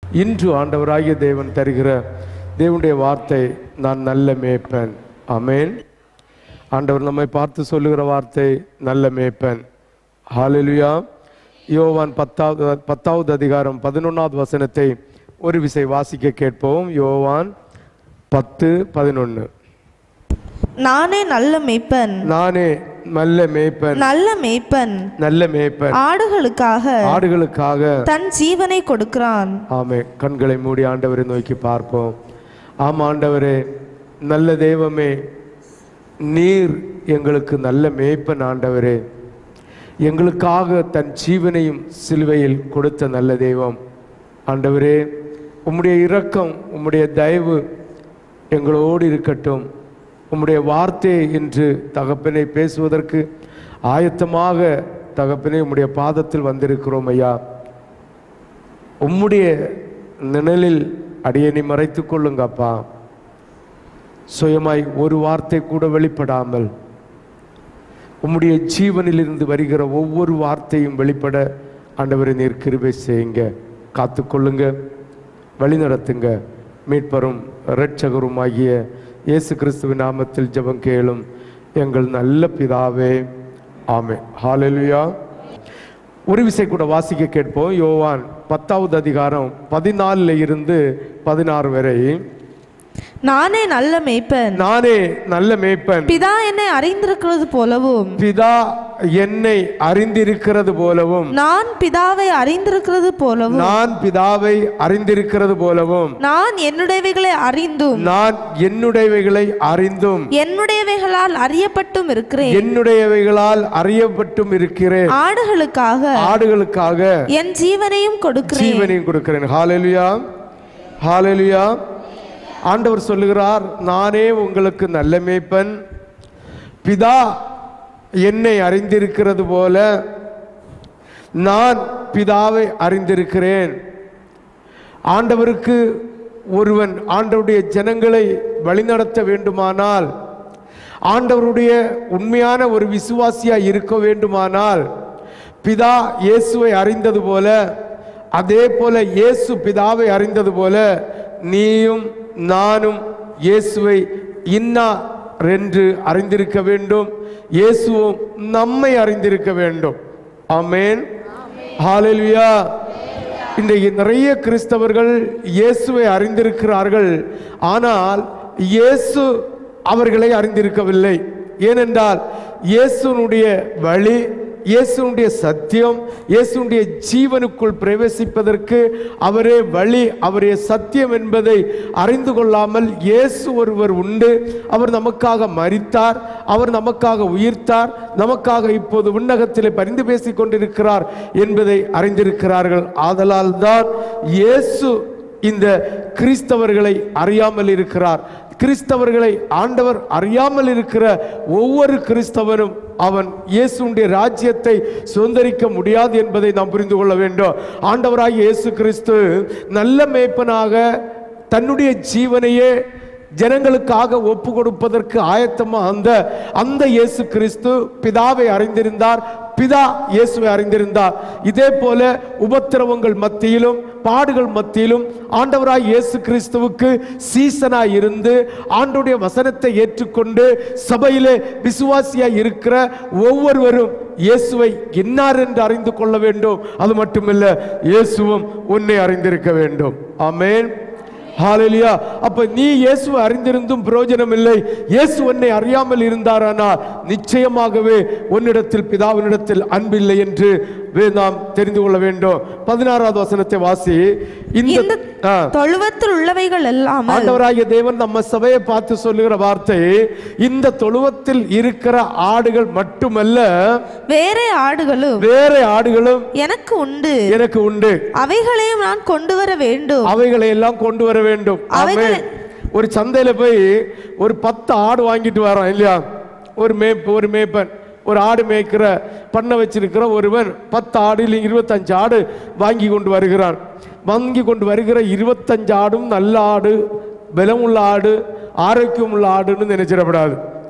இன்று ஆண்டவராகிய தேவன் தருகிற தேவனுடைய வார்த்தை நான் நல்ல மேய்ப்பன் ஆமென் ஆண்டவர் நம்மை பார்த்து சொல்லுகிற வார்த்தை நல்ல மேய்ப்பன் ஹalleluya யோவான் பத்தாவது பத்தாவது அதிகாரம் பதினொன்றாவது வசனத்தை ஒரு விசை வாசிக்க கேட்போம் யோவான் பத்து பதினொன்று நானே நல்ல மேய்ப்பன் நானே நல்ல மேய்ப்பன் நல்ல மேய்ப்பன் நல்ல மேய்ப்பன் ஆடுகளுக்காக ஆடுகளுக்காக தன் ஜீவனை கொடுக்கிறான் ஆமே கண்களை மூடி ஆண்டவரை நோக்கி பார்ப்போம் ஆம் ஆண்டவரே நல்ல தெய்வமே நீர் எங்களுக்கு நல்ல மேய்ப்பன் ஆண்டவரே எங்களுக்காக தன் ஜீவனையும் சிலுவையில் கொடுத்த நல்ல தெய்வம் ஆண்டவரே உம்முடைய இரக்கம் உம்முடைய தயவு எங்களோடு இருக்கட்டும் உம்முடைய வார்த்தையை இன்று தகப்பனை பேசுவதற்கு ஆயத்தமாக தகப்பனே உம்முடைய பாதத்தில் வந்திருக்கிறோம் ஐயா உம்முடைய நிழலில் அடியனை மறைத்துக் கொள்ளுங்கப்பா சுயமாய் ஒரு வார்த்தை கூட வெளிப்படாமல் உம்முடைய ஜீவனிலிருந்து வருகிற ஒவ்வொரு வார்த்தையும் வெளிப்பட ஆண்டவரை நீர் கிருபை செய்யுங்க காத்துக்கொள்ளுங்க வழிநடத்துங்க மீட்பரும் இரட்சகரும் ஆகிய இயேசு கிறிஸ்துவின் நாமத்தில் ஜெபம் கேளும் எங்கள் நல்ல பிதாவே ஆமே ஹalleluya ஒரு விசை கூட வாசிக்க கேட்போம் யோவான் பத்தாவது அதிகாரம் பதினாலில் இருந்து பதினாறு வரை நானே நல்ல மேய்ப்பன் நானே நல்ல மேய்ப்பன் பிதா என்னை அறிந்திருக்கிறது போலவும் பிதா என்னை அறிந்திருக்கிறது போலவும் நான் பிதாவை அறிந்திருக்கிறது போலவும் நான் பிதாவை அறிந்திருக்கிறது போலவும் நான் என்னுடையவைகளை அறிந்தும் நான் என்னுடையவைகளை அறிந்தும் என்னுடையவைகளால் அறியப்பட்டும் இருக்கிறேன் என்னுடையவைகளால் அறியப்பட்டும் இருக்கிறேன் ஆடுகளுக்காக ஆடுகளுக்காக என் ஜீவனையும் கொடுக்கிறேன் ஜீவனையும் கொடுக்கிறேன் ஹalleluya ஹalleluya ஆண்டவர் சொல்லுகிறார் நானே உங்களுக்கு நல்ல மேய்ப்பன் பிதா என்னை அறிந்திருக்கிறது போல நான் பிதாவை அறிந்திருக்கிறேன் ஆண்டவருக்கு ஒருவன் ஆண்டவருடைய ஜனங்களை வழிநடத்த வேண்டுமானால் ஆண்டவருடைய உண்மையான ஒரு விசுவாசியா இருக்க வேண்டுமானால் பிதா இயேசுவை அறிந்தது போல அதே போல இயேசு பிதாவை அறிந்தது போல நீயும் நானும் இயேசுவை இன்னா என்று அறிந்திருக்க வேண்டும் இயேசுவும் நம்மை அறிந்திருக்க வேண்டும் ஆமென் ஹalleluya இன்றைக்கு நிறைய கிறிஸ்தவர்கள் இயேசுவை அறிந்திருக்கிறார்கள் ஆனால் இயேசு அவர்களை அறிந்திருக்கவில்லை ஏனென்றால் இயேசுனுடைய வழி இயேசுனுடைய சத்தியம் இயேசுனுடைய ஜீவனுக்குள் பிரவேசிப்பதற்கு அவரே வழி அவரே சத்தியம் என்பதை அறிந்து கொள்ளாமல் இயேசு ஒருவர் உண்டு அவர் நமக்காக மரித்தார் அவர் நமக்காக உயிர்த்தார் நமக்காக இப்போது விண்ணகத்திலே பரிந்து பேசிக் கொண்டிருக்கிறார் என்பதை அறிந்திருக்கிறார்கள் ஆதலால் தான் இயேசு இந்த கிறிஸ்தவர்களை அறியாமல் இருக்கிறார் கிறிஸ்தவர்களை ஆண்டவர் அறியாமல் இருக்கிற ஒவ்வொரு கிறிஸ்தவனும் அவன் இயேசுடைய ராஜ்யத்தை சுதந்திரிக்க முடியாது என்பதை நாம் புரிந்து கொள்ள வேண்டும் ஆண்டவராகிய இயேசு கிறிஸ்து நல்ல மேய்ப்பனாக தன்னுடைய ஜீவனையே ஜனங்களுக்காக ஒப்பு கொடுப்பதற்கு ஆயத்தமா அந்த அந்த இயேசு கிறிஸ்து பிதாவை அறிந்திருந்தார் பிதா இயேசுவை அறிந்திருந்தார் இதே போல உபத்திரவங்கள் மத்தியிலும் பாடுகள் மத்தியிலும் ஆண்டவராய் இயேசு கிறிஸ்துவுக்கு சீசனாய் இருந்து ஆண்டுடைய வசனத்தை ஏற்றுக்கொண்டு சபையிலே விசுவாசியாய் இருக்கிற ஒவ்வொருவரும் இயேசுவை இன்னார் என்று அறிந்து கொள்ள வேண்டும் அது மட்டுமல்ல இயேசுவும் உன்னை அறிந்திருக்க வேண்டும் ஆமென் ஹalleluya அப்ப நீ இயேசுவை அறிந்திருந்தும் பிரயோஜனம் இல்லை இயேசு உன்னை அறியாமல் இருந்தாரானால் நிச்சயமாகவே உன்னிடத்தில் பிதாவினிடத்தில் அன்பில்லை என்று வே- நாம் தெரிந்து கொள்ள வேண்டும் பதினாறாவது வசனத்தை வாசி இந்த இந்த ஆ, தொழுவத்தில் உள்ளவைகள் எல்லாமல் ஆண்டவராகிய தேவன் நம்ம சபையை பார்த்து சொல்லுகிற வார்த்தை இந்த தொழுவத்தில் இருக்கிற ஆடுகள் மட்டுமல்ல வேறே ஆடுகளும் வேற ஆடுகளும் எனக்கு உண்டு எனக்கு உண்டு அவைகளையும் நான் கொண்டு வர வேண்டும் அவைகளை எல்லாம் கொண்டு வர வேண்டும் அவைகளை- ஆமென். ஒரு சந்தையில போய் ஒரு பத்து ஆடு வாங்கிட்டு வரான் இல்லையா ஒரு மே ஒரு மேய்ப்பன் ஒரு ஆடு மேய்க்கிற பண்ண வச்சிருக்கிற ஒருவன் பத்து ஆடு இல்லை இருபத்தஞ்சு ஆடு வாங்கி கொண்டு வருகிறான் வாங்கி கொண்டு வருகிற இருபத்தஞ்சு ஆடும் நல்ல ஆடு பலம் உள்ள ஆடு ஆரோக்கியம் உள்ள ஆடுன்னு நினைச்சிடப்படாது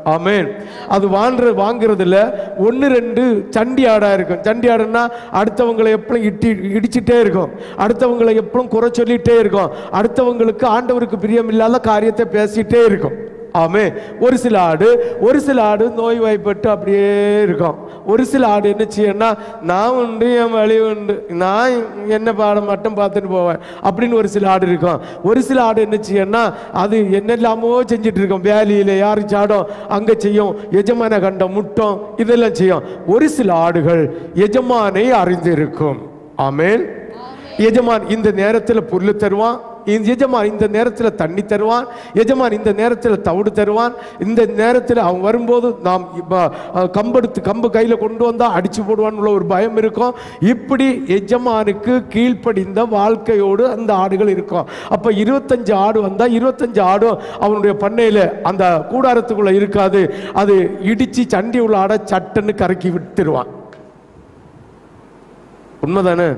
ஆமென் அது வாங்குற வாங்குறதுல ஒன்று ரெண்டு சண்டி ஆடா இருக்கும் சண்டி ஆடுன்னா அடுத்தவங்களை எப்பளும் இட்டி இடிச்சிட்டே இருக்கும் அடுத்தவங்களை எப்பளும் குறை சொல்லிட்டே இருக்கும் அடுத்தவங்களுக்கு ஆண்டவருக்கு பிரியமில்லாத காரியத்தை பேசிட்டே இருக்கும் ஆமே ஒரு சில ஆடு ஒரு சில ஆடு நோய் வாய்ப்பட்டு அப்படியே இருக்கும் ஒரு சில ஆடு என்ன செய்யணும்னா நான் உண்டு என் வழி உண்டு நான் என்ன பாடம் மட்டும் பார்த்துட்டு போவேன் அப்படின்னு ஒரு சில ஆடு இருக்கும் ஒரு சில ஆடு என்ன செய்யணும்னா அது என்னெல்லாமோ செஞ்சுட்டு இருக்கும் வேலியில் யார் சாடம் அங்கே செய்யும் எஜமான கண்டம் முட்டம் இதெல்லாம் செய்யும் ஒரு சில ஆடுகள் எஜமானை அறிந்திருக்கும் ஆமென் எஜமான் இந்த நேரத்தில் புல்லு தருவான் இந்த எஜமான் இந்த நேரத்தில் தண்ணி தருவான் எஜமான் இந்த நேரத்தில் தவிடு தருவான் இந்த நேரத்தில் அவன் வரும்போது நாம் இப்போ கம்பெடுத்து கம்பு கையில் கொண்டு வந்தால் அடிச்சு போடுவான்னு உள்ள ஒரு பயம் இருக்கும் இப்படி எஜமானுக்கு கீழ்ப்படிந்த வாழ்க்கையோடு அந்த ஆடுகள் இருக்கும் அப்போ இருபத்தஞ்சு ஆடு வந்தால் இருபத்தஞ்சு ஆடும் அவனுடைய பண்ணையில் அந்த கூடாரத்துக்குள்ளே இருக்காது அது இடித்து சண்டி உள்ள ஆடை சட்டுன்னு கறக்கி விட்டுருவான் உண்மைதானே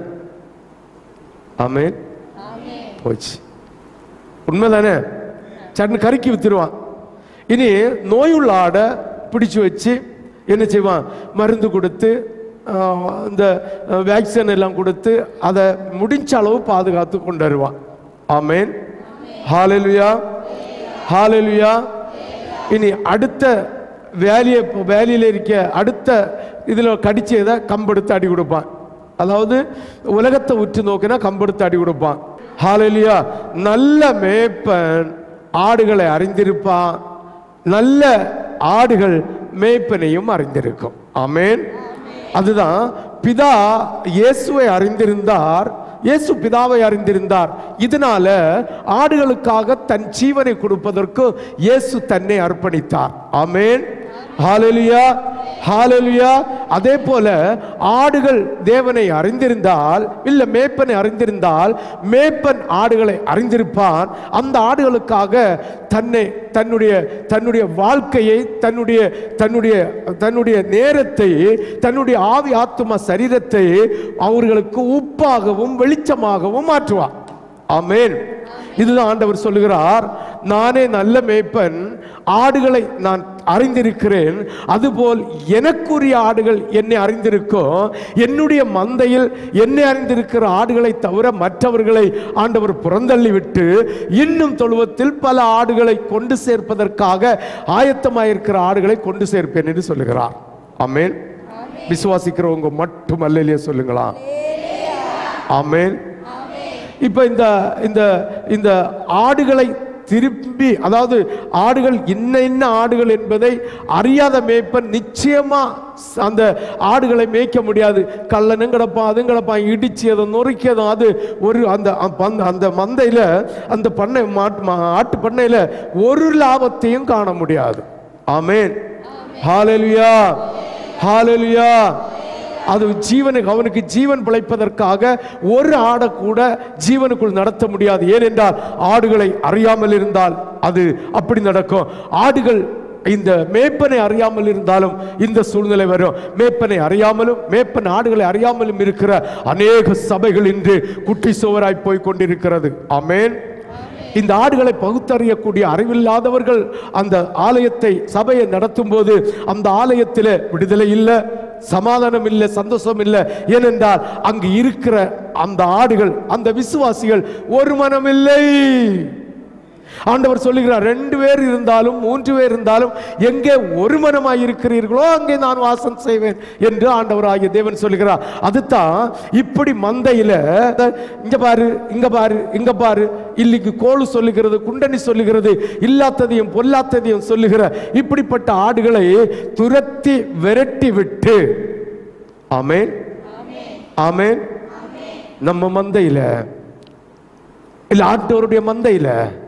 ஆமென் போச்சு உண்மைதானே சட்னு கருக்கி வித்துருவான் இனி நோயுள்ள ஆடை பிடிச்சு வச்சு என்ன செய்வான் மருந்து கொடுத்து ஆஹ், இந்த வேக்சின் எல்லாம் கொடுத்து அதை முடிஞ்ச அளவு பாதுகாத்து கொண்டு வருவான் ஆமேன் ஹாலெலுயா ஹாலெலுயா இனி அடுத்த வேலியை வேலியில் இருக்க அடுத்த இதில் கடிச்சதை கம்பெடுத்து அடி கொடுப்பான் அதாவது உலகத்தை உற்று நோக்கினா கம்பெடுத்து அடி கொடுப்பான் ஹாலெலுயா நல்ல மேய்ப்பன் ஆடுகளை அறிந்திருப்பான் நல்ல ஆடுகள் மேய்ப்பனையும் அறிந்திருக்கும் ஆமென் அதுதான் பிதா இயேசுவை அறிந்திருந்தார் இயேசு பிதாவை அறிந்திருந்தார் இதனால ஆடுகளுக்காக தன் ஜீவனை கொடுப்பதற்கு இயேசு தன்னை அர்ப்பணித்தார் ஆமென் ஹalleluya ஹalleluya அதே போல ஆடுகள் தேவனை அறிந்திருந்தால் இல்ல மேய்ப்பனை அறிந்திருந்தால் மேய்ப்பன் ஆடுகளை அறிந்திருப்பான் அந்த ஆடுகளுக்காக தன்னை தன்னுடைய தன்னுடைய வாழ்க்கையை தன்னுடைய தன்னுடைய தன்னுடைய நேரத்தை தன்னுடைய ஆவி ஆத்தும சரீரத்தை அவர்களுக்கு உப்பாகவும் வெளிச்சமாகவும் மாற்றுவார் ஆமென் இதுதான் ஆண்டவர் சொல்லுகிறார் நானே நல்ல மேய்ப்பன் ஆடுகளை நான் அறிந்திருக்கிறேன் அதுபோல் எனக்குரிய ஆடுகள் என்னை அறிந்திருக்கும் என்னுடைய மந்தையில் என்னை அறிந்திருக்கிற ஆடுகளை தவிர மற்றவர்களை ஆண்டவர் புறந்தள்ளி விட்டு இன்னும் தொழுவத்தில் பல ஆடுகளை கொண்டு சேர்ப்பதற்காக ஆயத்தமாயிருக்கிற ஆடுகளை கொண்டு சேர்ப்பேன் என்று சொல்லுகிறார் ஆமென் விசுவாசிக்கிறவங்க மட்டும் அல்லையே சொல்லுங்களா ஆமென் இப்போ இந்த இந்த இந்த ஆடுகளை திருப்பி அதாவது ஆடுகள் இன்ன இன்ன ஆடுகள் என்பதை அறியாத மேய்ப்பன் நிச்சயமா ஸ்- அந்த ஆடுகளை மேய்க்க முடியாது கள்ளனும் கிடப்பான் அதுவும் கிடப்பான் இடிச்சு அதை நொறுக்கியதும் அது ஒரு அந்த அ- பந்த- அந்த மந்தையில் அந்த பண்ணை மாட்டு மா- ஆட்டு பண்ணையில் ஒரு லாபத்தையும் காண முடியாது ஆமென் ஹalleluya ஹalleluya அது ஜீவனுக்கு அவனுக்கு ஜீவன் பிழைப்பதற்காக ஒரு ஆடை கூட ஜீவனுக்குள் நடத்த முடியாது ஏனென்றால் ஆடுகளை அறியாமல் இருந்தால் அது அப்படி நடக்கும் ஆடுகள் இந்த மேய்ப்பனை அறியாமல் இருந்தாலும் இந்த சூழ்நிலை வரும் மேய்ப்பனை அறியாமலும் மேய்ப்பன் ஆடுகளை அறியாமலும் இருக்கிற அநேக சபைகள் இன்று குட்டி சுவராய் போய் கொண்டிருக்கிறது ஆமென் இந்த ஆடுகளை பகுத்தறியக்கூடிய அறிவில்லாதவர்கள் அந்த ஆலயத்தை சபையை நடத்தும் போது அந்த ஆலயத்தில் விடுதலை இல்லை சமாதானம் இல்லை சந்தோஷம் இல்லை ஏனென்றால் அங்கு இருக்கிற அந்த ஆடுகள் அந்த விசுவாசிகள் ஒரு மனம் இல்லை ஆண்டவர் சொல்லுகிறார் ரெண்டு பேர் இருந்தாலும் மூன்று பேர் இருந்தாலும் எங்கே ஒரு மனமாய் இருக்கிறீர்களோ அங்கே நான் வாசம் செய்வேன் என்று ஆண்டவராகிய தேவன் சொல்லுகிறார் அதுதான் இப்படி மந்தையில இங்க பாரு இங்க பாரு இங்க பாரு இல்லைக்கு கோழு சொல்லுகிறது குண்டனி சொல்லுகிறது இல்லாததையும் பொல்லாததையும் சொல்லுகிற இப்படிப்பட்ட ஆடுகளை துரத்தி விரட்டி விட்டு ஆமென் ஆமென் நம்ம மந்தையில இல்ல ஆண்டவருடைய மந்தையில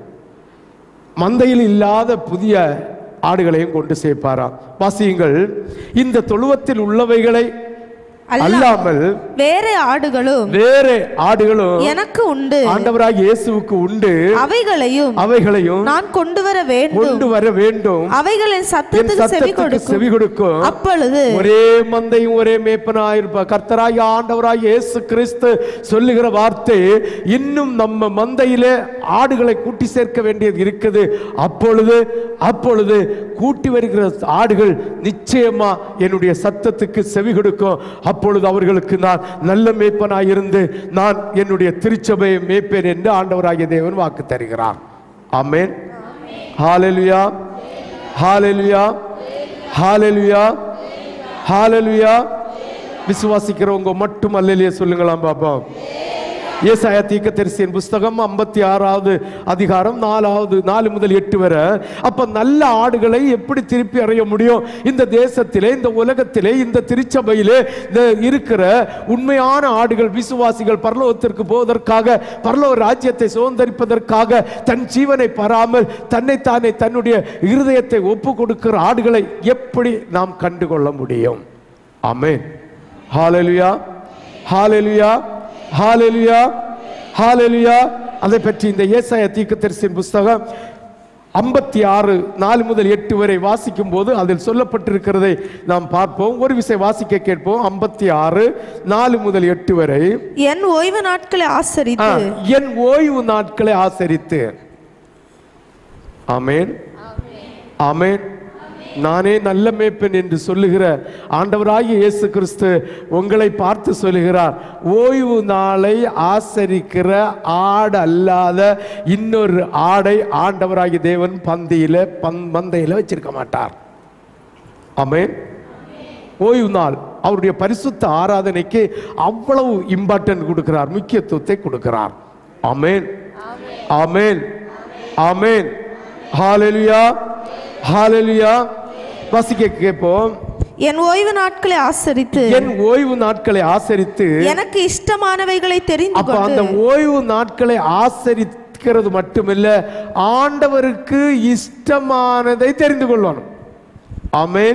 மந்தையில் இல்லாத புதிய ஆடுகளையும் கொண்டு சேர்ப்பாராம் வாசியுங்கள் இந்த தொழுவத்தில் உள்ளவைகளை அல்லாமல் வேற ஆடுகளும் வேற ஆடுகளும் எனக்கு உண்டு ஆண்டவராகிய இயேசுவுக்கு உண்டு அவைகளையும் அவைகளையும் நான் கொண்டு வர வேண்டும் கொண்டு வர வேண்டும் அவைகளின் என் சத்தத்துக்கு செவி சத்தத்துக்கு கொடுக்கும் செவி கொடுக்கும் அப்பொழுது ஒரே மந்தையும் ஒரே மேய்ப்பனாயிருப்ப கர்த்தராகி ஆண்டவராய் இயேசு கிறிஸ்து சொல்லுகிற வார்த்தை இன்னும் நம்ம மந்தையிலே ஆடுகளை கூட்டி சேர்க்க வேண்டியது இருக்குது அப்பொழுது அப்பொழுது கூட்டி வருகிற ஆடுகள் நிச்சயமா என்னுடைய சத்தத்துக்கு செவி கொடுக்கும் அப்பொழுது அவர்களுக்கு நான் நல்ல மேய்ப்பனாய் இருந்து நான் என்னுடைய திருச்சபையை மேய்ப்பேன் என்று ஆண்டவராகிய தேவன் வாக்கு தருகிறார் ஆமென் ஹalleluya ஹalleluya ஹalleluya ஹalleluya விசுவாசிக்கிறவங்க மட்டும் அல்லேலியா சொல்லுங்களாம் பாப்பா ஏசாயா தீர்க்கதரிசியின் புஸ்தகம் ஐம்பத்தி ஆறாவது அதிகாரம் நாலாவது நாலு முதல் எட்டு வரை அப்ப நல்ல ஆடுகளை எப்படி திருப்பி அறைய முடியும் இந்த தேசத்திலே இந்த உலகத்திலே இந்த திருச்சபையிலே இந்த இருக்கிற உண்மையான ஆடுகள் விசுவாசிகள் பரலோகத்திற்கு போவதற்காக பரலோக ராஜ்யத்தை சுதந்திரிப்பதற்காக தன் ஜீவனை பராமல் தன்னைத்தானே தன்னுடைய இருதயத்தை ஒப்பு கொடுக்கிற ஆடுகளை எப்படி நாம் கண்டுகொள்ள முடியும் ஆமென் ஹalleluya ஹalleluya ஹalleluya ஹalleluya அதை பற்றி இந்த ஏசாயா தீர்க்கதரிசியின் புஸ்தகம் ஐம்பத்தி ஆறு நாலு முதல் எட்டு வரை வாசிக்கும் போது அதில் சொல்லப்பட்டிருக்கிறதை நாம் பார்ப்போம் ஒரு விசை வாசிக்க கேட்போம் ஐம்பத்தி ஆறு நாலு முதல் எட்டு வரை என் ஓய்வு நாட்களை ஆ, ஆசரித்து என் ஓய்வு நாட்களை ஆசரித்து ஆமென் ஆமென் நானே நல்ல மேய்ப்பன் என்று சொல்லுகிற ஆண்டவராகிய இயேசு கிறிஸ்து உங்களை பார்த்து சொல்லுகிறார் ஓய்வு நாளை ஆசரிக்கிற ஆடு அல்லாத இன்னொரு ஆடை ஆண்டவராகிய தேவன் பந்தியில பந் மந்தையில வச்சிருக்க மாட்டார் ஆமென் ஓய்வு நாள் அவருடைய பரிசுத்த ஆராதனைக்கு அவ்வளவு இம்பார்ட்டன்ட் கொடுக்கிறார் முக்கியத்துவத்தை கொடுக்கிறார் ஆமென் ஆமென் ஆமென் ஹalleluya ஹalleluya வாசிக்க கேட்போம் என் ஓய்வு நாட்களை ஆசரித்து என் ஓய்வு நாட்களை ஆசரித்து எனக்கு இஷ்டமானவைகளை தெரிந்து அப்ப அந்த கொண்டு ஓய்வு நாட்களை ஆசரிக்கிறது மட்டுமில்ல ஆண்டவருக்கு இஷ்டமானதை தெரிந்து கொள்ளணும் ஆமென்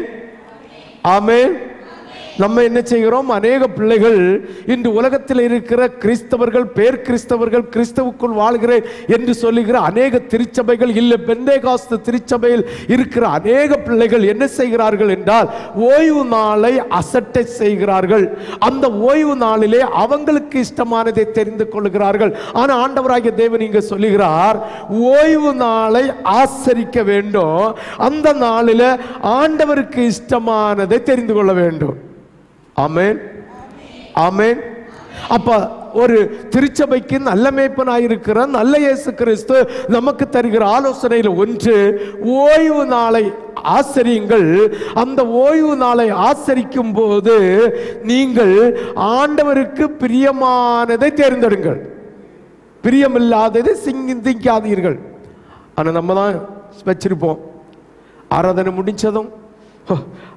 ஆமென் நம்ம என்ன செய்கிறோம் அநேக பிள்ளைகள் இன்று உலகத்தில் இருக்கிற கிறிஸ்தவர்கள் பேர் கிறிஸ்தவர்கள் கிறிஸ்தவுக்குள் வாழ்கிறேன் என்று சொல்லுகிற அநேக திருச்சபைகள் இல்லை பெந்தேகாஸ்து திருச்சபையில் இருக்கிற அநேக பிள்ளைகள் என்ன செய்கிறார்கள் என்றால் ஓய்வு நாளை அசட்டை செய்கிறார்கள் அந்த ஓய்வு நாளிலே அவங்களுக்கு இஷ்டமானதை தெரிந்து கொள்கிறார்கள் ஆனா ஆண்டவராகிய தேவன் இங்க சொல்லுகிறார் ஓய்வு நாளை ஆசரிக்க வேண்டும் அந்த நாளில ஆண்டவருக்கு இஷ்டமானதை தெரிந்து கொள்ள வேண்டும் ஆமென் ஆமென் அப்ப ஒரு திருச்சபைக்கு நல்ல மேய்ப்பனாயிருக்கிற நல்ல இயேசு கிறிஸ்து நமக்கு தருகிற ஆலோசனையில் ஒன்று ஓய்வு நாளை ஆசரியுங்கள் அந்த ஓய்வு நாளை ஆசரிக்கும் போது நீங்கள் ஆண்டவருக்கு பிரியமானதை தேர்ந்தெடுங்கள் பிரியமில்லாததை சிந்திக்காதீர்கள் ஆனா நம்ம தான் வச்சிருப்போம் ஆராதனை முடிச்சதும் "ஹோ,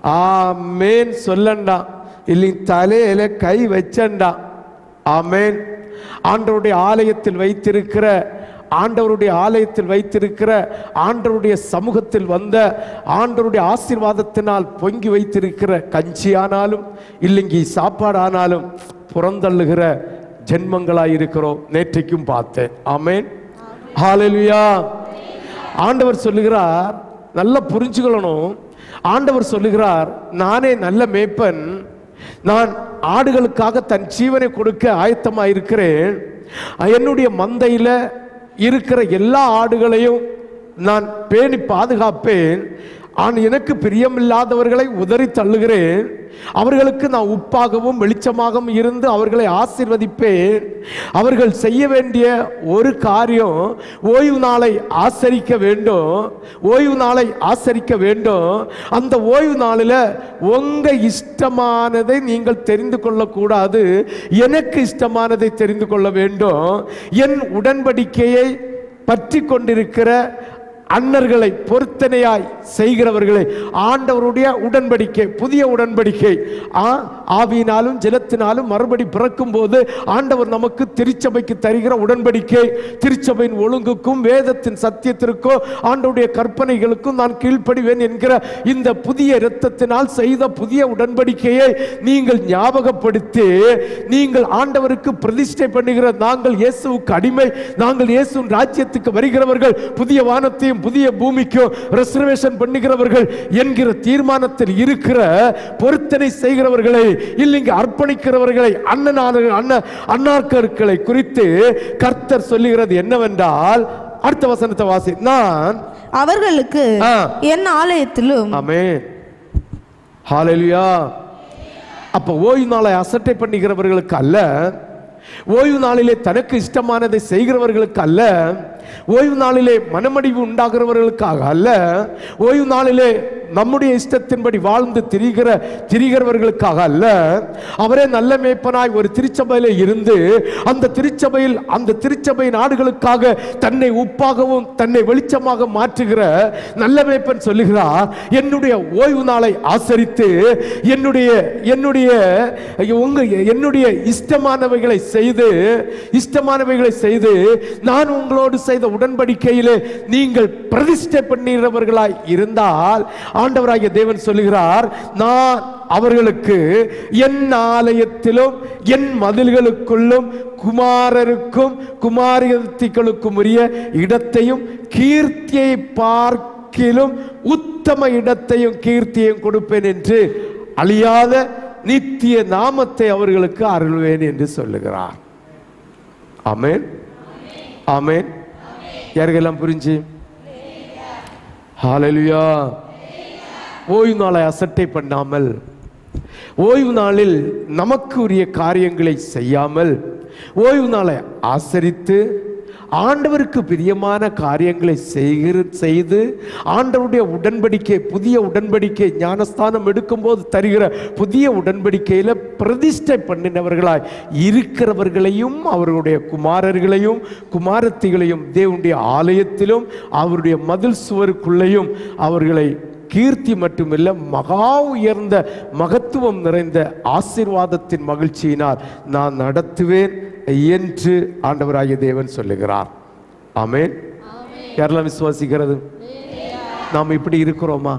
ஆமேன் சொல்லண்டா இல்லை தலையில கை வச்சண்டா ஆமேன் ஆண்டவருடைய ஆலயத்தில் வைத்திருக்கிற ஆண்டவருடைய ஆலயத்தில் வைத்திருக்கிற ஆண்டவருடைய சமூகத்தில் வந்த ஆண்டவருடைய ஆசீர்வாதத்தினால் பொங்கி வைத்திருக்கிற கஞ்சி ஆனாலும் இல்லைங்கி சாப்பாடு ஆனாலும் புறந்தள்ளுகிற ஜென்மங்களாய் இருக்கிறோம் நேற்றைக்கும் பார்த்தேன் ஆமேன் ஹalleluya ஆண்டவர் சொல்லுகிறார் நல்லா புரிஞ்சுக்கணும் ஆண்டவர் சொல்லுகிறார் நானே நல்ல மேய்ப்பன் நான் ஆடுகளுக்காக தன் ஜீவனை கொடுக்க ஆயத்தமா இருக்கிறேன் என்னுடைய மந்தையில இருக்கிற எல்லா ஆடுகளையும் நான் பேணி பாதுகாப்பேன் ஆன் எனக்கு பிரியமில்லாதவர்களை உதறி தள்ளுகிறேன் அவர்களுக்கு நான் உப்பாகவும் வெளிச்சமாகவும் இருந்து அவர்களை ஆசீர்வதிப்பேன் அவர்கள் செய்ய வேண்டிய ஒரு காரியம் ஓய்வு நாளை ஆசரிக்க வேண்டும் ஓய்வு நாளை ஆசரிக்க வேண்டும் அந்த ஓய்வு நாளில் உங்க இஷ்டமானதை நீங்கள் தெரிந்து கொள்ளக்கூடாது எனக்கு இஷ்டமானதை தெரிந்து கொள்ள வேண்டும் என் உடன்படிக்கையை பற்றி கொண்டிருக்கிற அன்னர்களை பொருத்தனையாய் செய்கிறவர்களை ஆண்டவருடைய உடன்படிக்கை புதிய உடன்படிக்கை ஆ ஆவியினாலும் ஜலத்தினாலும் மறுபடி பிறக்கும் போது ஆண்டவர் நமக்கு திருச்சபைக்கு தருகிற உடன்படிக்கை திருச்சபையின் ஒழுங்குக்கும் வேதத்தின் சத்தியத்திற்கும் ஆண்டவருடைய கற்பனைகளுக்கும் நான் கீழ்ப்படிவேன் என்கிற இந்த புதிய இரத்தத்தினால் செய்த புதிய உடன்படிக்கையை நீங்கள் ஞாபகப்படுத்தி நீங்கள் ஆண்டவருக்கு பிரதிஷ்டை பண்ணுகிற நாங்கள் இயேசுவுக்கு அடிமை நாங்கள் இயேசுவின் ராஜ்யத்துக்கு வருகிறவர்கள் புதிய வானத்தையும் புதிய பூமிக்கும் ரெசர்வேஷன் பண்ணுகிறவர்கள் என்கிற தீர்மானத்தில் இருக்கிற பொருத்தனை செய்கிறவர்களை இல்லைங்க அர்ப்பணிக்கிறவர்களை அண்ணனான அண்ண அண்ணாக்கர்களை குறித்து கர்த்தர் சொல்லுகிறது என்னவென்றால் அடுத்த வசனத்தை வாசி நான் அவர்களுக்கு ஆ. என் ஆலயத்திலும் ஆமென் ஹalleluya அப்ப ஓய்வு நாளை அசட்டை பண்ணுகிறவர்களுக்கு அல்ல ஓய்வு நாளிலே தனக்கு இஷ்டமானதை செய்கிறவர்களுக்கு அல்ல ஓய்வு நாளிலே மனமடிவு உண்டாகிறவர்களுக்காக அல்ல ஓய்வு நாளிலே நம்முடைய இஷ்டத்தின்படி வாழ்ந்து திரிகிற திரிகிறவர்களுக்காக அல்ல அவரே நல்ல மேய்ப்பனாய் ஒரு திருச்சபையில இருந்து அந்த திருச்சபையில் அந்த திருச்சபை நாடுகளுக்காக தன்னை உப்பாகவும் தன்னை வெளிச்சமாக மாற்றுகிற நல்ல மேய்ப்பன் சொல்லுகிறார் என்னுடைய ஓய்வு நாளை ஆசரித்து என்னுடைய என்னுடைய உங்க என்னுடைய இஷ்டமானவைகளை செய்து இஷ்டமானவைகளை செய்து நான் உங்களோடு செய்த உடன்படிக்கையிலே நீங்கள் பிரதிஷ்டை பண்ணுகிறவர்களாய் இருந்தால் ஆண்டவராகிய தேவன் சொல்லுகிறார் நான் அவர்களுக்கு என் ஆலயத்திலும் என் மதில்களுக்குள்ளும் குமாரருக்கும் குமாரத்திகளுக்கும் உரிய இடத்தையும் கீர்த்தியை பார்க்கிலும் உத்தம இடத்தையும் கீர்த்தியையும் கொடுப்பேன் என்று அழியாத நித்திய நாமத்தை அவர்களுக்கு அருள்வேன் என்று சொல்லுகிறார் ஆமென் ஆமென் யாருக்கெல்லாம் புரிஞ்சு ஹalleluya ஓய்வு நாளை அசட்டை பண்ணாமல் ஓய்வு நாளில் நமக்கு உரிய காரியங்களை செய்யாமல் ஓய்வு நாளை ஆசரித்து ஆண்டவருக்கு பிரியமான காரியங்களை செய்கிற செய்து ஆண்டவருடைய உடன்படிக்கை புதிய உடன்படிக்கை ஞானஸ்தானம் எடுக்கும்போது தருகிற புதிய உடன்படிக்கையில் பிரதிஷ்டை பண்ணினவர்களாய் இருக்கிறவர்களையும் அவர்களுடைய குமாரர்களையும் குமாரத்திகளையும் தேவனுடைய ஆலயத்திலும் அவருடைய மதில் சுவருக்குள்ளேயும் அவர்களை கீர்த்தி மட்டுமில்ல மகா உயர்ந்த மகத்துவம் நிறைந்த ஆசீர்வாதத்தின் மகிழ்ச்சியினால் நான் நடத்துவேன் என்று ஆண்டவராகிய தேவன் சொல்லுகிறார் ஆமென் யாரெல்லாம் விசுவாசிக்கிறது நாம் இப்படி இருக்கிறோமா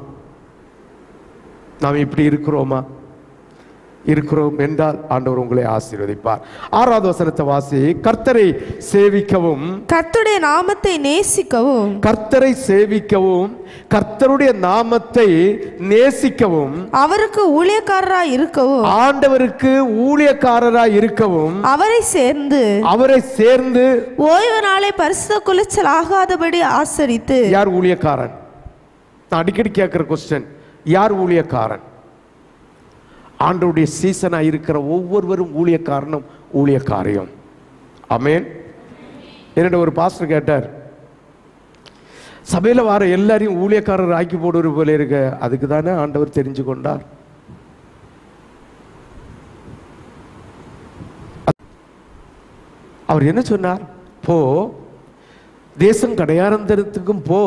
நாம் இப்படி இருக்கிறோமா இருக்கிறோம் என்றால் ஆண்டவர் உங்களை ஆசீர்வதிப்பார் ஆறாவது வசனத்தை வாசி கர்த்தரை சேவிக்கவும் கர்த்தருடைய நாமத்தை நேசிக்கவும் கர்த்தரை சேவிக்கவும் கர்த்தருடைய நாமத்தை நேசிக்கவும் அவருக்கு ஊழியக்காரராய் இருக்கவும் ஆண்டவருக்கு ஊழியக்காரராய் இருக்கவும் அவரை சேர்ந்து அவரை சேர்ந்து ஓய்வு நாளை பரிசுத்த குலைச்சல் ஆகாதபடி ஆசரித்து யார் ஊழியக்காரன் நான் அடிக்கடி கேட்கிற கொஸ்டின் யார் ஊழியக்காரன் ஆண்டவருடைய சீசனாக இருக்கிற ஒவ்வொருவரும் ஊழியக்காரனும் ஊழியக்காரியம் அமேன் என்னோட ஒரு பாஸ்டர் கேட்டார் சபையில் வர எல்லாரையும் ஊழியக்காரர் ஆக்கி போடுவது போல இருக்க அதுக்கு தானே ஆண்டவர் தெரிஞ்சு கொண்டார் அவர் என்ன சொன்னார் போ தேசம் கடையாரந்தரத்துக்கும் போ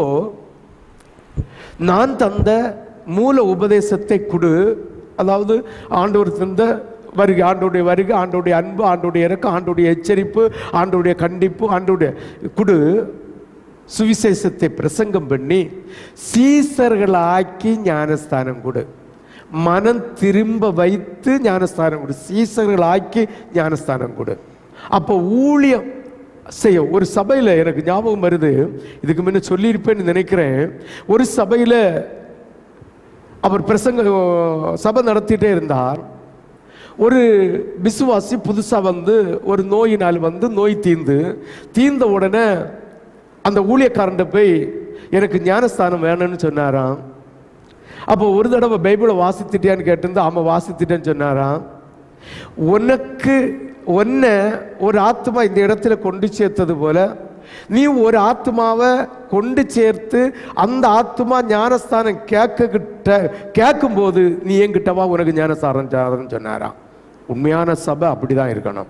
நான் தந்த மூல உபதேசத்தை கொடு அதாவது ஆண்டவர் தந்த வருகை ஆண்டோடைய வருகை ஆண்டோடைய அன்பு ஆண்டோடைய இறக்கம் ஆண்டோடைய எச்சரிப்பு ஆண்டோடைய கண்டிப்பு ஆண்டோடைய குடு சுவிசேஷத்தை பிரசங்கம் பண்ணி சீசர்களாக்கி ஞானஸ்தானம் கொடு மனம் திரும்ப வைத்து ஞானஸ்தானம் கொடு சீசர்களாக்கி ஞானஸ்தானம் கொடு அப்போ ஊழியம் செய்ய ஒரு சபையில் எனக்கு ஞாபகம் வருது இதுக்கு முன்ன சொல்லியிருப்பேன்னு நினைக்கிறேன் ஒரு சபையில் அவர் பிரசங்க சபை நடத்திட்டே இருந்தார் ஒரு விசுவாசி புதுசாக வந்து ஒரு நோயினால் வந்து நோய் தீர்ந்து தீர்ந்த உடனே அந்த ஊழியக்காரன்ட்ட போய் எனக்கு ஞானஸ்தானம் வேணும்னு சொன்னாராம் அப்போ ஒரு தடவை பைபிளை வாசித்துட்டியான்னு கேட்டிருந்தா ஆமாம் வாசித்துட்டேன்னு சொன்னாராம் உனக்கு ஒன்றை ஒரு ஆத்மா இந்த இடத்துல கொண்டு சேர்த்தது போல நீ ஒரு ஆத்மாவை கொண்டு சேர்த்து அந்த ஆத்மா ஞானஸ்தானம் கேட்கக்கிட்ட கேட்கும்போது நீ என்கிட்டவா உனக்கு ஞானஸ்தானம் சாதனம் சொன்னாராம் உண்மையான சபை அப்படிதான் இருக்கணும்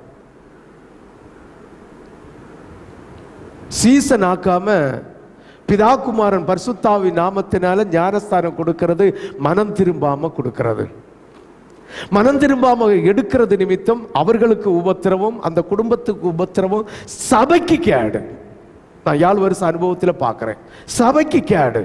சீசன் ஆக்காம பிதாகுமாரன் பரிசுத்தாவி நாமத்தினால ஞானஸ்தானம் கொடுக்கிறது மனம் திரும்பாம கொடுக்கிறது மனம் திரும்பாம எடுக்கிறது நிமித்தம் அவர்களுக்கு உபத்திரவம் அந்த குடும்பத்துக்கு உபத்திரவம் சபைக்கு கேடு நான் யாழ் வருஷ அனுபவத்தில் பார்க்கிறேன் சபைக்கு கேடு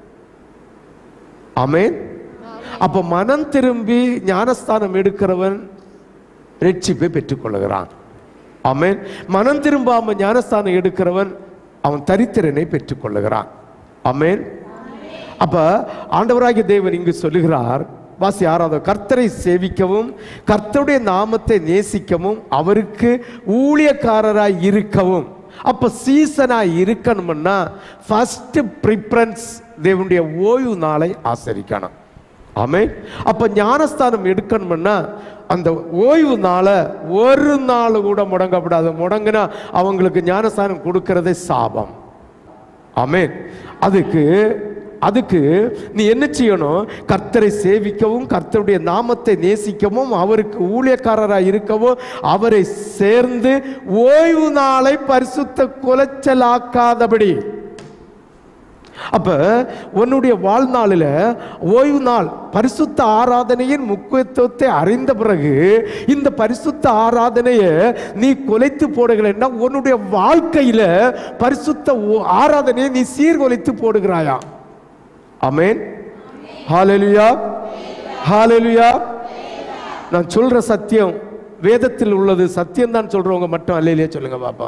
ஆமென் அப்ப மனம் திரும்பி ஞானஸ்தானம் எடுக்கிறவன் ரட்சிப்பை பெற்றுக்கொள்கிறான் ஆமென் மனம் திரும்பாம ஞானஸ்தானம் எடுக்கிறவன் அவன் தரித்திரனை பெற்றுக்கொள்ளுகிறான் ஆமென் அப்ப ஆண்டவராகிய தேவன் இங்கு சொல்லுகிறார் வாசி ஆறாவது கர்த்தரை சேவிக்கவும் கர்த்தருடைய நாமத்தை நேசிக்கவும் அவருக்கு ஊழியக்காரராய் இருக்கவும் அப்ப சீசனா இருக்கணும்னா ஃபர்ஸ்ட் ப்ரிஃபரன்ஸ் தேவனுடைய ஓய்வு நாளை ஆசரிக்கணும் ஆமென் அப்ப ஞானஸ்தானம் எடுக்கணும்னா அந்த ஓய்வு நாளை ஒரு நாள் கூட முடங்கப்படாது முடங்கினா அவங்களுக்கு ஞானஸ்தானம் கொடுக்கறதே சாபம் ஆமென் அதுக்கு அதுக்கு நீ என்ன செய்யணும் கர்த்தரை சேவிக்கவும் கர்த்தருடைய நாமத்தை நேசிக்கவும் அவருக்கு ஊழியக்காரராக இருக்கவும் அவரை சேர்ந்து ஓய்வு நாளை பரிசுத்த குலைச்சலாக்காதபடி அப்ப உன்னுடைய வாழ்நாளில் ஓய்வு நாள் பரிசுத்த ஆராதனையின் முக்கியத்துவத்தை அறிந்த பிறகு இந்த பரிசுத்த ஆராதனையை நீ குலைத்து போடுகிறேன்னா உன்னுடைய வாழ்க்கையில பரிசுத்த ஓ- ஆராதனையை நீ சீர்குலைத்து போடுகிறாயா அமேன் ஹalleluya ஹalleluya நான் சொல்ற சத்தியம் வேதத்தில் உள்ளது சத்தியம் தான் சொல்றவங்க மட்டும் அல்லையிலே சொல்லுங்க பாப்பா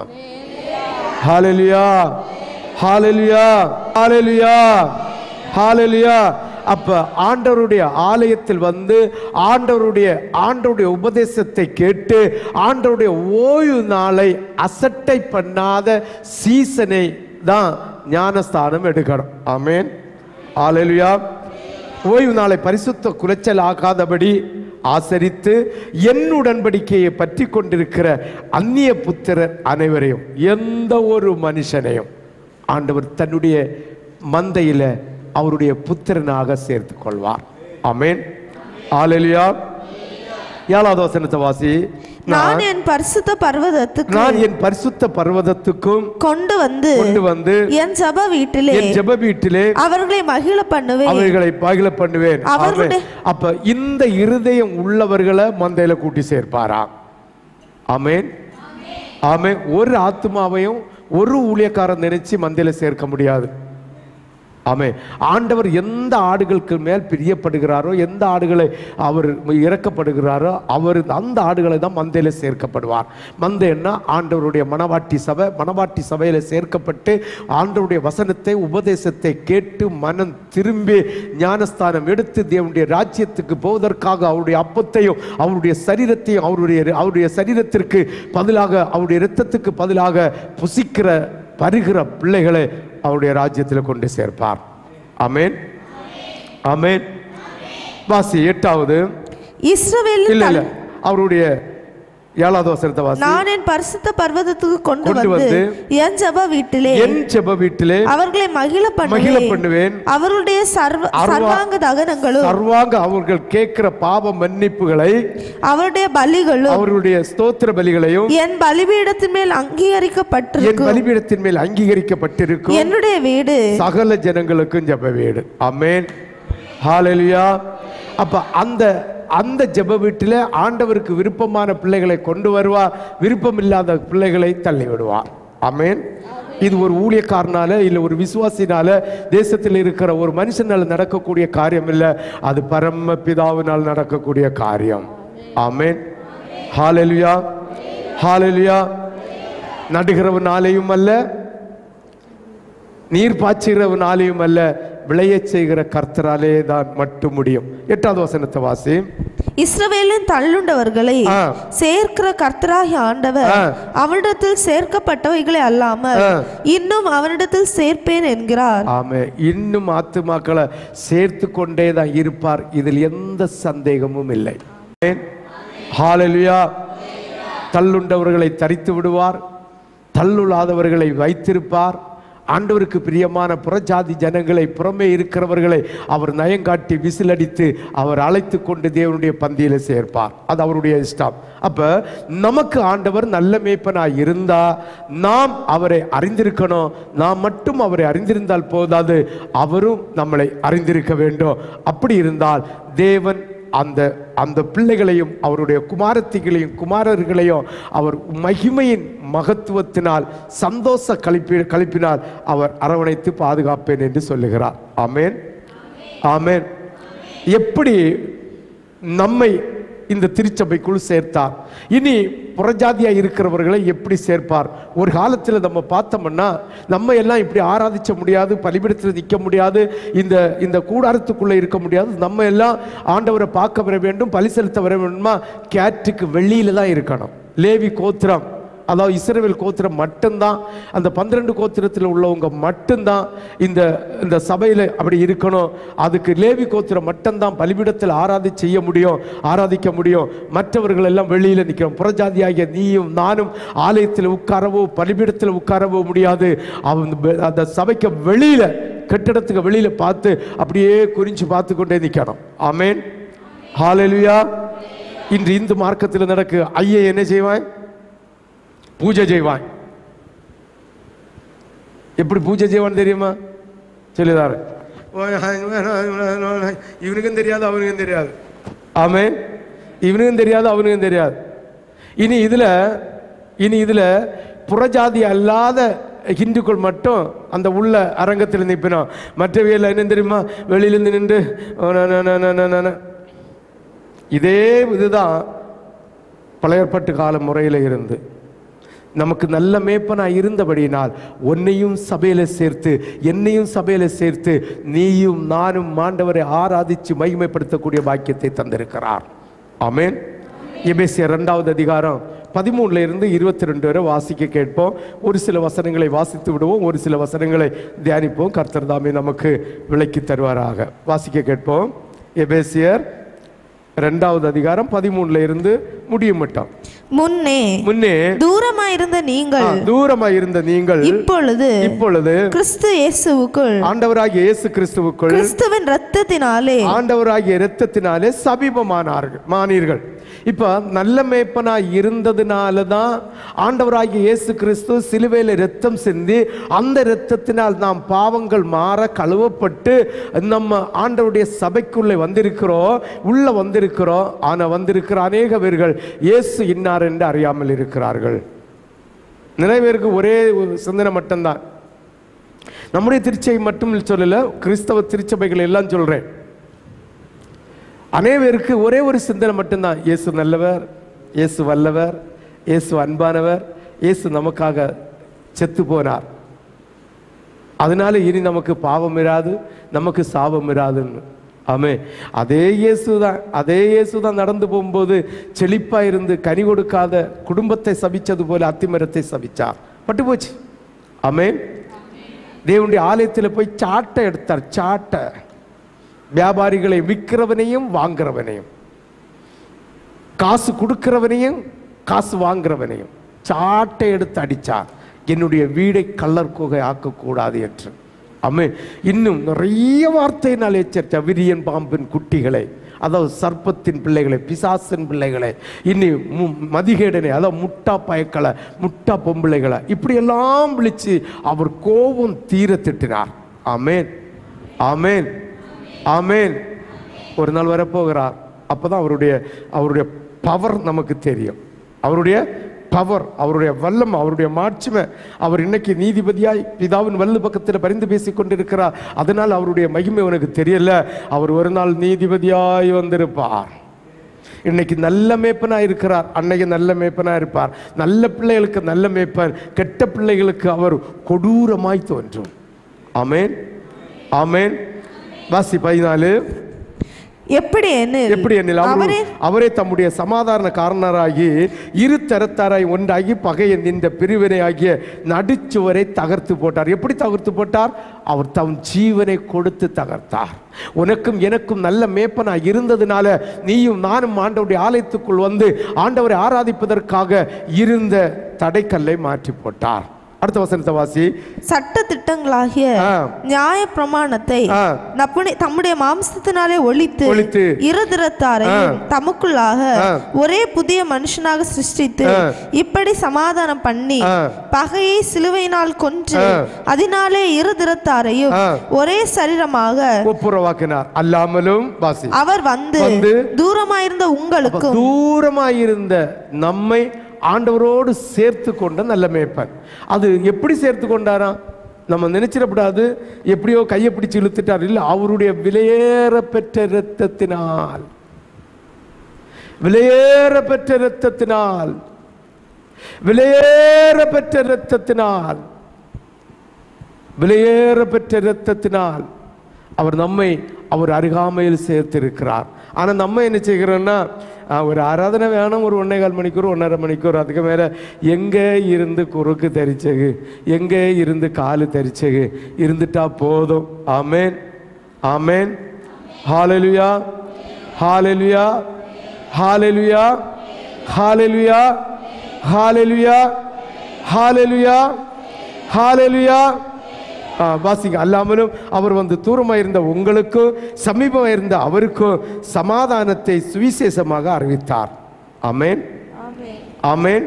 ஹalleluya ஹalleluya ஹalleluya ஹalleluya அப்ப ஆண்டவருடைய ஆலயத்தில் வந்து ஆண்டவருடைய ஆண்டவருடைய உபதேசத்தை கேட்டு ஆண்டவருடைய ஓய்வு நாளை அசட்டை பண்ணாத சீசனை தான் ஞானஸ்தானம் எடுக்கணும் ஆமென் ஹalleluya ஓய்வு நாளை பரிசுத்த குலைச்சல் ஆகாதபடி ஆசரித்து என் உடன்படிக்கையை பற்றி கொண்டிருக்கிற அந்நிய புத்திரர் அனைவரையும் எந்த ஒரு மனுஷனையும் ஆண்டவர் தன்னுடைய மந்தையில அவருடைய புத்திரனாக சேர்த்துக் கொள்வார் ஆமென் ஆலெலியா ஏழாவது வசனத்தை வாசி நான் என் பரிசுத்த பர்வதத்துக்கு நான் என் பரிசுத்த பர்வதத்துக்கும் கொண்டு வந்து கொண்டு வந்து என் ஜப வீட்டிலே என் ஜெப வீட்டிலே அவர்களை மகிழ பண்ணுவேன் அவர்களை பகில பண்ணுவேன் அவர்களுடைய- ஆமென். அப்ப இந்த இருதயம் உள்ளவர்களை மந்தையில கூட்டி சேர்ப்பாரா ஆமென் ஆமென் ஒரு ஆத்மாவையும் ஒரு ஊழியக்காரன் நினைச்சு மந்தையில சேர்க்க முடியாது ஆமே ஆண்டவர் எந்த ஆடுகளுக்கு மேல் பிரியப்படுகிறாரோ எந்த ஆடுகளை அவர் இறக்கப்படுகிறாரோ அவர் அந்த ஆடுகளை தான் மந்தையில சேர்க்கப்படுவார் மந்தைன்னா ஆண்டவருடைய மனவாட்டி சபை மனவாட்டி சபையில சேர்க்கப்பட்டு ஆண்டவருடைய வசனத்தை உபதேசத்தை கேட்டு மனம் திரும்பி ஞானஸ்தானம் எடுத்து தேவனுடைய ராஜ்யத்துக்கு போவதற்காக அவருடைய அப்பத்தையும் அவருடைய சரீரத்தையும் அவருடைய அவருடைய சரீரத்திற்கு பதிலாக அவருடைய இரத்தத்துக்கு பதிலாக புசிக்கிற பருகிற பிள்ளைகளை அவருடைய ராஜ்யத்தில் கொண்டு சேர்ப்பார் அமேன் அமேன் வாசி எட்டாவது இஸ்ரவேலின் இல்ல தல்- இல்ல அவருடைய ஏழாவது வசனத்தை வாசி நான் என் பரிசுத்த பர்வதத்துக்கு கொண்டு கொண்டு வந்து வந்து என் ஜப வீட்டிலே என் ஜெப வீட்டிலே அவர்களை மகிழ மகிழ பண்ணுவேன் பண்ணுவேன் அவருடைய சர்வ அருவா- சர்வாங்க தகனங்களும் சர்வாங்க அவர்கள் கேட்கிற பாவ மன்னிப்புகளை அவருடைய பலிகளும் அவருடைய ஸ்தோத்திர பலிகளையும் என் பலிபீடத்தின் மேல் என் அங்கீகரிக்கப்பட்டிருக்கும் பலிபீடத்தின் மேல் அங்கீகரிக்கப்பட்டிருக்கும் என்னுடைய வீடு சகல ஜனங்களுக்கும் ஜெப வீடு அமேன் ஹalleluya அப்ப அந்த அந்த ஜெப வீட்டில் ஆண்டவருக்கு விருப்பமான பிள்ளைகளை கொண்டு வருவார் விருப்பம் இல்லாத பிள்ளைகளை தள்ளி விடுவார் அமேன் இது ஒரு ஊழியக்காரனால இல்லை ஒரு விசுவாசினால தேசத்தில் இருக்கிற ஒரு மனுஷனால நடக்கக்கூடிய காரியம் இல்லை அது பரம பிதாவினால் நடக்கக்கூடிய காரியம் ஆமேன் ஹalleluya ஹalleluya நடுகிறவனாலேயும் அல்ல நீர் பாய்ச்சுகிறவனாலேயும் அல்ல விளையச் செய்கிற கர்த்தராலே தான் மட்டும் முடியும் எட்டாவது வசனத்தை வாசி இஸ்ரவேலின் தள்ளுண்டவர்களை ஆ. சேர்க்கிற கர்த்தராகிய ஆண்டவர் ஆ. அவனிடத்தில் சேர்க்கப்பட்டவைகளை அல்லாமல் ஆ. இன்னும் அவனிடத்தில் சேர்ப்பேன் என்கிறார் ஆமே இன்னும் ஆத்துமாக்களை சேர்த்து கொண்டே தான் இருப்பார் இதில் எந்த சந்தேகமும் இல்லை ஹalleluya தள்ளுண்டவர்களை தரித்து விடுவார் தள்ளுளாதவர்களை வைத்திருப்பார் ஆண்டவருக்கு பிரியமான புறஜாதி ஜனங்களை புறமே இருக்கிறவர்களை அவர் நயங்காட்டி விசிலடித்து அவர் அழைத்து கொண்டு தேவனுடைய பந்தியில சேர்ப்பார் அது அவருடைய இஷ்டம் அப்ப நமக்கு ஆண்டவர் நல்ல மேய்ப்பனாய் இருந்தா நாம் அவரை அறிந்திருக்கணும் நாம் மட்டும் அவரை அறிந்திருந்தால் போதாது அவரும் நம்மளை அறிந்திருக்க வேண்டும் அப்படி இருந்தால் தேவன் அந்த அந்த பிள்ளைகளையும் அவருடைய குமாரத்திகளையும் குமாரர்களையும் அவர் மகிமையின் மகத்துவத்தினால் சந்தோஷ கழிப்பி கழிப்பினால் அவர் அரவணைத்து பாதுகாப்பேன் என்று சொல்லுகிறார் ஆமென் ஆமென் எப்படி நம்மை இந்த திருச்சபைக்குள் சேர்த்தார் இனி புறஜாதியா இருக்கிறவர்களை எப்படி சேர்ப்பார் ஒரு காலத்தில் நம்ம பார்த்தோம்னா நம்ம எல்லாம் இப்படி ஆராதிச்ச முடியாது பலிபிடத்தில் நிற்க முடியாது இந்த இந்த கூடாரத்துக்குள்ளே இருக்க முடியாது நம்ம எல்லாம் ஆண்டவரை பார்க்க வர வேண்டும் பலி செலுத்த வர வேண்டுமா கேட்டுக்கு வெளியில தான் இருக்கணும் லேவி கோத்திரம் அதாவது இஸ்ரவேல் கோத்திரம் மட்டும்தான் அந்த பன்னிரெண்டு கோத்திரத்தில் உள்ளவங்க மட்டும்தான் இந்த இந்த சபையில் அப்படி இருக்கணும் அதுக்கு லேவி கோத்திரம் மட்டும்தான் பலிபீடத்தில் ஆராதி செய்ய முடியும் ஆராதிக்க முடியும் மற்றவர்கள் எல்லாம் வெளியில் நிற்கிறோம் புறஜாதியாகிய நீயும் நானும் ஆலயத்தில் உட்காரவோ பலிபீடத்தில் உட்காரவோ முடியாது அவன் வெ- அந்த சபைக்கு வெளியில கட்டிடத்துக்கு வெளியில பார்த்து அப்படியே குறிஞ்சு பார்த்து கொண்டே நிற்கணும் ஆமேன் ஹalleluya இன்று இந்து மார்க்கத்தில் நடக்கு ஐயா என்ன செய்வான் பூஜை செய்வான் எப்படி பூஜை செய்வான் தெரியுமா சொல்லிதாரு இவனுக்கும் தெரியாது அவனுக்கும் தெரியாது ஆமே இவனுக்கும் தெரியாது அவனுக்கும் தெரியாது இனி இதுல இனி இதுல புறஜாதி அல்லாத ஹிந்துக்கள் மட்டும் அந்த உள்ள அரங்கத்தில் நிற்பினோம் மற்றவையெல்லாம் என்ன தெரியுமா வெளியிலிருந்து நின்று "ஓ, ந, ந, ந, ந, ந, ந, ந." இதே இதுதான் பழையற்பட்டு கால முறையில் இருந்து நமக்கு நல்ல மேப்பனா இருந்தபடியினால் உன்னையும் சபையில சேர்த்து என்னையும் சபையில சேர்த்து நீயும் நானும் மாண்டவரை ஆராதிச்சு மகிமைப்படுத்தக்கூடிய பாக்கியத்தை தந்திருக்கிறார் ஆமென் எபேசியர் இரண்டாவது அதிகாரம் பதிமூணுல இருந்து இருபத்தி ரெண்டு வரை வாசிக்க கேட்போம் ஒரு சில வசனங்களை வாசித்து விடுவோம் ஒரு சில வசனங்களை தியானிப்போம் கர்த்தர் தாமே நமக்கு விளக்கி தருவாராக வாசிக்க கேட்போம் எபேசியர் ரெண்டாவது அதிகாரம் பதிமூணுல இருந்து முடியும் மட்டும் முன்னே முன்னே தூரமாயிருந்த ஆ, நீங்கள் தூரமா இருந்த நீங்கள் இப்பொழுது இப்பொழுது கிறிஸ்து இயேசுவுக்குள் ஆண்டவராகிய இயேசு கிறிஸ்துவுக்குள் கிறிஸ்துவின் ரத்தத்தினாலே ஆண்டவராகிய இரத்தத்தினாலே சமீபமானார்கள் மானீர்கள் இப்ப நல்ல மேய்ப்பனா இருந்ததுனால தான் ஆண்டவராகிய இயேசு கிறிஸ்து சிலுவையில் இரத்தம் சிந்தி அந்த இரத்தத்தினால் நாம் பாவங்கள் மாற கழுவப்பட்டு நம்ம ஆண்டவருடைய சபைக்குள்ளே வந்திருக்கிறோம் உள்ள வந்திருக்கிறோம் ஆனா வந்திருக்கிற அநேக பேர்கள் இயேசு இன்னார் என்று அறியாமல் இருக்கிறார்கள் நிறைய பேருக்கு ஒரே ஒரு சிந்தனை மட்டும்தான் நம்முடைய திருச்சபை மட்டும் சொல்லல கிறிஸ்தவ திருச்சபைகள் எல்லாம் சொல்றேன் அனைவருக்கு ஒரே ஒரு சிந்தனை மட்டும்தான் இயேசு நல்லவர் இயேசு வல்லவர் இயேசு அன்பானவர் இயேசு நமக்காக செத்து போனார் அதனால இனி நமக்கு பாவம் இராது நமக்கு சாபம் இராதுன்னு ஆமே அதே இயேசு தான் அதே இயேசு தான் நடந்து போகும்போது செழிப்பா இருந்து கனி கொடுக்காத குடும்பத்தை சபிச்சது போல அத்திமரத்தை சபிச்சார் பட்டு போச்சு ஆமே தேவனுடைய ஆலயத்தில் போய் சாட்டை எடுத்தார் சாட்டை வியாபாரிகளை விற்கிறவனையும் வாங்குறவனையும் காசு கொடுக்கிறவனையும் காசு வாங்குறவனையும் சாட்டை எடுத்து அடிச்சார் என்னுடைய வீடை கள்ளர் குகை ஆக்கக்கூடாது என்று அம்மே இன்னும் நிறைய வார்த்தையினால் எச்சரித்த விரியன் பாம்பின் குட்டிகளை அதாவது சர்ப்பத்தின் பிள்ளைகளை பிசாசின் பிள்ளைகளை இன்னி மு மதிகேடனை அதாவது முட்டா பயக்களை முட்டா பொம்பிளைகளை இப்படியெல்லாம் விழிச்சு அவர் கோபம் தீர திட்டினார் ஆமேன் ஆமேன் ஆமேன் ஒரு நாள் வரப்போகிறார் அப்பதான் அவருடைய அவருடைய பவர் நமக்கு தெரியும் அவருடைய பவர் அவருடைய வல்லம் அவருடைய மாட்சிமை அவர் இன்னைக்கு நீதிபதியாய் பிதாவின் வல்லு பக்கத்தில் பரிந்து பேசிக் கொண்டிருக்கிறார் அதனால் அவருடைய மகிமை உனக்கு தெரியல அவர் ஒரு நாள் நீதிபதியாய் வந்திருப்பார் இன்னைக்கு நல்ல மேப்பனா இருக்கிறார் அன்னைக்கு நல்ல மேப்பனா இருப்பார் நல்ல பிள்ளைகளுக்கு நல்ல மேப்பன் கெட்ட பிள்ளைகளுக்கு அவர் கொடூரமாய் தோன்றும் ஆமேன் ஆமேன் வாசி பதினாலு எப்படி எனில் எப்படி எண்ணில் அவரே அவரே தம்முடைய சமாதான காரணராகி இரு தரத்தாராய் ஒன்றாகி பகையை நின்ற பிரிவினை ஆகிய நடுச்சுவரை தகர்த்து போட்டார் எப்படி தகர்த்து போட்டார் அவர் தம் ஜீவனை கொடுத்து தகர்த்தார் உனக்கும் எனக்கும் நல்ல மேப்பனா இருந்ததுனால நீயும் நானும் ஆண்டவருடைய ஆலயத்துக்குள் வந்து ஆண்டவரை ஆராதிப்பதற்காக இருந்த தடைக்கல்லை மாற்றி போட்டார் அடுத்த வசனத்தை வாசி சட்ட திட்டங்களாகிய ஆ. நியாய பிரமாணத்தை ஆ. நப்புனி- தம்முடைய மாம்சத்தினாலே ஒழித்து ஒழித்து. இருதிரத்தாரையும் தமக்குள்ளாக ஆ. ஒரே புதிய மனுஷனாக சிருஷ்டித்து ஆ. இப்படி சமாதானம் பண்ணி ஆ. பகையை சிலுவையினால் கொன்று ஆ. அதனாலே இருதிரத்தாரையும் ஆ. ஒரே சரீரமாக ஒப்புரவாக்கினார் அல்லாமலும் வாசி அவர் வந்து வந்து தூரமாயிருந்த உங்களுக்கும் தூரமாயிருந்த நம்மை ஆண்டவரோடு சேர்த்து கொண்ட நல்ல மேய்ப்பன் அது எப்படி சேர்த்து கொண்டாராம் நம்ம நினைச்சிடக்கூடாது எப்படியோ கையை பிடிச்சு இழுத்துட்டார் இல்லை அவருடைய விலையேற பெற்ற இரத்தத்தினால் விலையேற பெற்ற இரத்தத்தினால் விலையேற பெற்ற இரத்தத்தினால் விலையேற பெற்ற இரத்தத்தினால் அவர் நம்மை அவர் அருகாமையில் சேர்த்திருக்கிறார் ஆனால் நம்ம என்ன செய்கிறோம்னா ஆ, ஒரு ஆராதனை வேணும் ஒரு ஒன்றே கால் மணிக்கூர் ஒன்றரை மணிக்கூர் அதுக்கு மேலே எங்கே இருந்து குறுக்கு தரிச்சகு எங்கே இருந்து காலு தரிச்சகு இருந்துட்டா போதும் amen amen hallelujah hallelujah hallelujah hallelujah hallelujah hallelujah hallelujah ஆ, வாசிங்க அல்லாமலும் அவர் வந்து தூரமாக இருந்த உங்களுக்கும் சமீபமாக இருந்த அவருக்கும் சமாதானத்தை சுவிசேஷமாக அறிவித்தார் ஆமென் ஆமென்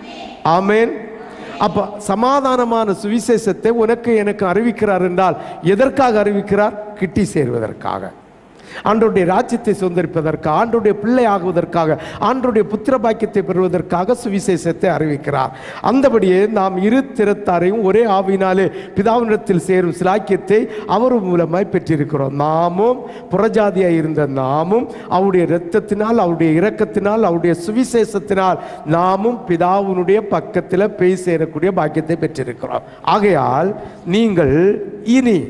ஆமென் அப்ப சமாதானமான சுவிசேஷத்தை உனக்கு எனக்கு அறிவிக்கிறார் என்றால் எதற்காக அறிவிக்கிறார் கிட்டி சேர்வதற்காக ஆண்டோடைய ராஜ்யத்தை சுதந்திரிப்பதற்காக ஆண்டோடைய பிள்ளை ஆகுவதற்காக ஆண்டோடைய புத்திர பாக்கியத்தை பெறுவதற்காக சுவிசேஷத்தை அறிவிக்கிறார் அந்தபடியே நாம் இரு திறத்தாரையும் ஒரே ஆவினாலே பிதாவினிடத்தில் சேரும் சிலாக்கியத்தை அவர் மூலமாய் பெற்றிருக்கிறோம் நாமும் புறஜாதியாய் இருந்த நாமும் அவருடைய இரத்தத்தினால் அவருடைய இரக்கத்தினால் அவருடைய சுவிசேஷத்தினால் நாமும் பிதாவினுடைய பக்கத்தில் பேய் சேரக்கூடிய பாக்கியத்தை பெற்றிருக்கிறோம் ஆகையால் நீங்கள் இனி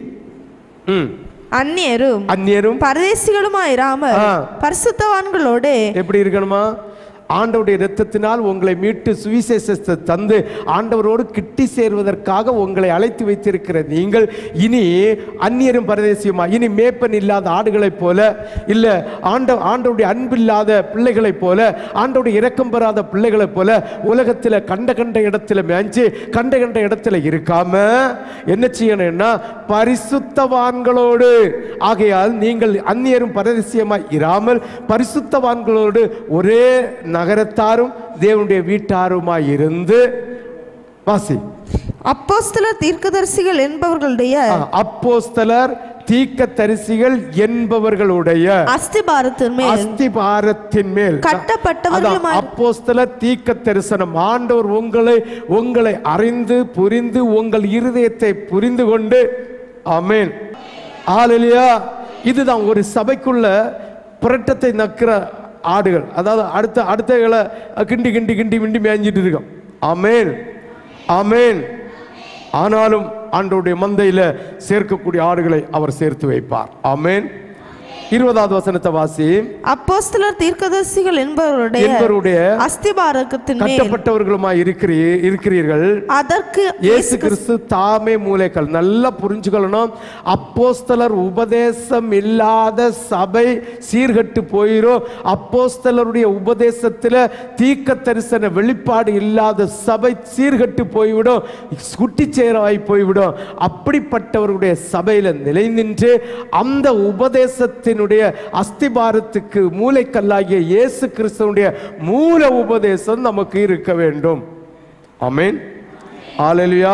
ம், அந்நியரும் அந்நியரும் பரதேசிகளுமாயிராமல் ஆ. பரிசுத்தவான்களோடு எப்படி இருக்கணுமா ஆண்டவருடைய இரத்தத்தினால் உங்களை மீட்டு சுவிசேஷத்தை தந்து ஆண்டவரோடு கிட்டி சேர்வதற்காக உங்களை அழைத்து வைத்திருக்கிற நீங்கள் இனி அந்நியரும் பரதேசியமா இனி மேப்பன் இல்லாத ஆடுகளைப் போல இல்ல ஆண்ட ஆண்டவருடைய அன்பில்லாத பிள்ளைகளைப் போல ஆண்டவருடைய இரக்கம் பெறாத பிள்ளைகளைப் போல உலகத்தில் கண்ட கண்ட இடத்துல மேய்ஞ்சு கண்ட கண்ட இடத்துல இருக்காம என்ன செய்யணும்னா பரிசுத்தவான்களோடு ஆகையால் நீங்கள் அந்நியரும் பரதேசியமாய் இராமல் பரிசுத்தவான்களோடு ஒரே நகரத்தாரும் தேவனுடைய வீட்டாருமாய் இருந்து வாசி அப்போஸ்தலர் தீர்க்கதரிசிகள் என்பவர்களுடைய ஆ, அப்போஸ்தலர் தீக்கத்தரிசிகள் என்பவர்களுடைய அஸ்திபாரத்தின் மேல் அஸ்திபாரத்தின் மேல் கட்டப்பட்டவர்களுமாய்- அதான் அப்போஸ்தலர் தீக்க தரிசனம் ஆண்டவர் உங்களை உங்களை அறிந்து புரிந்து உங்கள் இருதயத்தை புரிந்து கொண்டு ஆமென் ஆலையா இதுதான் ஒரு சபைக்குள்ள புரட்டத்தை நக்கிற ஆடுகள் அதாவது அடுத்த அடுத்தகளை கிண்டி கிண்டி கிண்டி கிண்டி மேய்ஞ்சிட்டு இருக்கோம் ஆமென் ஆமென் ஆனாலும் ஆண்டவருடைய மந்தையில சேர்க்கக்கூடிய ஆடுகளை அவர் சேர்த்து வைப்பார் ஆமென் இருபதாவது வசனத்தை வாசி அப்போஸ்தலர் தீர்க்கதரிசிகள் என்பவருடைய என்பவருடைய அஸ்திபாரகத்தின் மேல் கட்டப்பட்டவர்களுமாய் இருக்கிறீ இருக்கிறீர்கள் அதற்கு இயேசு கிறிஸ்து தாமே மூலைக்கல் நல்லா புரிஞ்சுக்கணும் அப்போஸ்தலர் உபதேசம் இல்லாத சபை சீர்கட்டு போயிரும் அப்போஸ்தலருடைய உபதேசத்தில் தீக்க தரிசன வெளிப்பாடு இல்லாத சபை சீர்கட்டு போய்விடும் குட்டிச்சேராய் போய்விடும் அப்படிப்பட்டவருடைய சபையில் நிலை நின்று அந்த உபதேசத்தினுடைய அஸ்திபாரத்துக்கு மூளைக்கல்லாகிய இயேசு கிறிஸ்துவனுடைய மூல உபதேசம் நமக்கு இருக்க வேண்டும் ஆமென் ஆலேலுயா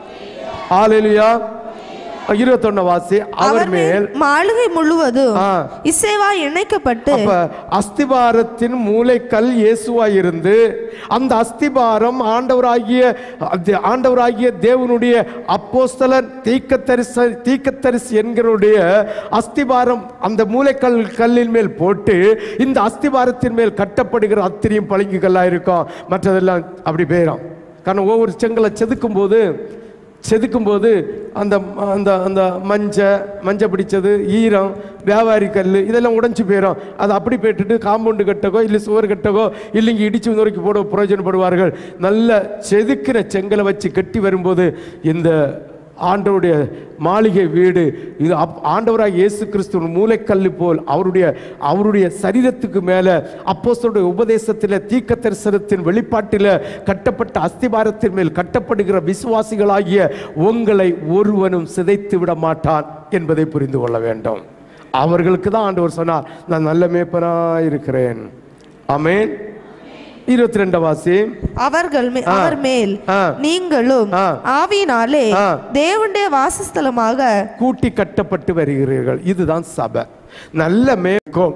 ஆலேலுயா இருபத்தொன்னு வாசி அவர் மேல் மாளிகை முழுவதும் ஆ. இசைவா இணைக்கப்பட்டு அப்ப அஸ்திபாரத்தின் மூளைக்கல் இயேசுவாய் இருந்து அந்த அஸ்திபாரம் ஆண்டவராகிய அது ஆண்டவராகிய தேவனுடைய அப்போஸ்தலர் தீக்கத்தரிச தீக்கத்தரிசி என்கிறவுடைய அஸ்திபாரம் அந்த மூளைக்கல் கல்லின் மேல் போட்டு இந்த அஸ்திபாரத்தின் மேல் கட்டப்படுகிற அத்திரியும் பளிங்குகள்லாம் இருக்கும் மற்றதெல்லாம் அப்படி போயிடும் காரணம் ஒவ்வொரு செங்கலை செதுக்கும் போது செதுக்கும் போது அந்த அந்த அந்த மஞ்சை மஞ்சள் பிடிச்சது ஈரம் வியாபாரி கல் இதெல்லாம் உடைஞ்சு போயிடும் அதை அப்படி போட்டுட்டு காம்பவுண்டு கட்டக்கோ இல்லை சுவர் கட்டக்கோ இல்லைங்க இடிச்சு நொறுக்கி போட பிரயோஜனப்படுவார்கள் நல்ல செதுக்கிற செங்கலை வச்சு கட்டி வரும்போது இந்த ஆண்டவருடைய மாளிகை வீடு இது அப் ஆண்டவராக இயேசு கிறிஸ்துவின் மூளைக்கல்லு போல் அவருடைய அவருடைய சரீரத்துக்கு மேலே அப்போஸ்தலருடைய உபதேசத்தில் தீக்க தரிசனத்தின் வெளிப்பாட்டில் கட்டப்பட்ட அஸ்திபாரத்தின் மேல் கட்டப்படுகிற விசுவாசிகளாகிய உங்களை ஒருவனும் சிதைத்து விட மாட்டான் என்பதை புரிந்து கொள்ள வேண்டும் அவர்களுக்கு தான் ஆண்டவர் சொன்னார் நான் நல்ல மேய்ப்பனாய் இருக்கிறேன் ஆமென் இருபத்தி ரெண்டு வாசி அவர்கள் மே- ஆ. அவர் மேல் ஆ. நீங்களும் ஆ. ஆவியினாலே ஆ. தேவனுடைய வாசஸ்தலமாக கூட்டி கட்டப்பட்டு வருகிறீர்கள் இதுதான் சபை நல்ல மேற்கோள்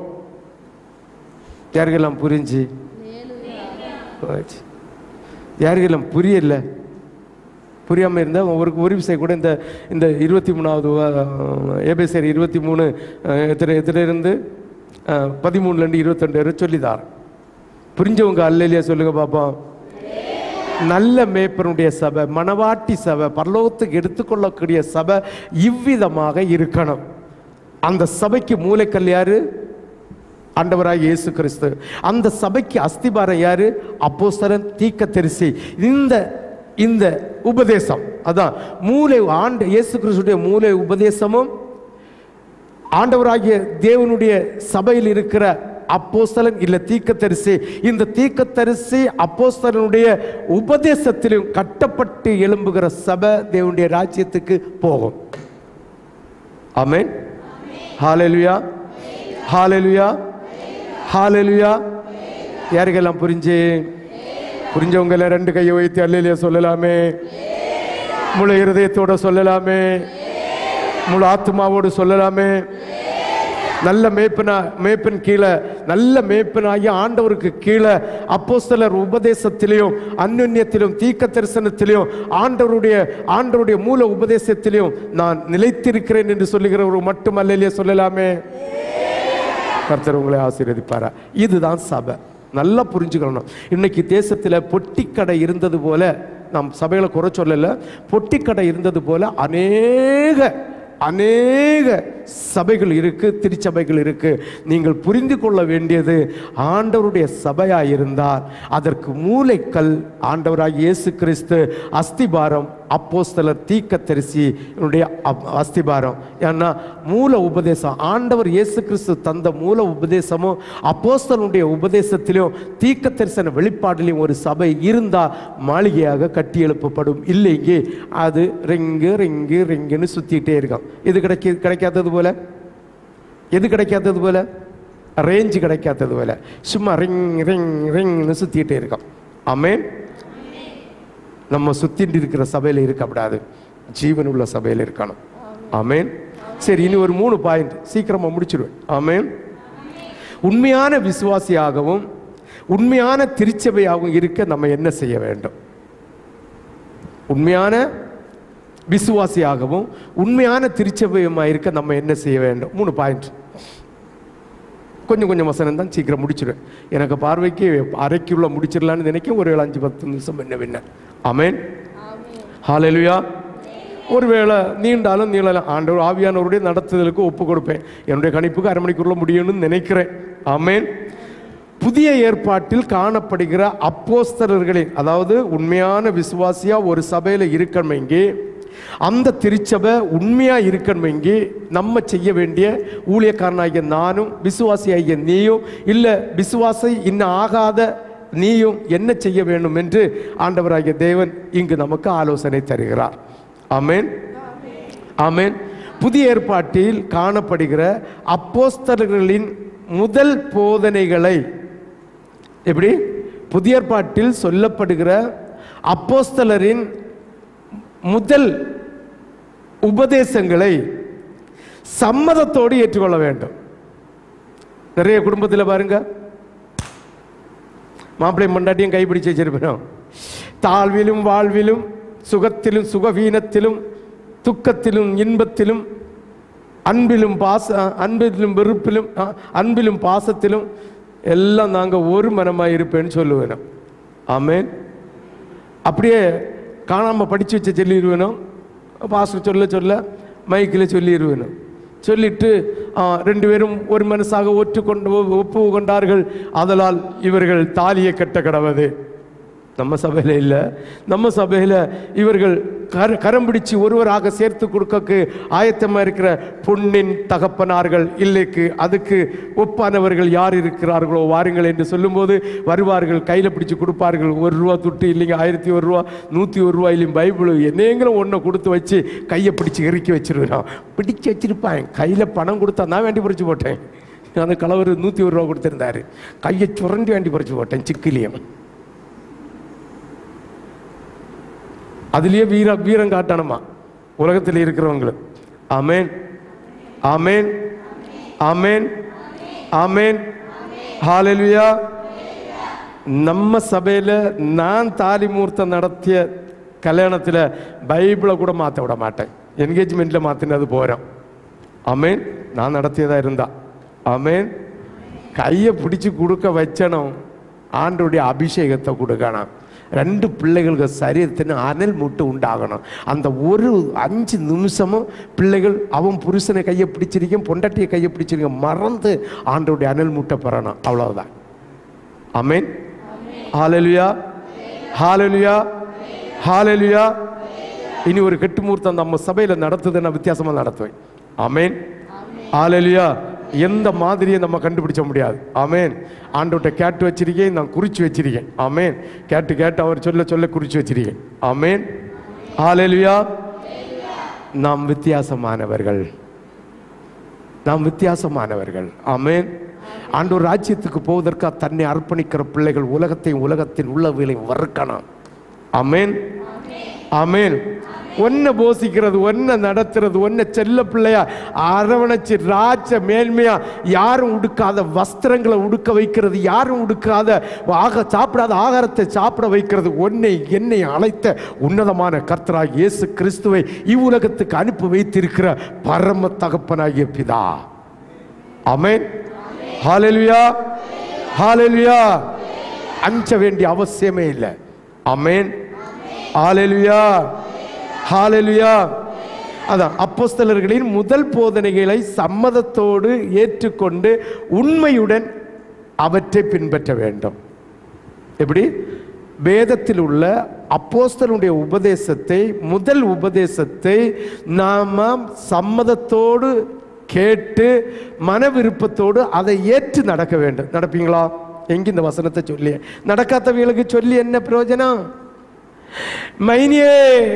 யாருக்கெல்லாம் புரிஞ்சு போச்சு. யாருக்கெல்லாம் புரியல புரியாமல் இருந்தால் ஒரு ஒரு விஷயம் கூட இந்த இந்த இருபத்தி மூணாவது ஏபேசர் இருபத்தி மூணு அஹ், எத்தனை எத்தனை இருந்து அஹ், பதிமூணுலேருந்து இருபத்தெண்டு வரை சொல்லிதார் புரிஞ்சவங்க அல்லையா சொல்லுங்க பாப்போம் நல்ல மேய்ப்பனுடைய சபை மணவாட்டி சபை பரலோகத்துக்கு எடுத்துக்கொள்ளக்கூடிய சபை இவ்விதமாக இருக்கணும் அந்த சபைக்கு மூளைக்கல் யாரு ஆண்டவராக இயேசு கிறிஸ்து அந்த சபைக்கு அஸ்திபாரம் யாரு அப்போஸ்தலன் தீர்க்கதரிசி இந்த இந்த உபதேசம் அதான் மூளை ஆண்டு இயேசு கிறிஸ்துடைய மூளை உபதேசமும் ஆண்டவராகிய தேவனுடைய சபையில் இருக்கிற அப்போஸ்தலன் இல்ல தீர்க்கதரிசி இந்த தீர்க்கதரிசி அப்போஸ்தலனுடைய உபதேசத்திலும் கட்டப்பட்டு எழும்புகிற சபை தேவனுடைய ராஜ்யத்துக்கு போகும் ஆமென் ஹalleluya ஹalleluya ஹalleluya யாருக்கெல்லாம் புரிஞ்சு புரிஞ்சவங்க எல்லாம் ரெண்டு கையை வைத்து அல்லையா சொல்லலாமே முழு இருதயத்தோட சொல்லலாமே முழு ஆத்மாவோடு சொல்லலாமே நல்ல மேய்ப்பனா மேய்ப்பன் கீழே நல்ல மேய்ப்பனாகி ஆண்டவருக்கு கீழே அப்போஸ்தலர் உபதேசத்திலையும் அந்யுன்யத்திலும் தீக்க தரிசனத்திலையும் ஆண்டவருடைய ஆண்டவருடைய மூல உபதேசத்திலையும் நான் நிலைத்திருக்கிறேன் என்று சொல்லுகிறவர் மட்டுமல்ல இல்லையா சொல்லலாமே கர்த்தர் உங்களை ஆசீர்வதிப்பாரா இதுதான் சபை நல்லா புரிஞ்சுக்கணும் இன்னைக்கு தேசத்தில் பொட்டிக்கடை இருந்தது போல நாம் சபைகளை குறை சொல்லல பொட்டிக்கடை இருந்தது போல அநேக அநேக சபைகள் இருக்கு திருச்சபைகள் இருக்கு நீங்கள் புரிந்து கொள்ள வேண்டியது ஆண்டவருடைய சபையா இருந்தால் அதற்கு மூளைக்கல் ஆண்டவராக இயேசு கிறிஸ்து அஸ்திபாரம் அப்போஸ்தலர் தீக்கத்தரிசி என்னுடைய அஸ்திபாரம் ஏன்னா மூல உபதேசம் ஆண்டவர் இயேசு கிறிஸ்து தந்த மூல உபதேசமும் அப்போஸ்தலனுடைய உபதேசத்திலும் தீக்க தரிசன வெளிப்பாட்டிலையும் ஒரு சபை இருந்தால் மாளிகையாக கட்டி எழுப்பப்படும் இல்லைங்க அது ரெங்கு ரெங்கு ரெங்குன்னு சுத்திட்டே இருக்கும் இது கிடைக்க கிடைக்காதது போல எது கிடைக்காதது போல ரேஞ்சு கிடைக்காதது போல சும்மா ரிங் ரிங் ரிங்னு சுத்திட்டே இருக்கும் ஆமென் நம்ம சுத்திட்டு இருக்கிற சபையில் இருக்கக்கூடாது ஜீவன் உள்ள சபையில் இருக்கணும் ஆமென் சரி இனி ஒரு மூணு பாயிண்ட் சீக்கிரமா முடிச்சிருவேன் ஆமென் உண்மையான விசுவாசியாகவும் உண்மையான திருச்சபையாகவும் இருக்க நம்ம என்ன செய்ய வேண்டும் உண்மையான விசுவாசியாகவும் உண்மையான திருச்சபையுமாக இருக்க நம்ம என்ன செய்ய வேண்டும் மூணு பாயிண்ட் கொஞ்சம் கொஞ்சம் வசனம் தான் சீக்கிரம் முடிச்சிடுவேன் எனக்கு பார்வைக்கு அரைக்குள்ள முடிச்சிடலான்னு நினைக்க ஒரு ஏழு அஞ்சு பத்து நிமிஷம் என்ன பின்ன அமேன் ஹalleluya ஒருவேளை நீண்டாலும் நீளலாம் ஆண்டவர் ஆவியானவருடைய நடத்துதலுக்கு ஒப்பு கொடுப்பேன் என்னுடைய கணிப்புக்கு அரை மணிக்குள்ள முடியும்னு நினைக்கிறேன் ஆமென் புதிய ஏற்பாட்டில் காணப்படுகிற அப்போஸ்தலர்களின் அதாவது உண்மையான விசுவாசியா ஒரு சபையில் இருக்கணுமெங்கே அந்த திருச்சபை உண்மையா இருக்கணுமெங்கே நம்ம செய்ய வேண்டிய ஊழியக்காரனாகிய நானும் விசுவாசியாகிய நீயும் இல்லை விசுவாசை இன்னும் ஆகாத நீயும் என்ன செய்ய வேண்டும் என்று ஆண்டவராகிய தேவன் இங்கு நமக்கு ஆலோசனை தருகிறார் ஆமென் ஆமென் புதிய ஏற்பாட்டில் காணப்படுகிற அப்போஸ்தலர்களின் முதல் போதனைகளை எப்படி புதிய ஏற்பாட்டில் சொல்லப்படுகிற அப்போஸ்தலரின் முதல் உபதேசங்களை சம்மதத்தோடு ஏற்றுக்கொள்ள வேண்டும் நிறைய குடும்பத்தில் பாருங்க மாப்பிள்ளை மண்டாட்டியும் கைப்பிடிச்சு வச்சிருப்போம் தாழ்விலும் வாழ்விலும் சுகத்திலும் சுகவீனத்திலும் துக்கத்திலும் இன்பத்திலும் அன்பிலும் பாச அன்பிலும் வெறுப்பிலும் அ, அன்பிலும் பாசத்திலும் எல்லாம் நாங்கள் ஒரு மனமாக இருப்பேன்னு சொல்லுவேன் ஆமென் அப்படியே காணாமல் படித்து வச்ச சொல்லிடுவேனும் பாஸ்டர் சொல்ல சொல்ல மைக்கில் சொல்லிடுவேனும் சொல்லிட்டு ஆ, ரெண்டு பேரும் ஒரு மனசாக ஒற்றுக்கொண்டு ஒப்பு கொண்டார்கள் அதனால் இவர்கள் தாலியை கட்ட கடவது நம்ம சபையில் இல்லை நம்ம சபையில் இவர்கள் கர கரம் பிடிச்சு ஒருவராக சேர்த்து கொடுக்கக்கு ஆயத்தமாக இருக்கிற பொன்னின் தகப்பனார்கள் இல்லைக்கு அதுக்கு ஒப்பானவர்கள் யார் இருக்கிறார்களோ வாருங்கள் என்று சொல்லும்போது வருவார்கள் கையில் பிடிச்சு கொடுப்பார்கள் ஒரு ரூபா துட்டு இல்லைங்க ஆயிரத்தி ஒரு ரூபா நூற்றி ஒரு ரூபாயிலும் பைபிள் என்னங்களும் ஒன்றை கொடுத்து வச்சு கையை பிடிச்சி இறுக்கி வச்சிருக்கிறான் பிடிச்சு வச்சிருப்பான் கையில் பணம் கொடுத்தா நான் வேண்டி பறிச்சு போட்டேன் அந்த கலவர் நூற்றி ஒரு ரூபா கொடுத்துருந்தாரு கையை சுரண்டி வேண்டி பறிச்சு போட்டேன் சிக்கிலியும் அதுலயே வீர வீரம் காட்டணுமா உலகத்தில் இருக்கிறவங்களுக்கு ஆமேன் ஆமேன் ஆமேன் ஆமேன் ஹalleluya நம்ம சபையில் நான் தாலி முகூர்த்தம் நடத்திய கல்யாணத்தில் பைபிளை கூட மாற்ற விட மாட்டேன் என்கேஜ்மெண்ட்டில் மாற்றினது போகிறோம் ஆமேன் நான் நடத்தியதா இருந்தா ஆமேன் கையை பிடிச்சு கொடுக்க வச்சனும் ஆண்டோடைய அபிஷேகத்தை கொடுக்கணும் ரெண்டு பிள்ளைகளுக்கு சரீரത്തിന് அனல் மூட்டு உண்டாகணும் அந்த ஒரு அஞ்சு நிமிஷமும் பிள்ளைகள் அவன் புருஷனை கையை பிடிச்சிருக்கேன் பொண்டாட்டியை கையை பிடிச்சிருக்கேன் மறந்து ஆண்டோடைய அனல் மூட்டை பெறணும் அவ்வளவுதான் அமேன் ஹாலலுயா ஹாலலுயா ஹாலலுயா இனி ஒரு கெட்டு முகூர்த்தம் நம்ம சபையில் நடத்துது நான் வித்தியாசமாக நடத்துவேன் ஆமேன் ஹாலலுயா எந்த மாதிரியை நம்ம கண்டுபிடிச்ச முடியாது ஆமேன் ஆண்டோட்ட கேட்டு வச்சிருக்கேன் நான் குறிச்சு வச்சிருக்கேன் ஆமேன் கேட்டு கேட்டு அவர் சொல்ல சொல்ல குறிச்சு வச்சிருக்கேன் ஆமேன் ஹாலலுயா நாம் வித்தியாசமானவர்கள் நாம் வித்தியாசமானவர்கள் ஆமேன் ஆண்டோர் ராஜ்யத்துக்கு போவதற்காக தன்னை அர்ப்பணிக்கிற பிள்ளைகள் உலகத்தையும் உலகத்தின் உள்ளவைகளையும் வறுக்கணும் ஆமேன் ஆமேன் ஒன்ன போசிக்கிறது ஒன்ன நடத்துறது ஒன்ன செல்ல பிள்ளையா அரவணைச்சு ராஜ மேன்மையா யாரும் உடுக்காத வஸ்திரங்களை உடுக்க வைக்கிறது யாரும் உடுக்காத ஆக சாப்பிடாத ஆகாரத்தை சாப்பிட வைக்கிறது ஒன்னை என்னை அழைத்த உன்னதமான கர்த்தராக இயேசு கிறிஸ்துவை இவ்வுலகத்துக்கு அனுப்பி வைத்திருக்கிற பரம தகப்பனாகிய பிதா ஆமென் ஹalleluya ஹalleluya அஞ்ச வேண்டிய அவசியமே இல்லை ஆமென் ஹalleluya ஹalleluya அதான் அப்போஸ்தலர்களின் முதல் போதனைகளை சம்மதத்தோடு ஏற்றுக்கொண்டு உண்மையுடன் அவற்றை பின்பற்ற வேண்டும் எப்படி வேதத்தில் உள்ள அப்போஸ்தலனுடைய உபதேசத்தை முதல் உபதேசத்தை நாம சம்மதத்தோடு கேட்டு மன விருப்பத்தோடு அதை ஏற்று நடக்க வேண்டும் நடப்பீங்களா எங்க இந்த வசனத்தை சொல்லி நடக்காதவங்களுக்கு சொல்லி என்ன பிரயோஜனம் மைனியே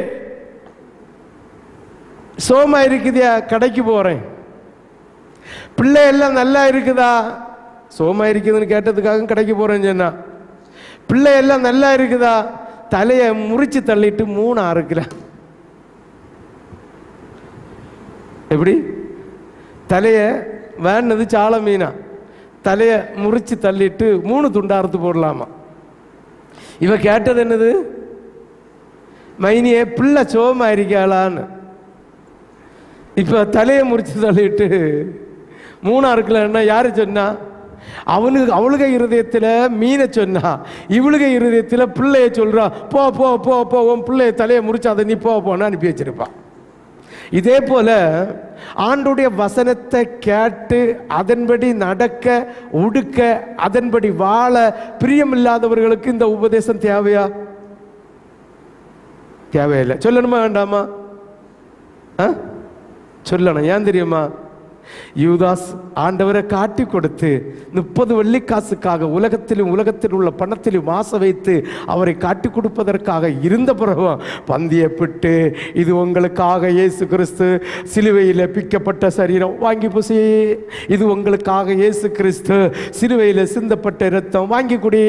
சோமா இருக்குதியா கடைக்கு போறேன் பிள்ளை எல்லாம் நல்லா இருக்குதா சோமா இருக்குதுன்னு கேட்டதுக்காக கடைக்கு போறேன்னு சொன்னா பிள்ளை எல்லாம் நல்லா இருக்குதா தலையை முறிச்சு தள்ளிட்டு மூணு அறுக்கல எப்படி தலையை வேண்டது சால மீனா தலையை முறிச்சு தள்ளிட்டு மூணு துண்டா அறுத்து போடலாமா இவ கேட்டது என்னது மைனியே பிள்ளை சோமா இருக்காளான்னு இப்போ தலையை முறிச்சு தள்ளிட்டு மூணா இருக்கலன்னா யாரு சொன்னா அவனுக்கு அவளுக இருதயத்தில் மீனை சொன்னா இவளுக இருதயத்தில் பிள்ளைய சொல்றா போ போ போ போ உன் பிள்ளைய தலையை முறிச்சாத நீ போ போன்னு அனுப்பி வச்சிருப்பான் இதே போல ஆண்டுடைய வசனத்தை கேட்டு அதன்படி நடக்க உடுக்க அதன்படி வாழ பிரியமில்லாதவர்களுக்கு இந்த உபதேசம் தேவையா தேவையில்லை சொல்லணுமா வேண்டாமா ஆ? சொல்லணும் ஏன் தெரியுமா யூதாஸ் ஆண்டவரை காட்டி கொடுத்து முப்பது வெள்ளிக்காசுக்காக உலகத்திலும் உலகத்தில் உள்ள பணத்திலும் ஆசை வைத்து அவரை காட்டி கொடுப்பதற்காக இருந்த பிறகு பந்தியப்பட்டு இது உங்களுக்காக இயேசு கிறிஸ்து சிலுவையில் பிக்கப்பட்ட சரீரம் வாங்கி புசி இது உங்களுக்காக இயேசு கிறிஸ்து சிலுவையில் சிந்தப்பட்ட இரத்தம் வாங்கி குடி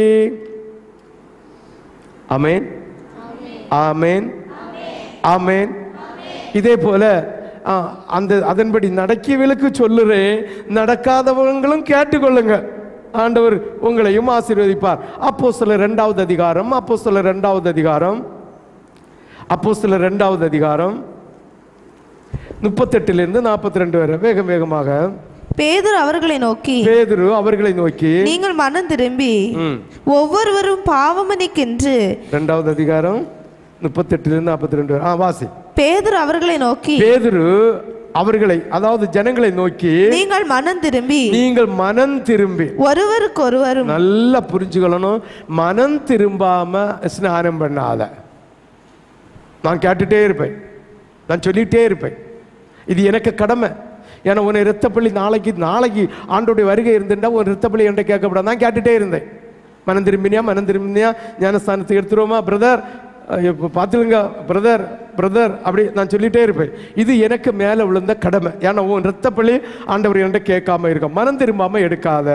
ஆமென் ஆமென் ஆமென் இதே போல ஆ, அந்த அதன்படி நடக்கியவர்களுக்கு சொல்லுறேன் நடக்காதவங்களும் கேட்டுக்கொள்ளுங்க ஆண்டவர் உங்களையும் ஆசீர்வதிப்பார் அப்போ சில ரெண்டாவது அதிகாரம் அப்போ சில ரெண்டாவது அதிகாரம் அப்போ சில ரெண்டாவது அதிகாரம் முப்பத்தெட்டுலேருந்து நாற்பத்தி ரெண்டு வரை வேகம் வேகமாக பேதுரு அவர்களை நோக்கி பேதுரு அவர்களை நோக்கி நீங்கள் மனம் திரும்பி ம், ஒவ்வொருவரும் பாவமணிக்கென்று ரெண்டாவது அதிகாரம் முப்பத்தெட்டுலேருந்து நாற்பத்தி ரெண்டு வரை ஆ வாசி பேதுரு அவர்களை நோக்கி பேதுரு அவர்களை அதாவது ஜனங்களை நோக்கி நீங்கள் மனம் திரும்பி நீங்கள் மனம் திரும்பி ஒருவருக்கொருவரும் நல்லா புரிஞ்சுக்கணும் மனம் திரும்பாம ஸ்நானம் பண்ணாத நான் கேட்டுட்டே இருப்பேன் நான் சொல்லிட்டே இருப்பேன் இது எனக்கு கடமை ஏன்னா உன்னை இரத்தப்பள்ளி நாளைக்கு நாளைக்கு ஆண்டோடைய வருகை இருந்துட்டா ஒரு இரத்தப்பள்ளி என்கிட்ட கேட்கப்படாது நான் கேட்டுட்டே இருந்தேன் மனம் திரும்பினியா மனம் திரும்பினியா ஞானஸ்தானத்துக்கு எடுத்துருவோமா பிரதர் இப்போ பார்த்துருங்க பிரதர் பிரதர் அப்படி நான் சொல்லிட்டே இருப்பேன் இது எனக்கு மேலே விழுந்த கடமை ஏன்னா உன் இரத்தப்பள்ளி ஆண்டவர் என்கிட்ட கேட்காம இருக்க மனம் திரும்பாம எடுக்காத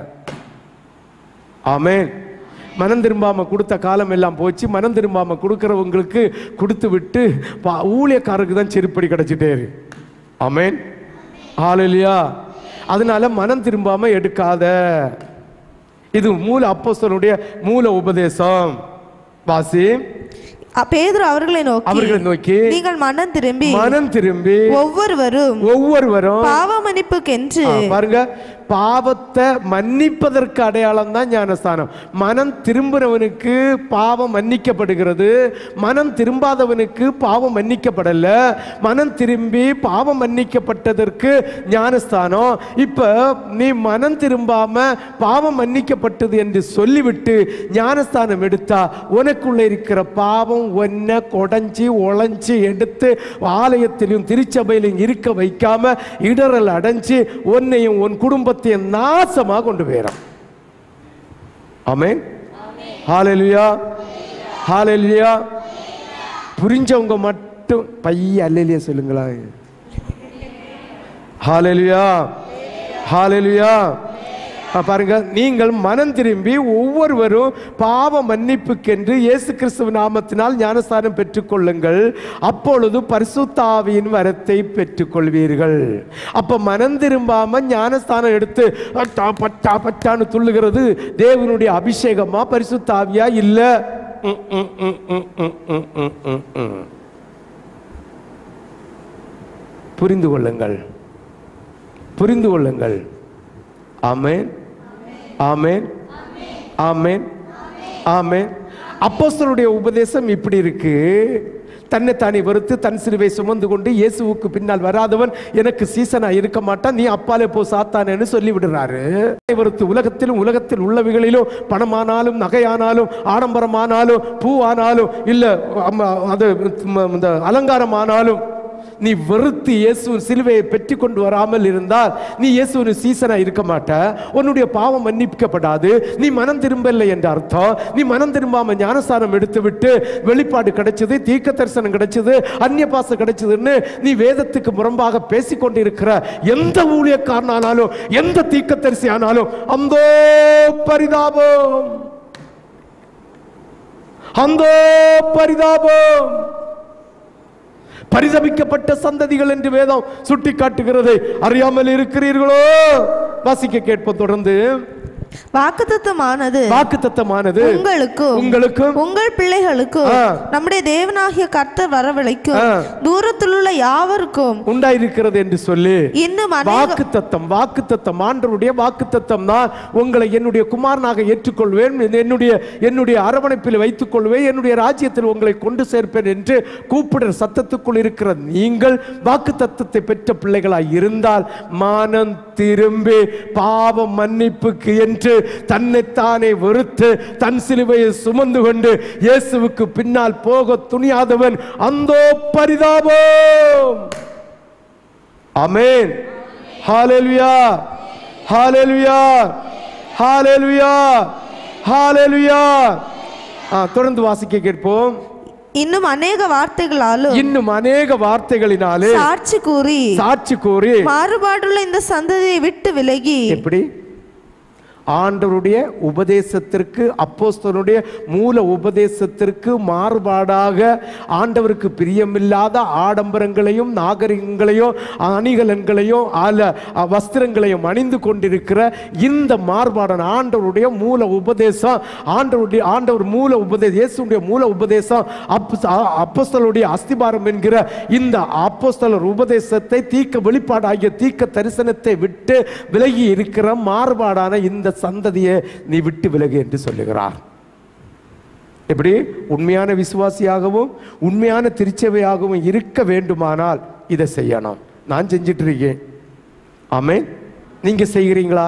ஆமென் மனம் திரும்பாம கொடுத்த காலம் எல்லாம் போச்சு மனம் திரும்பாம கொடுக்கறவங்களுக்கு கொடுத்து விட்டு பா- ஊழியக்காரருக்கு தான் செருப்படி கிடைச்சிட்டே இருக்கு ஆமென் ஆலையா அதனால மனம் திரும்பாம எடுக்காத இது மூல அப்போஸ்தலனுடைய மூல உபதேசம் வாசி அ- பேதுரு அவர்களை நோக்கி அவர்களை நோக்கி நீங்கள் மனம் திரும்பி மனம் திரும்பி ஒவ்வொருவரும் ஒவ்வொருவரும் பாவமன்னிப்புக்கென்று ஆ, பாருங்க பாவத்தை மன்னிப்பதற்கு அடையாளம் தான் ஞானஸ்தானம் மனம் திரும்புறவனுக்கு பாவம் மன்னிக்கப்படுகிறது மனம் திரும்பாதவனுக்கு பாவம் மன்னிக்கப்படல மனம் திரும்பி பாவம் மன்னிக்கப்பட்டதற்கு ஞானஸ்தானம் இப்ப நீ மனம் திரும்பாம பாவம் மன்னிக்கப்பட்டது என்று சொல்லிவிட்டு ஞானஸ்தானம் எடுத்தா உனக்குள்ள இருக்கிற பாவம் ஒன்ன கொடைஞ்சி உழைஞ்சி எடுத்து ஆலயத்திலும் திருச்சபையிலும் இருக்க வைக்காம இடரல் அடைஞ்சு உன்னையும் உன் குடும்பத்தையும் நாசமா கொண்டு போயிடும் ஆமென் ஹalleluya ஹalleluya புரிஞ்சவங்க மட்டும் பைய அல்லேலியா சொல்லுங்களா ஹalleluya ஹalleluya ஆ, பாருங்க நீங்கள் மனம் திரும்பி ஒவ்வொருவரும் பாவ மன்னிப்புக்கென்று இயேசு கிறிஸ்துவ நாமத்தினால் ஞானஸ்தானம் பெற்றுக்கொள்ளுங்கள் அப்பொழுது பரிசுத்தாவியின் வரத்தை பெற்றுக்கொள்வீர்கள் அப்ப மனம் திரும்பாம ஞானஸ்தானம் எடுத்து அட்டா பட்டா பட்டான்னு துள்ளுகிறது தேவனுடைய அபிஷேகமா பரிசுத்தாவியா இல்ல ம், ம், ம், ம், ம், ம், ம், ம், ம். புரிந்து கொள்ளுங்கள் புரிந்து கொள்ளுங்கள் ஆமென் ஆமென் ஆமென் ஆமென் அப்போஸ்தலருடைய உபதேசம் இப்படி இருக்கு தன்னை தானே வெறுத்து தன் சிலுவை சுமந்து கொண்டு இயேசுவுக்கு பின்னால் வராதவன் எனக்கு சீசனா இருக்க மாட்டான் நீ அப்பாலே போ சாத்தானேன்னு சொல்லி விடுறாரு வெறுத்து உலகத்திலும் உலகத்தில் உள்ளவைகளிலும் பணமானாலும் நகையானாலும் ஆடம்பரமானாலும் பூவானாலும் இல்ல அம்ம, அது ம், இந்த அலங்காரமானாலும் நீ வெறுத்து இயேசு சிலுவையை பெற்று கொண்டு வராமல் இருந்தால் நீ இயேசுவின் சீசனா இருக்க மாட்ட உன்னுடைய பாவம் மன்னிக்கப்படாது நீ மனம் திரும்பவில்லை என்ற அர்த்தம் நீ மனம் திரும்பாம ஞானஸ்தானம் எடுத்து விட்டு வெளிப்பாடு கிடைச்சது தீர்க்க தரிசனம் கிடைச்சது அந்நிய பாசம் கிடைச்சதுன்னு நீ வேதத்துக்கு முரம்பாக பேசிக்கொண்டு இருக்கிற எந்த ஊழியக்காரனானாலும் எந்த தீர்க்கதரிசி ஆனாலும் அந்த பரிதாபம் அந்த பரிதாபம் பரிதபிக்கப்பட்ட சந்ததிகள் என்று வேதம் சுட்டி காட்டுகிறது அறியாமல் இருக்கிறீர்களோ வாசிக்க கேட்போம் தொடர்ந்து வாக்குத்தத்தமானது வாக்குத்தத்தமானது உங்களுக்கும் உங்களுக்கும் உங்கள் பிள்ளைகளுக்கும் ஆ. நம்முடைய தேவனாகிய கர்த்தர் வரவழைக்கும் ஆ. தூரத்தில் உள்ள யாவருக்கும் உண்டாயிருக்கிறது என்று சொல்லி இன்னும் அநேக வாக்கு தத்தம் வாக்கு தத்தம் ஆண்டருடைய வாக்கு தத்தம் தான் உங்களை என்னுடைய குமாரனாக ஏற்றுக்கொள்வேன் என்னுடைய என்னுடைய அரவணைப்பில் வைத்துக் கொள்வேன் என்னுடைய ராஜ்யத்தில் உங்களை கொண்டு சேர்ப்பேன் என்று கூப்பிடுற சத்தத்துக்குள் இருக்கிற நீங்கள் வாக்கு தத்தத்தை பெற்ற பிள்ளைகளாய் இருந்தால் மானம் திரும்பி பாவ மன்னிப்புக்கு என்று தன்னைத்தானே வெறுத்து தன் சிலுவையை சுமந்து கொண்டு இயேசுவுக்கு பின்னால் போக துணியாதவன் அந்தோ பரிதாபம் ஆமென் ஹalleluya ஹalleluya ஹalleluya ஹalleluya ஆ தொடர்ந்து வாசிக்க கேட்போம் இன்னும் அநேக வார்த்தைகளாலும் இன்னும் அநேக வார்த்தைகளினாலே சாட்சி கூறி சாட்சி கூறி மாறுபாடுள்ள இந்த சந்ததியை விட்டு விலகி எப்படி ஆண்டவருடைய உபதேசத்திற்கு அப்போஸ்தலனுடைய மூல உபதேசத்திற்கு மாறுபாடாக ஆண்டவருக்கு பிரியமில்லாத ஆடம்பரங்களையும் நாகரிகங்களையும் அணிகலன்களையும் அல வஸ்திரங்களையும் அணிந்து கொண்டிருக்கிற இந்த மாறுபாடான ஆண்டவருடைய மூல உபதேசம் ஆண்டவருடைய ஆண்டவர் மூல உபதேசம் இயேசுடைய மூல உபதேசம் அப் அப்போஸ்தலருடைய அஸ்திபாரம் என்கிற இந்த அப்போஸ்தலர் உபதேசத்தை தீக்க வெளிப்பாடாகிய தீக்க தரிசனத்தை விட்டு விலகி இருக்கிற மாறுபாடான இந்த சந்ததியை நீ விட்டு விலகு என்று சொல்லுகிறார் எப்படி உண்மையான விசுவாசியாகவும் உண்மையான திருச்சபையாகவும் இருக்க வேண்டுமானால் இதை செய்யணும் நான் செஞ்சிட்டு இருக்கேன் ஆமே நீங்க செய்கிறீங்களா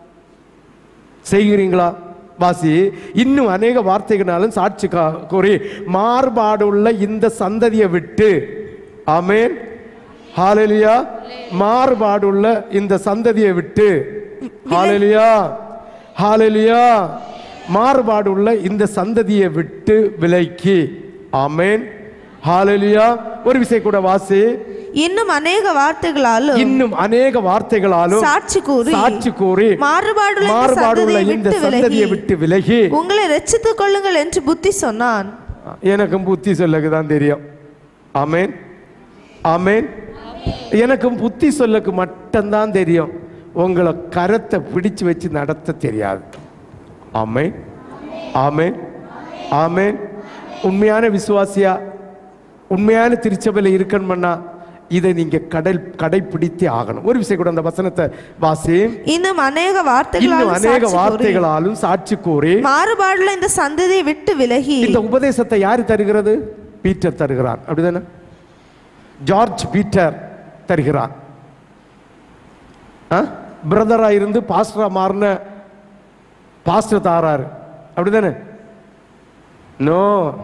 செய்கிறீங்களா வாசி இன்னும் அநேக வார்த்தைகளாலும் சாட்சி கா- கூறி மாறுபாடுள்ள இந்த சந்ததியை விட்டு ஆமென் ஹalleluya மாறுபாடுள்ள இந்த சந்ததியை விட்டு ஹalleluya ஹalleluya மாறுபாடுள்ள இந்த சந்ததியை விட்டு விலைக்கு ஆமென் ஹalleluya ஒரு விஷயம் கூட வாசி இன்னும் அநேக வார்த்தைகளாலும் இன்னும் அநேக வார்த்தைகளாலும் சாட்சி கூறி சாட்சி கூறி மாறுபாடுள்ள இந்த மாறுபாடுள்ள சந்ததியை இந்த விட்டு சந்ததியை விலகி விட்டு விலகி உங்களை ரட்சித்துக் கொள்ளுங்கள் என்று புத்தி சொன்னான் எனக்கும் புத்தி சொல்லக்கு தான் தெரியும் ஆமென் ஆமென் எனக்கும் புத்தி சொல்லக்கு மட்டும்தான் தெரியும் உங்களை கரத்தை பிடிச்சு வச்சு நடத்த தெரியாது ஆமென் ஆமென் ஆமென் உண்மையான விசுவாசியா உண்மையான திருச்சபையில் இருக்கணும்னா இதை நீங்க கடை கடைபிடித்தே ஆகணும் ஒரு விஷயம் கூட அந்த வசனத்தை வாசி இன்னும் அநேக இன்னும் வார்த்தைகளால் அநேக சாட்சி கூறி, வார்த்தைகளாலும் சாட்சி கூறி மாறுபாடுள்ள இந்த சந்ததியை விட்டு விலகி இந்த உபதேசத்தை யார் தருகிறது பீட்டர் தருகிறான் அப்படிதானே ஜார்ஜ் பீட்டர் தருகிறான் பிரதரா இருந்து பாஸ்டரா மாறின பாஸ்டர் தாராரு அப்படிதானே நோ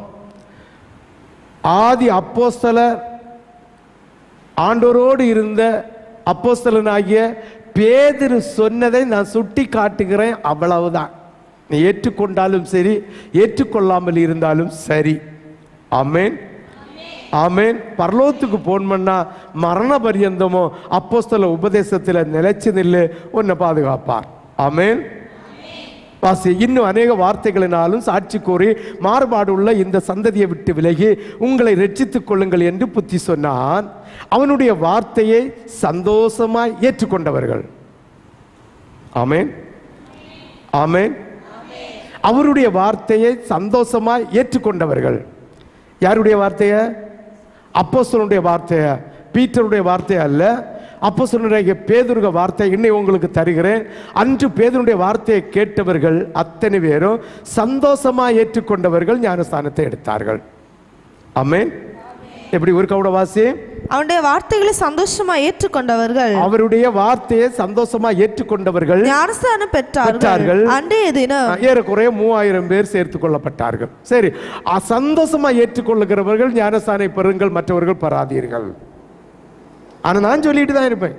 ஆதி அப்போஸ்தலர் ஆண்டோரோடு இருந்த அப்போஸ்தலனாகிய பேதுரு சொன்னதை நான் சுட்டி காட்டுகிறேன் அவ்வளவுதான் நீ ஏற்றுக்கொண்டாலும் சரி ஏற்றுக்கொள்ளாமல் இருந்தாலும் சரி ஆமென் ஆமென் பரலோகத்துக்கு போன்மன்னா மரண பரியந்தமோ அப்போஸ்தல உபதேசத்தில் நிலைச்சு நில்லு உன்னை பாதுகாப்பார் ஆமென் வாசி இன்னும் அநேக வார்த்தைகளினாலும் சாட்சி கூறி மாறுபாடு உள்ள இந்த சந்ததியை விட்டு விலகி உங்களை ரட்சித்துக் கொள்ளுங்கள் என்று புத்தி சொன்னான் அவனுடைய வார்த்தையை சந்தோஷமாய் ஏற்றுக்கொண்டவர்கள் ஆமென் ஆமென் அவருடைய வார்த்தையை சந்தோஷமாய் ஏற்றுக்கொண்டவர்கள் யாருடைய வார்த்தையை அப்போஸ்தலனுடைய வார்த்தையை பீட்டருடைய வார்த்தை அல்ல அப்போஸ்தலனுடைய பேதுருக வார்த்தை இன்னை உங்களுக்கு தருகிறேன் அன்று பேதுருடைய வார்த்தையை கேட்டவர்கள் அத்தனை பேரும் சந்தோஷமா ஏற்றுக்கொண்டவர்கள் ஞானஸ்தானத்தை எடுத்தார்கள் ஆமென் எப்படி ஒரு கவுட வாசி அவனுடைய வார்த்தைகளை சந்தோஷமா ஏற்றுக்கொண்டவர்கள் அவருடைய வார்த்தையை சந்தோஷமா ஏற்றுக்கொண்டவர்கள் ஞானஸ்தானம் பெற்றார்கள். பெற்றார்கள் அன்றைய தினம் ஏறக்குறைய மூவாயிரம் பேர் சேர்த்துக் கொள்ளப்பட்டார்கள் சரி அ- சந்தோஷமா ஏற்றுக்கொள்ளுகிறவர்கள் ஞானஸ்தானை பெறுங்கள் மற்றவர்கள் பெறாதீர்கள் ஆனா நான் சொல்லிட்டு தான் இருப்பேன்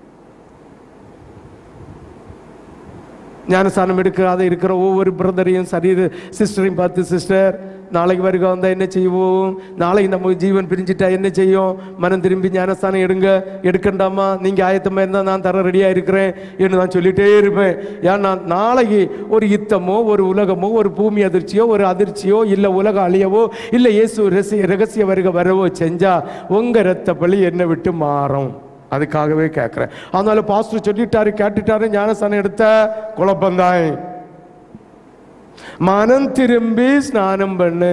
ஞானஸ்தானம் எடுக்காத இருக்கிற ஒவ்வொரு பிரதரையும் சரீர சிஸ்டரையும் பார்த்து சிஸ்டர் நாளைக்கு வருக வந்தா என்ன செய்வோம் நாளைக்கு நம்ம ஜீவன் பிரிஞ்சிட்டா என்ன செய்யும் மனம் திரும்பி ஞானஸ்தானம் எடுங்க எடுக்கண்டாமா நீங்க ஆயத்தமா இருந்தா நான் தர ரெடியா இருக்கிறேன் என்று நான் சொல்லிட்டே இருப்பேன் ஏன்னா நாளைக்கு ஒரு யுத்தமோ ஒரு உலகமோ ஒரு பூமி அதிர்ச்சியோ ஒரு அதிர்ச்சியோ இல்ல உலக அழியவோ இல்ல இயேசு ரகசிய ரகசிய வருக வரவோ செஞ்சா உங்க ரத்த பலி என்னை விட்டு மாறும் அதுக்காகவே கேட்குறேன் அதனால பாஸ்டர் சொல்லிட்டாரு கேட்டுட்டாரு ஞானஸ்தானம் எடுத்த குழப்பந்தாய் மனம் திரும்பி ஸ்நானம் பண்ணு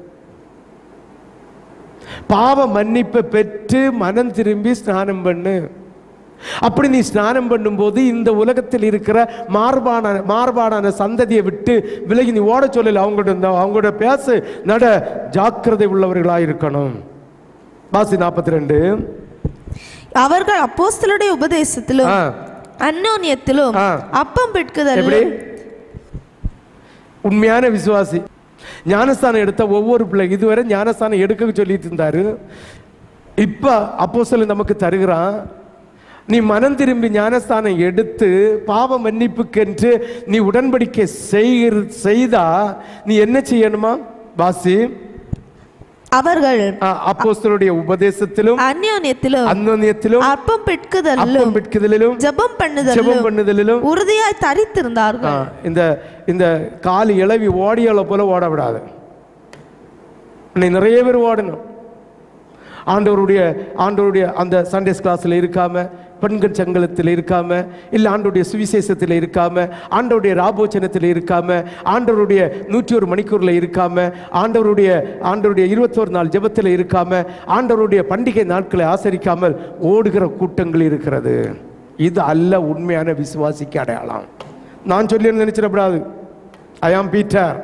பாவ மன்னிப்பை பெற்று மனம் திரும்பி ஸ்நானம் பண்ணு அப்படி நீ ஸ்நானம் பண்ணும்போது இந்த உலகத்தில் இருக்கிற மார்பான மார்பாடான சந்ததியை விட்டு விலகி நீ ஓட சொல்லல அவங்கள்ட்ட இந்த- அவங்களோட பேசு நட ஜாக்கிரதை உள்ளவர்களாக இருக்கணும் வாசி நாற்பத்தி ரெண்டு அவர்கள் அப்போஸ்தலருடைய உபதேசத்திலும் ஆ. அந்யோன்யத்திலும் ஆ. அப்பம் எப்படி பிட்குதலும் உண்மையான விசுவாசி ஞானஸ்தானம் எடுத்த ஒவ்வொரு பிள்ளை இதுவரை ஞானஸ்தானம் எடுக்க சொல்லிட்டு இருந்தாரு இப்ப அப்போஸ்தலன் நமக்கு தருகிறான் நீ மனம் திரும்பி ஞானஸ்தானம் எடுத்து பாவ மன்னிப்புக்கென்று நீ உடன்படிக்கை செய்கிற செய்தா நீ என்ன செய்யணுமா வாசி அவர்கள் அப்போஸ்தலருடைய உபதேசத்திலும் அந்யோன்யத்திலும் அந்நியத்திலும் அப்பம் பிட்குதலும் அப்பம் பிட்குதலிலும் ஜெபம் ஜெபம் பண்ணுதலும் பண்ணுதலிலும் உறுதியாய் தரித்திருந்தார்கள் ஆ, இந்த இந்த கால் இளவி ஓடியால போல ஓட விடாது இன்னைக்கு நிறைய பேர் ஓடணும் ஆண்டவருடைய ஆண்டவருடைய அந்த சண்டேஸ் கிளாஸில் இருக்காம பெண்கள் சங்கலத்தில் இருக்காம இல்லை ஆண்டவருடைய சுவிசேஷத்தில் இருக்காம ஆண்டவருடைய ராபோச்சனத்தில் இருக்காம ஆண்டவருடைய நூற்றி ஒரு மணிக்கூரில் இருக்காம ஆண்டவருடைய ஆண்டவருடைய இருபத்தோரு நாள் ஜெபத்தில் இருக்காம ஆண்டவருடைய பண்டிகை நாட்களை ஆசரிக்காமல் ஓடுகிற கூட்டங்கள் இருக்கிறது இது அல்ல உண்மையான விசுவாசிக்கு அடையாளம் நான் சொல்லி நினைச்சிடக்கூடாது ஐ ஆம் பீட்டர்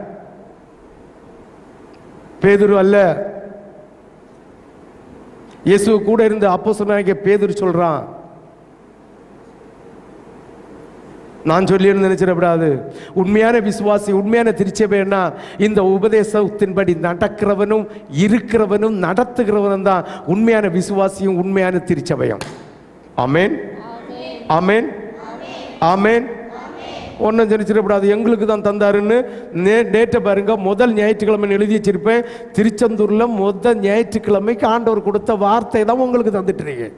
பேதுரு அல்ல இயேசு கூட இருந்த அப்போ சொன்னாங்க பேதுரு சொல்றான் நான் சொல்லி நினைச்சிடக்கூடாது உண்மையான விசுவாசி உண்மையான திருச்சபைன்னா இந்த உபதேசத்தின்படி நடக்கிறவனும் இருக்கிறவனும் நடத்துகிறவனும் தான் உண்மையான விசுவாசியும் உண்மையான திருச்சபையும் ஆமென் ஆமென் ஆமென் ஒன்றும் ஜனிச்சிடக்கூடாது எங்களுக்கு தான் தந்தாருன்னு நே டேட்டை பாருங்க முதல் ஞாயிற்றுக்கிழமை எழுதி வச்சிருப்பேன் திருச்செந்தூரில் முதல் ஞாயிற்றுக்கிழமைக்கு ஆண்டவர் கொடுத்த வார்த்தை தான் உங்களுக்கு தந்துட்டு இருக்கேன்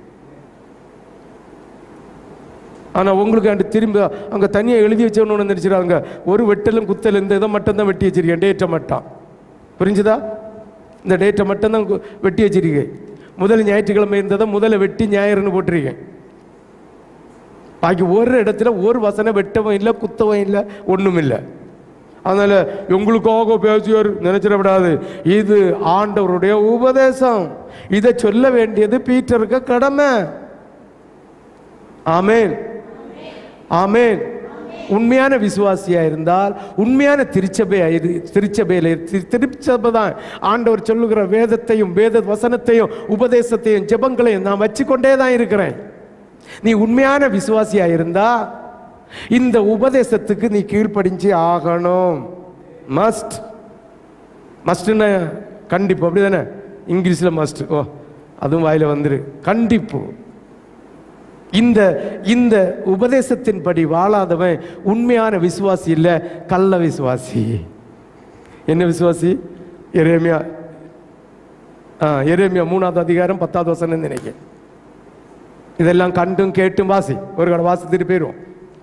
ஆனால் உங்களுக்கு அண்டு திரும்ப அங்கே தனியாக எழுதி வச்சவனு ஒன்று நினச்சிடாங்க ஒரு வெட்டலும் குத்தல் இந்த இதை மட்டும் தான் வெட்டி வச்சிருக்கேன் டேட்டை மட்டும் புரிஞ்சுதா இந்த டேட்டை மட்டும் தான் வெட்டி வச்சிருக்கேன் முதல் ஞாயிற்றுக்கிழமை இருந்ததை முதல்ல வெட்டி ஞாயிறுன்னு போட்டிருக்கேன் பாக்கி ஒரு இடத்துல ஒரு வசனம் வெட்டவும் இல்லை குத்தவும் இல்லை ஒன்றும் இல்லை அதனால உங்களுக்காக பேசியார் நினைச்சிடக்கூடாது இது ஆண்டவருடைய உபதேசம் இதை சொல்ல வேண்டியது பீட்டருக்கு கடமை ஆமென் ஆமென் உண்மையான விசுவாசியா இருந்தால் உண்மையான திருச்சபை திருச்சபையில் திருச்சபை தான் ஆண்டவர் சொல்லுகிற வேதத்தையும் வேத வசனத்தையும் உபதேசத்தையும் ஜெபங்களையும் நான் வச்சுக்கொண்டே தான் இருக்கிறேன் நீ உண்மையான விசுவாசியா இருந்தா இந்த உபதேசத்துக்கு நீ கீழ்ப்படிஞ்சு ஆகணும் மஸ்ட் மஸ்ட்னா கண்டிப்பு அப்படிதானே இங்கிலீஷில் மஸ்ட் ஓ அதுவும் வாயில வந்துரு கண்டிப்பு இந்த இந்த உபதேசத்தின்படி வாழாதவன் உண்மையான விசுவாசி இல்லை கள்ள விசுவாசி என்ன விசுவாசி எரேமியா ஆ எரேமியா மூணாவது அதிகாரம் பத்தாவது வசனம் நினைக்கிறேன் இதெல்லாம் கண்டும் கேட்டும் வாசி ஒரு கடை வாசித்துட்டு போயிடுவோம்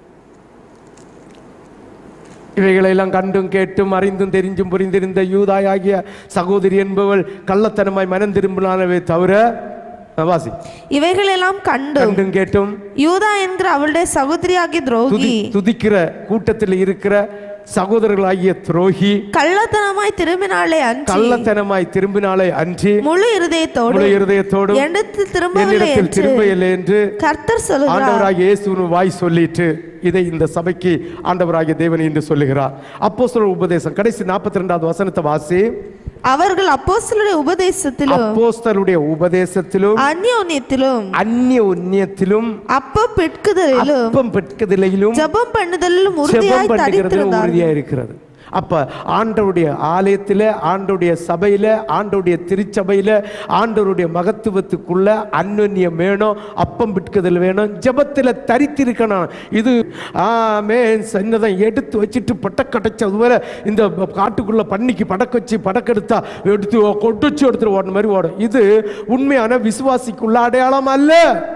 இவைகளெல்லாம் கண்டும் கேட்டும் அறிந்தும் தெரிஞ்சும் புரிந்திருந்த யூதாய் ஆகிய சகோதரி என்பவள் கள்ளத்தனமாய் மனம் திரும்பினாலவே தவிர ஆ, வாசி இவைகளெல்லாம் கண்டும் கண்டும் கேட்டும் யூதா என்கிற அவளுடைய சகோதரியாகிய துதி துரோகி துதிக்கிற கூட்டத்தில் இருக்கிற சகோதரர்களாகிய துரோகி கள்ளத்தனமாய் திரும்பினாலே அன்றி கள்ளத்தனமாய் திரும்பினாலே அன்றி முழு இருதயத்தோடு முழு இருதயத்தோடும் என்னிடத்தில் திரும்பவில்லை என்னிடத்தில் என்று திரும்பவில்லை என்று கர்த்தர் சொல்லுகிறார் ஆண்டவராகிய இயேசுவின் வாய் சொல்லிட்டு இதை இந்த சபைக்கு ஆண்டவராகிய தேவன் என்று சொல்லுகிறார் அப்போஸ்தலர் உபதேசம் கடைசி நாற்பத்தி ரெண்டாவது வசனத்தை வாசி அவர்கள் அப்போஸ்தலருடைய உபதேசத்திலும் அப்போஸ்தலருடைய உபதேசத்திலும் அந்யோன்யத்திலும் அந்நிய உன்னியத்திலும் அப்ப பெட்குதலிலும் அப்பம் பெட்கதிலையிலும் ஜெபம் பண்ணுதலிலும் ஜெபம் உறுதியாய் பண்ணுகிறதுல தரித்திருந்தார்கள் உறுதியா இருக்கிறது அப்ப ஆண்டவருடைய ஆலயத்துல ஆண்டவருடைய சபையில ஆண்டவருடைய திருச்சபையில ஆண்டவருடைய மகத்துவத்துக்குள்ள அந்யோன்யம் வேணும் அப்பம் பிட்குதல் வேணும் ஜெபத்துல தரித்திருக்கணும் இது ஆமேன் சன்னதம் எடுத்து வச்சுட்டு பட்டக்கடைச்சது போல இந்த காட்டுக்குள்ள பண்ணிக்கு படக்க வச்சு படக்கெடுத்தா எடுத்து கொட்டுச்சு எடுத்துட்டு ஓடுற மாதிரி ஓடும் இது உண்மையான விசுவாசிக்குள்ள அடையாளம் அல்ல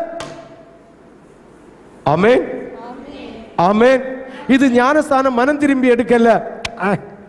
ஆமென் ஆமென் இது ஞானஸ்தானம் மனம் திரும்பி எடுக்கல ஆ.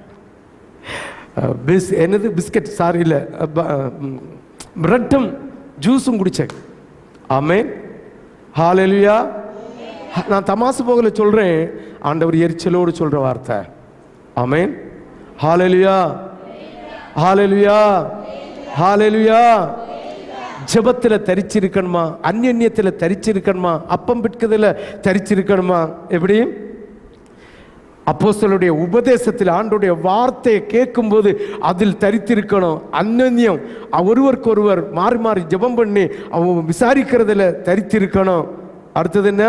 பிஸ் என்னது பிஸ்கட் சாரி இல்லை பிரெட்டும் ஜூஸும் குடிச்சேன் ஆமென் ஹாலெலுயா நான் தமாசு போகல சொல்றேன் ஆண்டவர் எரிச்சலோடு சொல்ற வார்த்தை ஆமென் ஹாலெலுயா ஹாலெலுயா ஹாலெலுயா ஜெபத்துல தரிச்சிருக்கணுமா அந்நியத்துல தரிச்சிருக்கணுமா அப்பம் பிட்கிறதுல தரிச்சிருக்கணுமா எப்படி அப்போஸ்தலருடைய உபதேசத்தில் ஆண்டுடைய வார்த்தையை கேட்கும்போது அதில் தரித்திருக்கணும் அந்நியம் ஒருவருக்கு ஒருவர் மாறி மாறி ஜெபம் பண்ணி அவங்க விசாரிக்கிறதுல தரித்திருக்கணும் அடுத்தது என்ன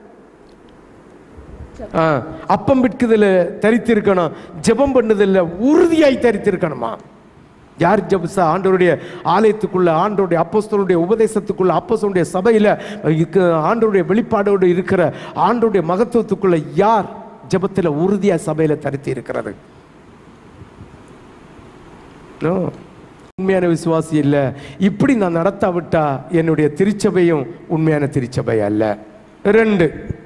ஆ, அப்பம் விற்குதுல தரித்திருக்கணும் ஜெபம் பண்ணுதில்ல உறுதியாய் தரித்திருக்கணுமா யார் ஜெபசா ஆண்டவருடைய ஆலயத்துக்குள்ள ஆண்டவருடைய அப்போஸ்தலருடைய உபதேசத்துக்குள்ள அப்போஸ்தலருடைய சபையில இருக்க- ஆண்டவருடைய வெளிப்பாடோடு இருக்கிற ஆண்டவருடைய மகத்துவத்துக்குள்ள யார் ஜெபத்துல உறுதியா சபையில தரித்தி இருக்கிறது No. உண்மையான விசுவாசி இல்லை இப்படி நான் நடத்தாவிட்டா என்னுடைய திருச்சபையும் உண்மையான திருச்சபை அல்ல ரெண்டு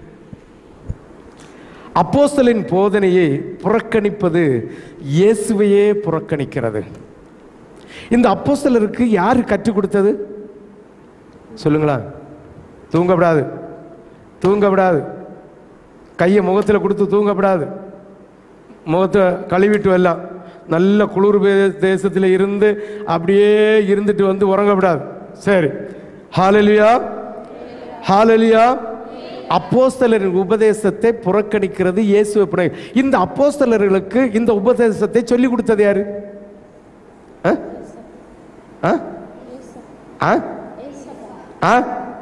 அப்போஸ்தலின் போதனையை புறக்கணிப்பது இயேசுவையே புறக்கணிக்கிறது இந்த அப்போஸ்தலருக்கு யார் கற்றுக் கொடுத்தது சொல்லுங்களா தூங்கப்படாது தூங்கப்படாது கையை முகத்தில் கொடுத்து தூங்கப்படாது முகத்தை கழுவிட்டு வரலாம் நல்ல குளிர் தேசத்தில் இருந்து அப்படியே இருந்துட்டு வந்து உறங்கப்படாது சரி ஹாலலியா ஹாலலியா அப்போஸ்தலரின் உபதேசத்தை புறக்கணிக்கிறது இயேசுவை புற இந்த அப்போஸ்தலர்களுக்கு இந்த உபதேசத்தை சொல்லி கொடுத்தது யாரு ஆ? ஆ? ஆ? ஆ?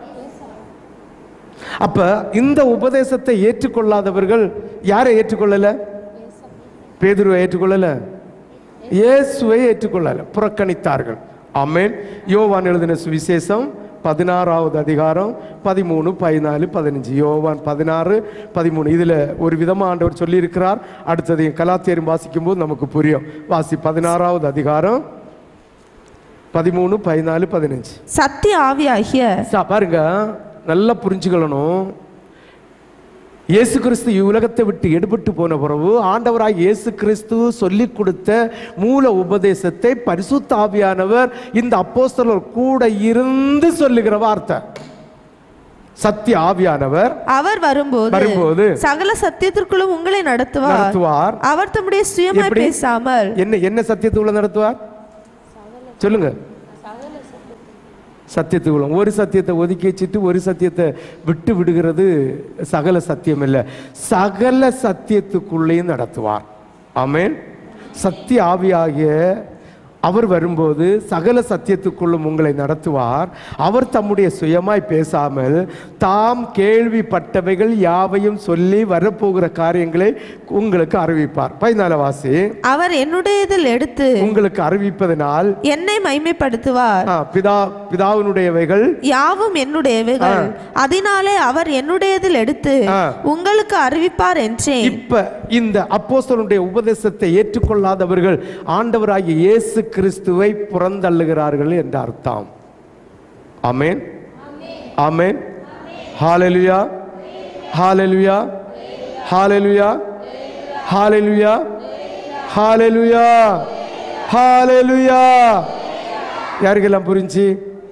அப்ப இந்த உபதேசத்தை ஏற்றுக்கொள்ளாதவர்கள் யாரை ஏற்றுக்கொள்ளல பேதுருவை ஏற்றுக்கொள்ளல இயேசுவை ஏற்றுக்கொள்ளல புறக்கணித்தார்கள் ஆமென் யோவான் எழுதின சுவிசேஷம் பதினாறாவது அதிகாரம் பதிமூணு பதினாலு பதினஞ்சு யோவான் பதினாறு பதிமூணு இதுல ஒரு விதமா ஆண்டவர் சொல்லியிருக்கிறார் அடுத்தது கலாத்தியரும் வாசிக்கும் போது நமக்கு புரியும் வாசி பதினாறாவது அதிகாரம் பதிமூணு பதினாலு பதினஞ்சு சத்திய ஆவியாகிய சா, பாருங்க நல்லா புரிஞ்சுக்கணும் இயேசு கிறிஸ்து உலகத்தை விட்டு எடுபட்டு போன பிறகு ஆண்டவராய் இயேசு கிறிஸ்து சொல்லி கொடுத்த மூல உபதேசத்தை பரிசுத்த ஆவியானவர் இந்த அப்போஸ்தலர் கூட இருந்து சொல்லுகிற வார்த்தை சத்திய ஆவியானவர் அவர் வரும்போது வரும்போது சகல சத்தியத்திற்குள்ளும் உங்களை நடத்துவார் நடத்துவார் அவர் தம்முடைய சுயமாய் எப்படி? பேசாமல் என்ன என்ன சத்தியத்துக்குள்ள நடத்துவார் சொல்லுங்க சத்தியத்துக்குள்ள ஒரு சத்தியத்தை ஒதுக்கி வச்சுட்டு ஒரு சத்தியத்தை விட்டு விடுகிறது சகல சத்தியம் இல்லை சகல சத்தியத்துக்குள்ளேயும் நடத்துவார் ஆமென் சத்திய ஆவியாகிய அவர் வரும்போது சகல சத்தியத்துக்குள்ளும் உங்களை நடத்துவார் அவர் தம்முடைய சுயமாய் பேசாமல் தாம் கேள்விப்பட்டவைகள் யாவையும் சொல்லி வரப்போகிற காரியங்களை உங்களுக்கு அறிவிப்பார் பதினால வாசி அவர் என்னுடையதில் எடுத்து உங்களுக்கு அறிவிப்பதனால் என்னை மைமைப்படுத்துவார் ஆ, பிதா பிதாவினுடையவைகள் யாவும் என்னுடையவைகள் அதனாலே அவர் என்னுடையதில் எடுத்து ஆ. உங்களுக்கு அறிவிப்பார் என்றேன் இப்ப இந்த அப்போஸ்தலனுடைய உபதேசத்தை ஏற்றுக்கொள்ளாதவர்கள் ஆண்டவராகிய இயேசு கிறிஸ்துவை புறந்தள்ளுகிறார்கள் என்ற அர்த்தம் ஆமென் ஆமென் ஹalleluya ஹalleluya ஹalleluya ஹalleluya ஹalleluya ஹalleluya யாருக்கெல்லாம் புரிஞ்சு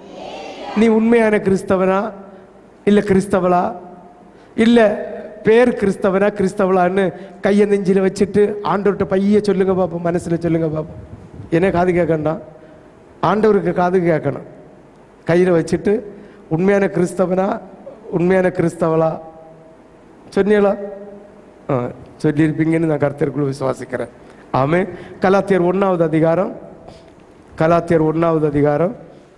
நீ உண்மையான கிறிஸ்தவனா இல்ல கிறிஸ்தவளா இல்ல பேர் கிறிஸ்தவனா கிறிஸ்தவளான்னு கையை நெஞ்சில வச்சுட்டு ஆண்டவர்கிட்ட பைய சொல்லுங்க பாப்போம் மனசுல சொல்லுங்க பாப்போம் என்ன காது கேட்கண்டாம் ஆண்டவருக்கு காது கேட்கணும் கையில வச்சுட்டு உண்மையான கிறிஸ்தவனா உண்மையான கிறிஸ்தவளா சொன்னீங்களா ஆ சொல்லியிருப்பீங்கன்னு நான் கருத்திற்குள்ள விசுவாசிக்கிறேன் ஆமே கலாத்தியர் ஒன்றாவது அதிகாரம் கலாத்தியர் ஒன்றாவது அதிகாரம்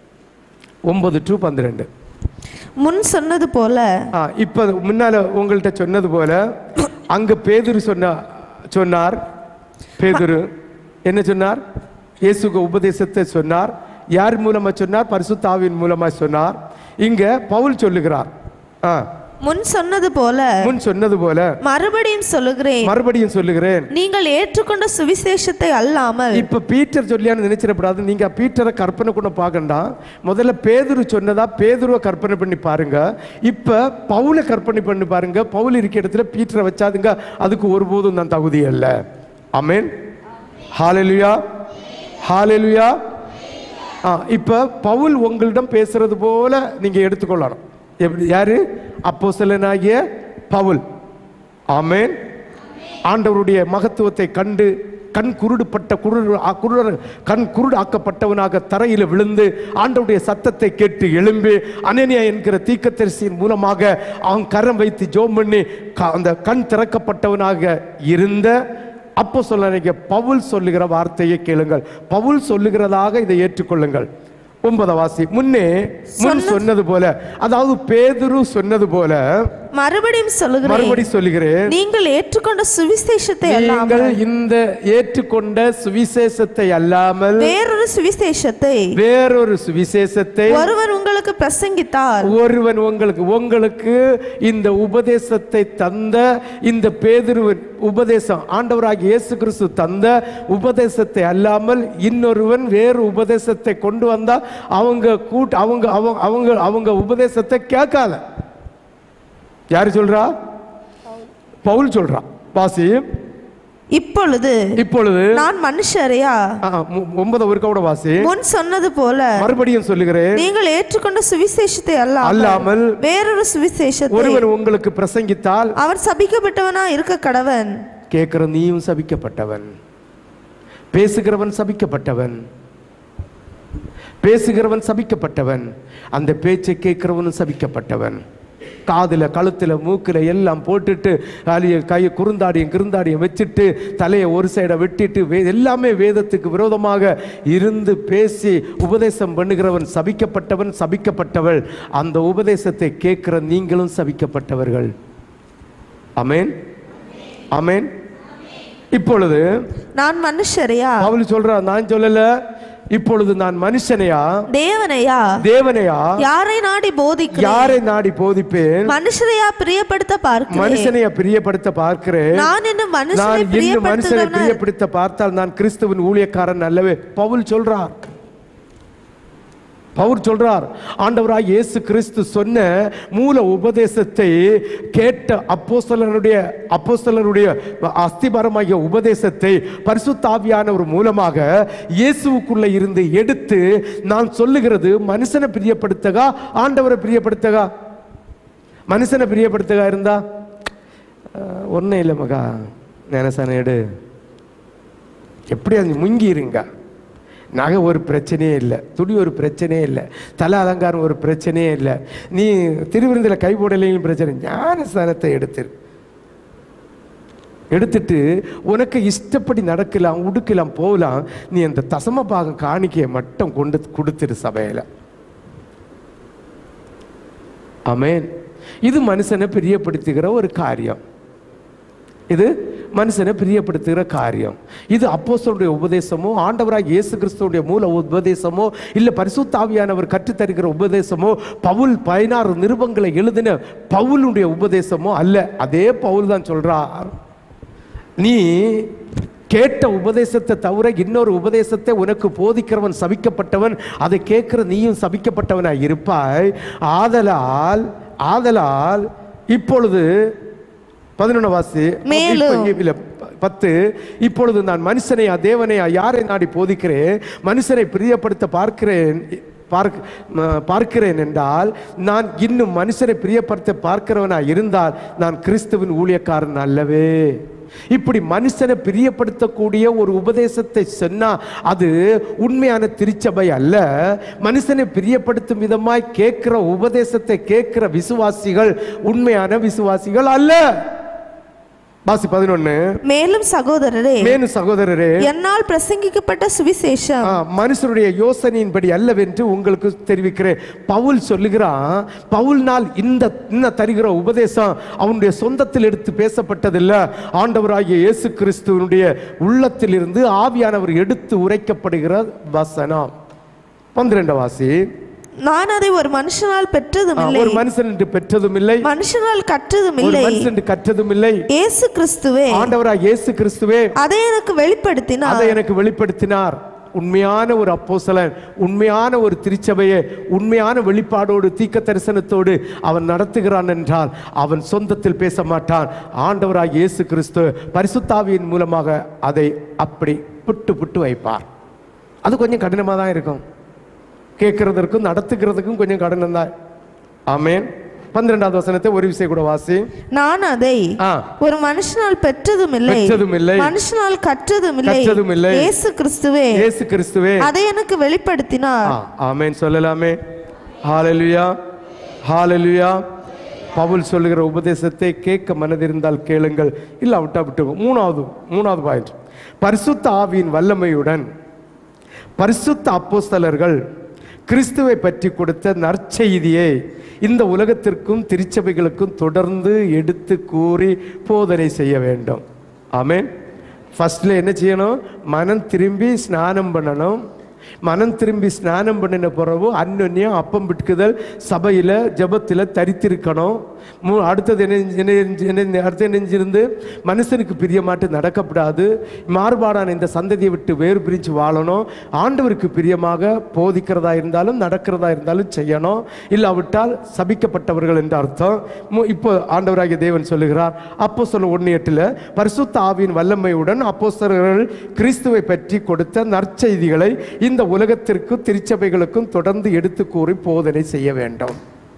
ஒன்பது டு பன்னிரெண்டு முன் சொன்னது போல ஆ இப்போ முன்னால உங்கள்கிட்ட சொன்னது போல அங்க பேதுரு சொன்ன சொன்னார் பேதுரு என்ன சொன்னார் இயேசுக்கு உபதேசத்தை சொன்னார் யார் மூலமா சொன்னார் பரிசுத்தாவின் மூலமா சொன்னார் இங்க பவுல் சொல்லுகிறார் ஆ முன் சொன்னது போல முன் சொன்னது போல மறுபடியும் சொல்லுகிறேன் மறுபடியும் சொல்லுகிறேன் நீங்கள் ஏற்றுக்கொண்ட சுவிசேஷத்தை அல்லாமல் இப்ப பீட்டர் சொல்லியான்னு நினைச்சிடப்படாது நீங்க பீட்டரை கற்பனை கூட பார்க்கண்டா முதல்ல பேதுரு சொன்னதா பேதுருவை கற்பனை பண்ணி பாருங்க இப்ப பவுலை கற்பனை பண்ணி பாருங்க பவுல் இருக்க இடத்துல பீட்டரை வச்சாதுங்க அதுக்கு ஒருபோதும் நான் தகுதி அல்ல ஆமென் ஹalleluya ஹalleluya ஆ இப்ப பவுல் உங்களிடம் பேசுறது போல நீங்க எடுத்துக்கொள்ளணும் எப்படி யாரு அப்போஸ்தலனாகிய பவுல் ஆமென் ஆண்டவருடைய மகத்துவத்தை கண்டு கண் குருடுப்பட்ட குருடு ஆ, குருடர் கண் குருடு ஆக்கப்பட்டவனாக தரையில் விழுந்து ஆண்டவருடைய சத்தத்தை கேட்டு எழும்பி அனனியா என்கிற தீக்கத்தரிசியின் மூலமாக அவன் கரம் வைத்து ஜோம் பண்ணி க- அந்த கண் திறக்கப்பட்டவனாக இருந்த அப்போ சொல்ல பவுல் சொல்லுகிற வார்த்தையை கேளுங்கள் பவுல் சொல்லுகிறதாக இதை ஏற்றுக்கொள்ளுங்கள் ஒன்பதாம் வாசி முன்னே முன் சொன்னது போல அதாவது பேதுரு சொன்னது போல மறுபடியும் சொல்லுகிறேன் மறுபடி சொல்லுகிறேன் நீங்கள் ஏற்றுக்கொண்ட சுவிசேஷத்தை நீங்கள் அல்லாமல் இந்த ஏற்றுக்கொண்ட சுவிசேஷத்தை அல்லாமல் வேறொரு சுவிசேஷத்தை வேறொரு சுவிசேஷத்தை ஒருவர் உங்களுக்கு பிரசங்கித்தால் ஒருவன் உங்களுக்கு உங்களுக்கு இந்த உபதேசத்தை தந்த இந்த பேதுருவின் உபதேசம் ஆண்டவராகிய இயேசு கிறிஸ்து தந்த உபதேசத்தை அல்லாமல் இன்னொருவன் வேறு உபதேசத்தை கொண்டு வந்தா அவங்க கூட் அவங்க அவங்க அவங்க அவங்க உபதேசத்தை கேட்காத யாரு சொல்றா பவுல் சொல்றா வாசி இப்பொழுது இப்பொழுது நான் மனுஷரையா ஆ, மு- ஒன்பது ஒரு கூட வாசி முன் சொன்னது போல மறுபடியும் சொல்லுகிறேன் நீங்கள் ஏற்றுக்கொண்ட சுவிசேஷத்தை அல்லாமல் அல்லாமல் வேறொரு சுவிசேஷத்தை ஒருவன் உங்களுக்கு பிரசங்கித்தால் அவர் சபிக்கப்பட்டவனா இருக்க கடவன் கேட்கிற நீயும் சபிக்கப்பட்டவன் பேசுகிறவன் சபிக்கப்பட்டவன் பேசுகிறவன் சபிக்கப்பட்டவன் அந்த பேச்சை கேட்கிறவனும் சபிக்கப்பட்டவன் காதுல கழுத்துல மூக்குல எல்லாம் போட்டுட்டு அலிய கையை குறுந்தாடியும் கிருந்தாடியும் வச்சுட்டு தலையை ஒரு சைடை வெட்டிட்டு வே எல்லாமே வேதத்துக்கு விரோதமாக இருந்து பேசி உபதேசம் பண்ணுகிறவன் சபிக்கப்பட்டவன் சபிக்கப்பட்டவள் அந்த உபதேசத்தை கேட்கிற நீங்களும் சபிக்கப்பட்டவர்கள் அமேன் அமேன் இப்பொழுது நான் மனுஷரையா பவுல் சொல்றார் நான் சொல்லல இப்பொழுது நான் மனுஷனையா தேவனையா தேவனையா யாரை நாடி போதிக்கிறேன் யாரை நாடி போதிப்பேன் மனுஷரையா பிரியப்படுத்த பார்க்கிறேன் மனுஷனைய பிரியப்படுத்த பார்க்கிறேன் நான் இன்னும் மனுஷனை நான் இன்னும் மனுஷனை பிரியப்படுத்துகிறவனா பிரியப்படுத்த பார்த்தால் நான் கிறிஸ்துவின் ஊழியக்காரன் அல்லவே பவுல் சொல்றார் பவுல் சொல்றார் ஆண்டவராய் இயேசு கிறிஸ்து சொன்ன மூல உபதேசத்தை கேட்ட அப்போஸ்தலருடைய அப்போஸ்தலருடைய அஸ்திபாரமாகிய உபதேசத்தை பரிசுத்தாவியானவர் மூலமாக இயேசுவுக்குள்ள இருந்து எடுத்து நான் சொல்லுகிறது மனுஷனை பிரியப்படுத்தகா ஆண்டவரை பிரியப்படுத்தகா மனுஷனை பிரியப்படுத்துக இருந்தா ஒன்றும் இல்லை மகா ஞானசான எடு எப்படி அது முங்கிருங்க நகை ஒரு பிரச்சனையே இல்லை துணி ஒரு பிரச்சனையே இல்லை தலை அலங்காரம் ஒரு பிரச்சனையே இல்லை நீ திருவிருந்தில் கை போடலையும் பிரச்சனை ஞானஸ்தானத்தை எடுத்துரு எடுத்துட்டு உனக்கு இஷ்டப்படி நடக்கலாம் உடுக்கலாம் போகலாம் நீ அந்த தசம பாகம் காணிக்கையை மட்டும் கொண்டு கொடுத்துரு சபையில் ஆமென் இது மனுஷனை பிரியப்படுத்துகிற ஒரு காரியம் இது மனுஷனை பிரியப்படுத்துகிற காரியம் இது அப்போஸ்தலருடைய உபதேசமோ ஆண்டவராக இயேசு கிறிஸ்துவுடைய மூல உபதேசமோ இல்லை பரிசுத்தாவியானவர் கற்றுத்தருகிற உபதேசமோ பவுல் பதினாறு நிருபங்களை எழுதின பவுலுடைய உபதேசமோ அல்ல அதே பவுல் தான் சொல்றார் நீ கேட்ட உபதேசத்தை தவிர இன்னொரு உபதேசத்தை உனக்கு போதிக்கிறவன் சபிக்கப்பட்டவன் அதை கேட்கிற நீயும் சபிக்கப்பட்டவனாய் இருப்பாய் ஆதலால் ஆதலால் இப்பொழுது பதினொன்று வாசி மேலும். இப்ப இல்ல ப- பத்து இப்பொழுது நான் மனுஷனையா தேவனையா யாரை நாடி போதிக்கிறேன் மனுஷனை பிரியப்படுத்த பார்க்கிறேன் பார்க்க ம- பார்க்கிறேன் என்றால் நான் இன்னும் மனுஷனை பிரியப்படுத்த பார்க்கிறவனா இருந்தால் நான் கிறிஸ்துவின் ஊழியக்காரன் அல்லவே இப்படி மனுஷனை பிரியப்படுத்தக்கூடிய ஒரு உபதேசத்தை சொன்னா அது உண்மையான திருச்சபை அல்ல மனுஷனை பிரியப்படுத்தும் விதமாய் கேட்கிற உபதேசத்தை கேட்கிற விசுவாசிகள் உண்மையான விசுவாசிகள் அல்ல வாசி பதினொன்னு மேலும் சகோதரரே மேலும் சகோதரரே என்னால் பிரசங்கிக்கப்பட்ட சுவிசேஷம் ஆ, மனுஷருடைய யோசனையின்படி அல்லவென்று உங்களுக்கு தெரிவிக்கிறேன் பவுல் சொல்லுகிறான் பவுல்னால் இந்த இன்ன தருகிற உபதேசம் அவனுடைய சொந்தத்தில் எடுத்து பேசப்பட்டதில்ல ஆண்டவராகிய இயேசு கிறிஸ்துவனுடைய உள்ளத்திலிருந்து ஆவியானவர் எடுத்து உரைக்கப்படுகிற வசனம் பன்னிரண்டு வாசி நான் அதை ஒரு மனுஷனால் பெற்றதும் ஆ, இல்லை ஒரு மனுஷன் என்று பெற்றதும் இல்லை மனுஷனால் கற்றதும் ஒரு இல்லை மனுஷன் என்று கற்றதும் இல்லை இயேசு கிறிஸ்துவே ஆண்டவராக இயேசு கிறிஸ்துவே அதை எனக்கு வெளிப்படுத்தினார் அதை எனக்கு வெளிப்படுத்தினார் உண்மையான ஒரு அப்போஸ்தலன் உண்மையான ஒரு திருச்சபையை உண்மையான வெளிப்பாடோடு தீக்க தரிசனத்தோடு அவன் நடத்துகிறான் என்றால் அவன் சொந்தத்தில் பேச மாட்டான் ஆண்டவராக இயேசு கிறிஸ்து பரிசுத்தாவியின் மூலமாக அதை அப்படி புட்டு புட்டு வைப்பார் அது கொஞ்சம் கடினமாக தான் இருக்கும் கேட்கறதற்கும் நடத்துகிறதுக்கும் கொஞ்சம் கடினம் தான் ஆமேன் பன்னிரெண்டாவது வசனத்தை ஒரு விஷயம் கூட வாசி நான் அதை ஆ ஒரு மனுஷனால் பெற்றதும் இல்லை பெற்றதும் இல்லை. மனுஷனால் கற்றதும் இல்லை கற்றதும் இல்லை. இயேசு கிறிஸ்துவே இயேசு கிறிஸ்துவே அதை எனக்கு வெளிப்படுத்தினார் ஆ, ஆமென் சொல்லலாமே ஹalleluya ஹalleluya பவுல் சொல்லுகிற உபதேசத்தை கேட்க மனதிருந்தால் கேளுங்கள் இல்லாவிட்டா விட்டு மூணாவது மூணாவது பாயிண்ட் பரிசுத்த ஆவியின் வல்லமையுடன் பரிசுத்த அப்போஸ்தலர்கள் கிறிஸ்துவை பற்றி கொடுத்த நற்செய்தியை இந்த உலகத்திற்கும் திருச்சபைகளுக்கும் தொடர்ந்து எடுத்து கூறி போதனை செய்ய வேண்டும் ஆமென் ஃபர்ஸ்ட்ல என்ன செய்யணும் மனம் திரும்பி ஸ்நானம் பண்ணணும் மனம் திரும்பி ஸ்நானம் பண்ணின பிறகு அந்யோன்யம் அப்பம் பிட்குதல் சபையில் ஜெபத்தில் தரித்திருக்கணும் மூ அடுத்தது என்ன என்ன என்ன- அடுத்து என்ன செஞ்சிருந்து மனுஷனுக்கு பிரியமாட்டு நடக்கப்படாது மாறுபாடான இந்த சந்ததியை விட்டு வேறு பிரித்து வாழணும் ஆண்டவருக்கு பிரியமாக போதிக்கிறதா இருந்தாலும் நடக்கிறதா இருந்தாலும் செய்யணும் இல்லாவிட்டால் சபிக்கப்பட்டவர்கள் என்று அர்த்தம் மு- இப்போ ஆண்டவராகிய தேவன் சொல்லுகிறார் அப்போ சொல்ல ஒன்று எட்டில் பரிசுத்த ஆவியின் வல்லமையுடன் அப்போஸ்தலர்கள் கிறிஸ்துவை பற்றி கொடுத்த நற்செய்திகளை இந்த உலகத்திற்கும் திருச்சபைகளுக்கும் தொடர்ந்து எடுத்து கூறி போதனை செய்ய வேண்டும்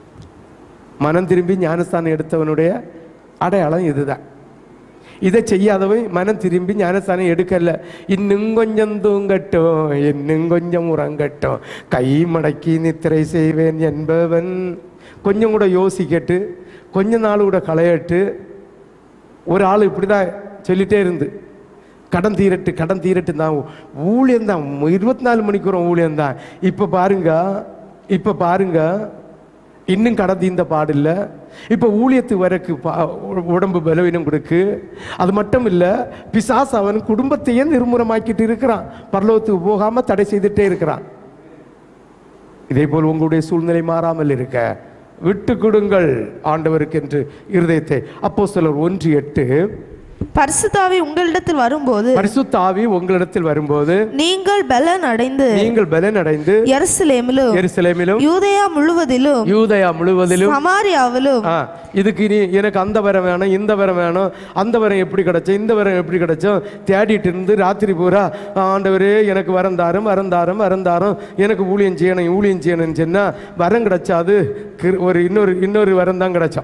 மனம் திரும்பி ஞானஸ்தானம் எடுத்தவனுடைய அடையாளம் இதுதான் இதை செய்யாதவன் மனம் திரும்பி ஞானஸ்தானம் எடுக்கல இன்னும் கொஞ்சம் தூங்கட்டும் இன்னும் கொஞ்சம் உறங்கட்டும் கை மடக்கி நித்திரை செய்வேன் என்பவன் கொஞ்சம் கூட யோசிக்கட்டு கொஞ்ச நாள் கூட களையட்டு ஒரு ஆள் இப்படி தான் சொல்லிட்டே இருந்து கடன் தீரட்டு கடன் தீரட்டு தான் ஊழியம் தான் இருபத்தி நாலு மணிக்கூரம் ஊழியம் தான் இப்போ பாருங்க இப்போ பாருங்க இன்னும் கடன் தீர்ந்த பாடில்லை இப்போ ஊழியத்துக்கு வரக்கு பா உடம்பு பலவீனம் கொடுக்கு அது மட்டும் இல்லை பிசாசு அவன் குடும்பத்தையே நிர்மூலமாக்கிட்டு இருக்கிறான் பரலோகத்துக்கு போகாமல் தடை செய்துட்டே இருக்கிறான் இதே போல் உங்களுடைய சூழ்நிலை மாறாமல் இருக்க விட்டு கொடுங்கள் ஆண்டவருக்கு என்று இருதயத்தை அப்போ சிலர் ஒன்று எட்டு பரிசுத்தாவி உங்களிடத்தில் வரும்போது பரிசுத்த ஆவி உங்களிடத்தில் வரும்போது நீங்கள் பலன் அடைந்து நீங்கள் பலன் அடைந்து எருசலேமிலும் எருசலேமிலும் யூதேயா முழுவதிலும் யூதயா முழுவதிலும் சமாரியாவிலும் ஆ, இதுக்கு இனி எனக்கு அந்த வரம் வேணும் இந்த வரம் வேணும் அந்த வரம் எப்படி கிடைச்சோம் இந்த வரம் எப்படி கிடைச்சோம் தேடிட்டு இருந்து ராத்திரி பூரா ஆண்டவரே எனக்கு வரம் தாரும் வரம் தாரும் வரம் தாரும் எனக்கு ஊழியம் செய்யணும் ஊழியம் செய்யணும்னு சொன்னா வரம் கிடைச்சாது கிரு- ஒரு இன்னொரு இன்னொரு வரம் தான் கிடைச்சோம்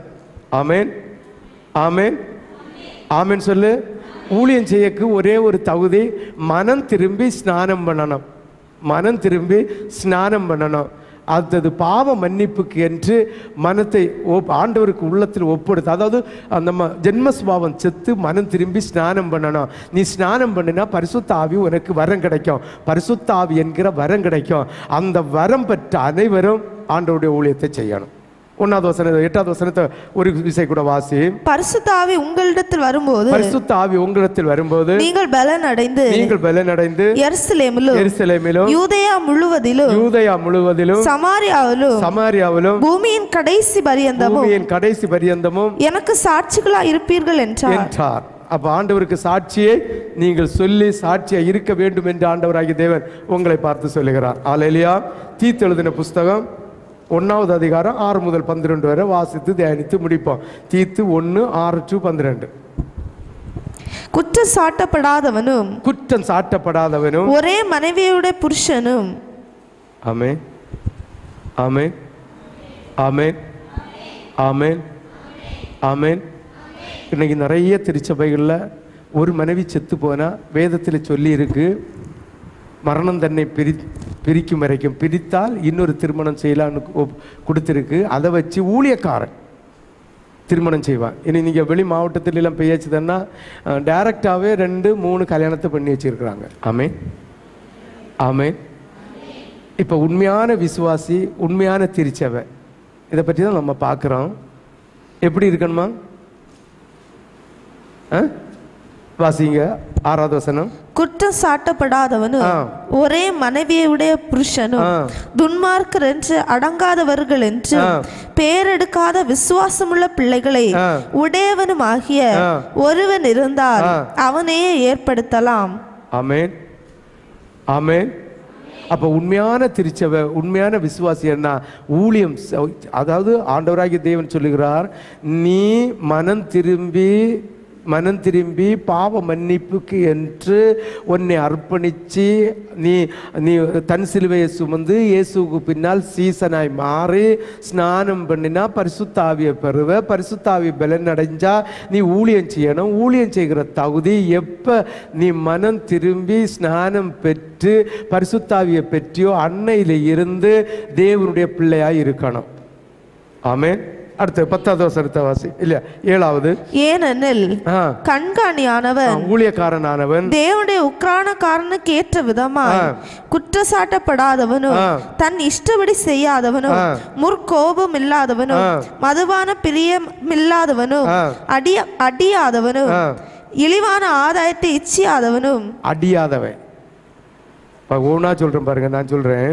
ஆமென் ஆமென் ஆமென் சொல்லு ஊழியம் செய்யக்கு ஒரே ஒரு தகுதி மனம் திரும்பி ஸ்நானம் பண்ணணும் மனம் திரும்பி ஸ்நானம் பண்ணணும் அடுத்தது பாவ மன்னிப்புக்கு என்று மனத்தை ஒப்- ஆண்டவருக்கு உள்ளத்தில் ஒப்படுத்து அதாவது அந்த நம்ம ஜென்மஸ்பாவம் செத்து மனம் திரும்பி ஸ்நானம் பண்ணணும் நீ ஸ்நானம் பண்ணினா பரிசுத்த ஆவி உனக்கு வரம் கிடைக்கும் பரிசுத்த ஆவி என்கிற வரம் கிடைக்கும் அந்த வரம் பெற்ற அனைவரும் ஆண்டவருடைய ஊழியத்தை செய்யணும் ஒன்றாவது வசனத்தை எட்டாவது வசனத்தை ஒரு விசை கூட வாசி பரிசுத்தாவி உங்களிடத்தில் வரும்போது பரிசுத்த ஆவி உங்களிடத்தில் வரும்போது நீங்கள் பலன் அடைந்து நீங்கள் பலனடைந்து எருசலேமிலும் எருசலேமிலும் யூதேயா முழுவதிலும் யூதயா முழுவதிலும் சமாரியாவிலும் சமாரியாவிலும் பூமியின் கடைசி பரியந்தமும் பூமியின் கடைசி பரியந்தமும் எனக்கு சாட்சிகளா இருப்பீர்கள் என்றார் என்றார் அப்ப ஆண்டவருக்கு சாட்சியை நீங்கள் சொல்லி சாட்சியா இருக்க வேண்டும் என்று ஆண்டவராகிய தேவன் உங்களை பார்த்து சொல்லுகிறார் ஆலேலியா தீத்து எழுதின புஸ்தகம் ஒன்னாவது அதிகாரம் ஆறு முதல் பன்னிரெண்டு வரை வாசித்து தியானித்து முடிப்போம் தீத்து ஒன்று ஆறு டு பன்னிரெண்டு குற்றம் சாட்டப்படாதவனும் குற்றம் சாட்டப்படாதவனும் ஒரே மனைவியுடைய புருஷனும் ஆமே ஆமென் ஆமென் ஆமென் ஆமென் இன்னைக்கு நிறைய திருச்சபைகளில் ஒரு மனைவி செத்து போனால் வேதத்தில் சொல்லி இருக்கு மரணம் தன்னை பிரி பிரிக்கும் வரைக்கும் பிரித்தால் இன்னொரு திருமணம் செய்யலான்னு ஒப்- கொடுத்திருக்கு அதை வச்சு ஊழியக்காரன் திருமணம் செய்வான் இனி நீங்கள் வெளி மாவட்டத்துல எல்லாம் பெய்யாச்சுதுன்னா டைரக்டாகவே ரெண்டு மூணு கல்யாணத்தை பண்ணி வச்சிருக்கிறாங்க ஆமென் ஆமென் இப்போ உண்மையான விசுவாசி உண்மையான திருச்சபை இதை பற்றி தான் நம்ம பார்க்குறோம் எப்படி இருக்கணுமா ஆ? வாசிங்க ஆறாவது வசனம் குற்றம் சாட்டப்படாதவனும் ஆ. ஒரே மனைவியுடைய புருஷனும் ஆ. துன்மார்க்கர் என்று அடங்காதவர்கள் என்று ஆ. பேரெடுக்காத விசுவாசமுள்ள பிள்ளைகளை ஆ. உடையவனுமாகிய ஆ. ஒருவன் இருந்தால் ஆ. அவனையே ஏற்படுத்தலாம் ஆமென் ஆமென் அப்போ உண்மையான திருச்சபை உண்மையான விசுவாசி என்ன ஊழியம் செ- அதாவது ஆண்டவராகிய தேவன் சொல்லுகிறார் நீ மனம் திரும்பி மனம் திரும்பி பாவ மன்னிப்புக்கு என்று உன்னை அர்ப்பணித்து நீ நீ தன் சிலுவையை சுமந்து இயேசுவுக்கு பின்னால் சீசனாய் மாறி ஸ்நானம் பண்ணினா பரிசுத்தாவியை பெறுவ பரிசுத்தாவி பலன் அடைஞ்சா நீ ஊழியம் செய்யணும் ஊழியம் செய்கிற தகுதி எப்ப நீ மனம் திரும்பி ஸ்நானம் பெற்று பரிசுத்தாவியை பெற்றியோ அன்னையில இருந்து தேவனுடைய பிள்ளையாய் இருக்கணும் ஆமென் அடுத்து பத்தாவது வசனத்தை வாசி இல்ல ஏழாவது ஏனெனில் ஆ, கண்காணியானவன் ஊழியக்காரனானவன் தேவனுடைய உக்ரானக்காரனுக்கு ஏற்ற விதமாய் ஆ. குற்றச்சாட்டப்படாதவனும் ஆ. தன் இஷ்டப்படி செய்யாதவனும் ஆ. முற்கோபம் இல்லாதவனும் ஆ. மதுபான பிரியம் இல்லாதவனும் ஆ. அடிய அடியாதவனும் ஆ. இழிவான ஆதாயத்தை இச்சியாதவனும் அடியாதவன் இப்ப ஒவ்வொன்றா சொல்றேன் பாருங்க நான் சொல்றேன்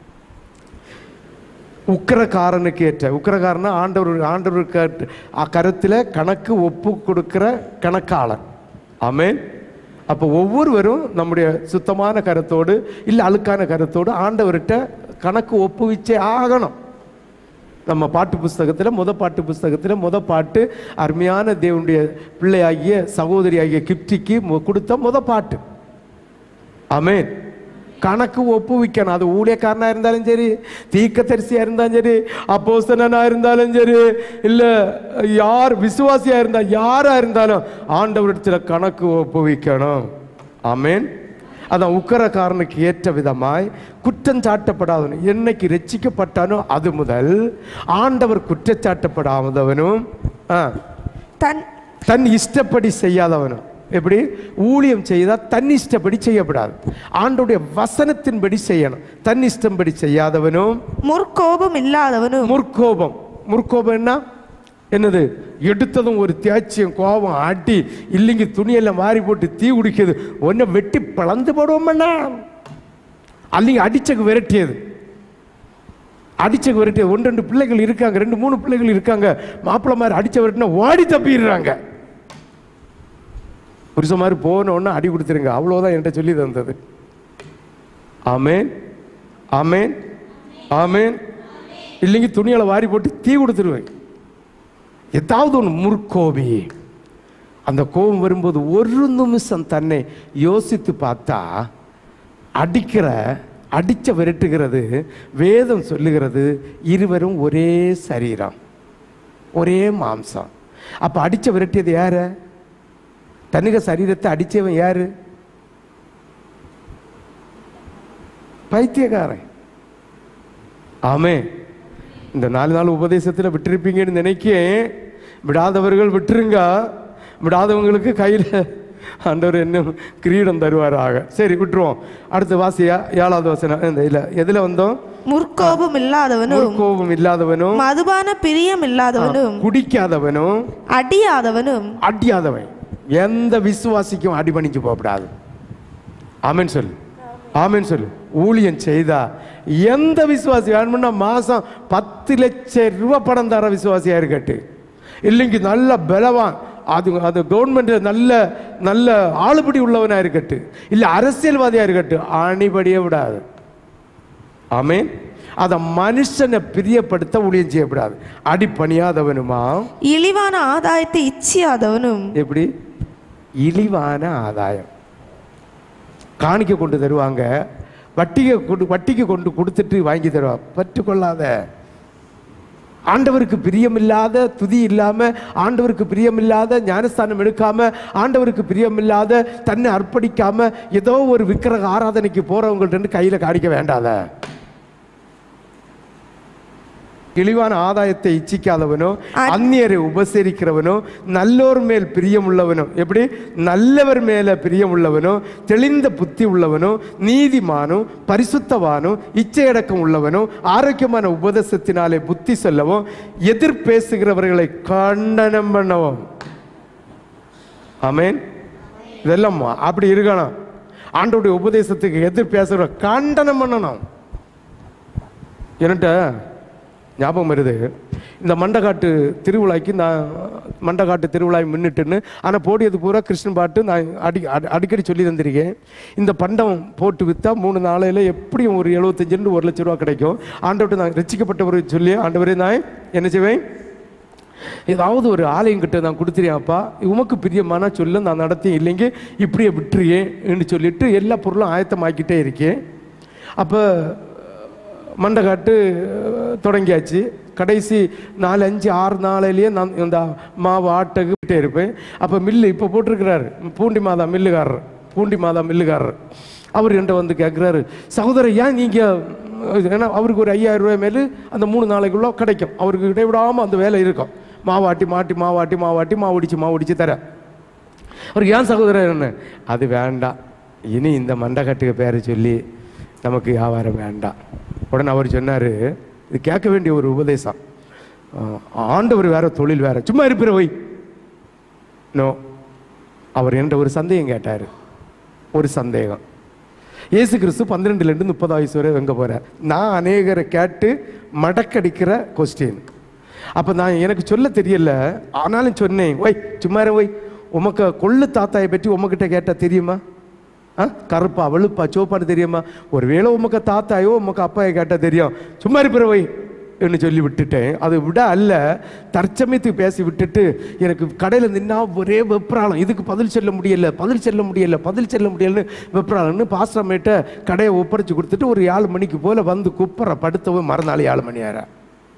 உக்கிரக்காரனுக்கு ஏற்ற உக்கிரக்காரனா ஆண்டவர் ஆண்டவருக்கு கருத்தில் கணக்கு ஒப்பு கொடுக்கிற கணக்காளன் ஆமென் அப்போ ஒவ்வொருவரும் நம்முடைய சுத்தமான கருத்தோடு இல்லை அழுக்கான கருத்தோடு ஆண்டவர்கிட்ட கணக்கு ஒப்புவிச்சே ஆகணும் நம்ம பாட்டு புஸ்தகத்தில் முத பாட்டு புஸ்தகத்தில் முத பாட்டு அருமையான தேவனுடைய பிள்ளையாகிய சகோதரி ஆகிய கிப்டிக்கு மு- கொடுத்த முத பாட்டு ஆமென் கணக்கு ஒப்புவிக்கணும் அது ஊழியக்காரனா இருந்தாலும் சரி தீக்கத்தரிசியா இருந்தாலும் சரி அப்போஸ்தலனா இருந்தாலும் சரி இல்ல யார் விசுவாசியா இருந்தா யாரா இருந்தாலும் ஆண்டவரிடத்துல கணக்கு ஒப்புவிக்கணும் ஆமென் அதான் உக்கரக்காரனுக்கு ஏற்ற விதமாய் குற்றம் சாட்டப்படாதவன் என்னைக்கு ரட்சிக்கப்பட்டானோ அது முதல் ஆண்டவர் குற்றச்சாட்டப்படாதவனும் ஆ, தன் தன் இஷ்டப்படி செய்யாதவனும் எப்படி ஊழியம் செய்தால் தன் இஷ்டப்படி செய்யப்படாது ஆண்டோடைய வசனத்தின்படி செய்யணும் தன் இஷ்டம்படி செய்யாதவனும் முற்கோபம் இல்லாதவனும் முற்கோபம் முற்கோபம் என்ன என்னது எடுத்ததும் ஒரு தேய்ச்சியம் கோபம் ஆட்டி இல்லைங்க துணியெல்லாம் மாறி போட்டு தீ குடிக்குது ஒன்றை வெட்டி பிளந்து போடுவோம்னா அல்லைங்க அடிச்சக்கு விரட்டியது அடிச்சக்கு விரட்டியது ஒன்று ரெண்டு பிள்ளைகள் இருக்காங்க ரெண்டு மூணு பிள்ளைகள் இருக்காங்க மாப்பிள்ளை மாதிரி அடிச்ச விரட்டினா ஓடி தப்பிடுறாங்க புருஷ மாதிரி போன உடனே அடி கொடுத்துருங்க அவ்வளோதான் என்கிட்ட சொல்லி தந்தது ஆமேன் ஆமேன் ஆமேன் இல்லைங்க துணியால வாரி போட்டு தீ கொடுத்துருவேன் ஏதாவது ஒன்று முற்கோபி அந்த கோபம் வரும்போது ஒரு நிமிஷம் தன்னை யோசித்து பார்த்தா அடிக்கிற அடிச்ச விரட்டுகிறது வேதம் சொல்லுகிறது இருவரும் ஒரே சரீரம் ஒரே மாம்சம் அப்போ அடிச்ச விரட்டியது யாரு தன்னுக சரீரத்தை அடிச்சவன் யாரு பைத்தியக்காரன் ஆமே இந்த நாலு நாள் உபதேசத்தில் விட்டிருப்பீங்கன்னு நினைக்கேன் விடாதவர்கள் விட்டுருங்க விடாதவங்களுக்கு கையில் ஆண்டவர் என்ன கிரீடம் தருவாராக சரி விட்டுருவோம் அடுத்த வாசியா ஏழாவது வசனம் இந்த இல்லை எதில் வந்தோம் முற்கோபம் இல்லாதவனும் கோபம் இல்லாதவனும் மதுபான பிரியம் இல்லாதவனும் குடிக்காதவனும் அடியாதவனும் அடியாதவன் எந்த விசுவாசிக்கும் அடிபணிஞ்சு போகக்கூடாது ஆமென் சொல்லு ஆமென் சொல்லு ஊழியம் செய்தா எந்த விசுவாசி வேணும்னா மாசம் பத்து லட்சம் ரூபாய் பணம் தர விசுவாசியா இருக்கட்டு இல்லைங்க நல்ல பலவான் அது அது கவர்மெண்ட் நல்ல நல்ல ஆளுபடி உள்ளவனா இருக்கட்டு இல்ல அரசியல்வாதியா இருக்கட்டு அணிபடியே விடாது ஆமென் அதை மனுஷனை பிரியப்படுத்த ஊழியம் செய்யக்கூடாது அடிப்பணியாதவனுமா இழிவான ஆதாயத்தை இச்சியாதவனும் எப்படி இழிவான ஆதாயம் காணிக்க கொண்டு தருவாங்க வட்டிக்கு கொண்டு வட்டிக்கு கொண்டு கொடுத்துட்டு வாங்கி தருவாங்க பற்றுக்கொள்ளாத ஆண்டவருக்கு பிரியமில்லாத துதி இல்லாம ஆண்டவருக்கு பிரியமில்லாத ஞானஸ்தானம் எடுக்காம ஆண்டவருக்கு பிரியமில்லாத தன்னை அர்ப்பணிக்காம ஏதோ ஒரு விக்கிரக ஆராதனைக்கு போறவங்கள்ட்ட இருந்து கையில காணிக்க வேண்டாத இழிவான ஆதாயத்தை இச்சிக்காதவனோ அந்நியரை உபசரிக்கிறவனோ நல்லோர் மேல் பிரியமுள்ளவனோ எப்படி நல்லவர் மேல பிரியமுள்ளவனோ தெளிந்த புத்தி உள்ளவனோ நீதிமானோ பரிசுத்தவானோ இச்சையடக்கம் உள்ளவனோ ஆரோக்கியமான உபதேசத்தினாலே புத்தி சொல்லவும் எதிர் பேசுகிறவர்களை கண்டனம் பண்ணவும் ஆமென் இதெல்லாம் அப்படி இருக்கணும் ஆண்டோடைய உபதேசத்துக்கு எதிர் பேசுகிற கண்டனம் பண்ணணும் என்னட்ட ஞாபகம் வருது இந்த மண்டகாட்டு திருவிழாக்கு நான் மண்டகாட்டு திருவிழாவை முன்னிட்டுன்னு ஆனால் போடியது பூரா கிருஷ்ணன் பாட்டு நான் அடி அடி- அடிக்கடி சொல்லி தந்திருக்கேன் இந்த பண்டம் போட்டு விற்றா மூணு நாளையில் எப்படியும் ஒரு எழுபத்தஞ்சுன்னு ஒரு லட்ச ரூபா கிடைக்கும் ஆண்டவர்கிட்ட நான் ரசிக்கப்பட்டவரை சொல்லி ஆண்டவரே நான் என்ன செய்வேன் ஏதாவது ஒரு ஆலயம் கிட்ட நான் கொடுத்துறியாப்பா உமக்கு பிரியமான சொல்ல நான் நடத்தி இல்லைங்க இப்படியே விட்டுறியேன்னு சொல்லிட்டு எல்லா பொருளும் ஆயத்தமாக்கிட்டே இருக்கேன் அப்போ மண்டகாட்டு அஹ், தொடங்கியாச்சு கடைசி நாலு அஞ்சு ஆறு நாளையிலேயே நான் இந்த மாவு ஆட்டகிட்டே இருப்பேன் அப்போ மில்லு இப்போ போட்டிருக்கிறாரு பூண்டி மாதா மில்லுக்காரர் பூண்டி மாதா மில்லுக்காரர் அவர் என்கிட்ட வந்து கேட்குறாரு சகோதரர் ஏன் நீங்கள் ஏன்னா அவருக்கு ஒரு ஐயாயிரம் ரூபாய் மேலே அந்த மூணு நாளைக்குள்ள கிடைக்கும் அவருக்கு இடைவிடாமல் அந்த வேலை இருக்கும் மாவாட்டி மாட்டி மாவாட்டி மாவாட்டி மாவடிச்சு மாவடிச்சு தரேன் அவருக்கு ஏன் சகோதரர் என்ன அது வேண்டாம் இனி இந்த மண்டகட்டுக்கு பேரை சொல்லி நமக்கு வியாபாரம் வேண்டாம் உடனே அவர் சொன்னார் இது கேட்க வேண்டிய ஒரு உபதேசம் ஆஹ், ஆண்டவர் வேற தொழில் வேற சும்மா இருப்பிற வை நோ அவர் என்கிட்ட ஒரு சந்தேகம் கேட்டார் ஒரு சந்தேகம் இயேசு கிறிஸ்து பன்னிரெண்டுலேருந்து முப்பது வயசு வரை எங்கே போகிறார் நான் அநேகரை கேட்டு மடக்கடிக்கிற கொஸ்டின் அப்போ நான் எனக்கு சொல்ல தெரியல ஆனாலும் சொன்னேன் ஒய் சும்மா இரு ஒய் உமக்கு கொள்ளு தாத்தாயை பற்றி உமக்கிட்ட கேட்டால் தெரியுமா ஆ கருப்பா வெளுப்பா சோப்பான்னு தெரியுமா ஒருவேளை உமக்கு தாத்தாயோ உமக்கு அப்பாயை கேட்டால் தெரியும் சும்மா இருப்பிற வை என்று சொல்லி விட்டுட்டேன் அது விட அல்ல தற்சமயத்துக்கு பேசி விட்டுட்டு எனக்கு கடையில் நின்னா ஒரே வெப்ராளம் இதுக்கு பதில் சொல்ல முடியல பதில் சொல்ல முடியல பதில் சொல்ல முடியலன்னு வெப்ராளம்னு பாஸ்டர்மேட்ட கடையை ஒப்படைச்சு கொடுத்துட்டு ஒரு ஏழு மணிக்கு போல வந்து குப்பரை படுத்தவும் மறுநாள் ஏழு மணி ஆற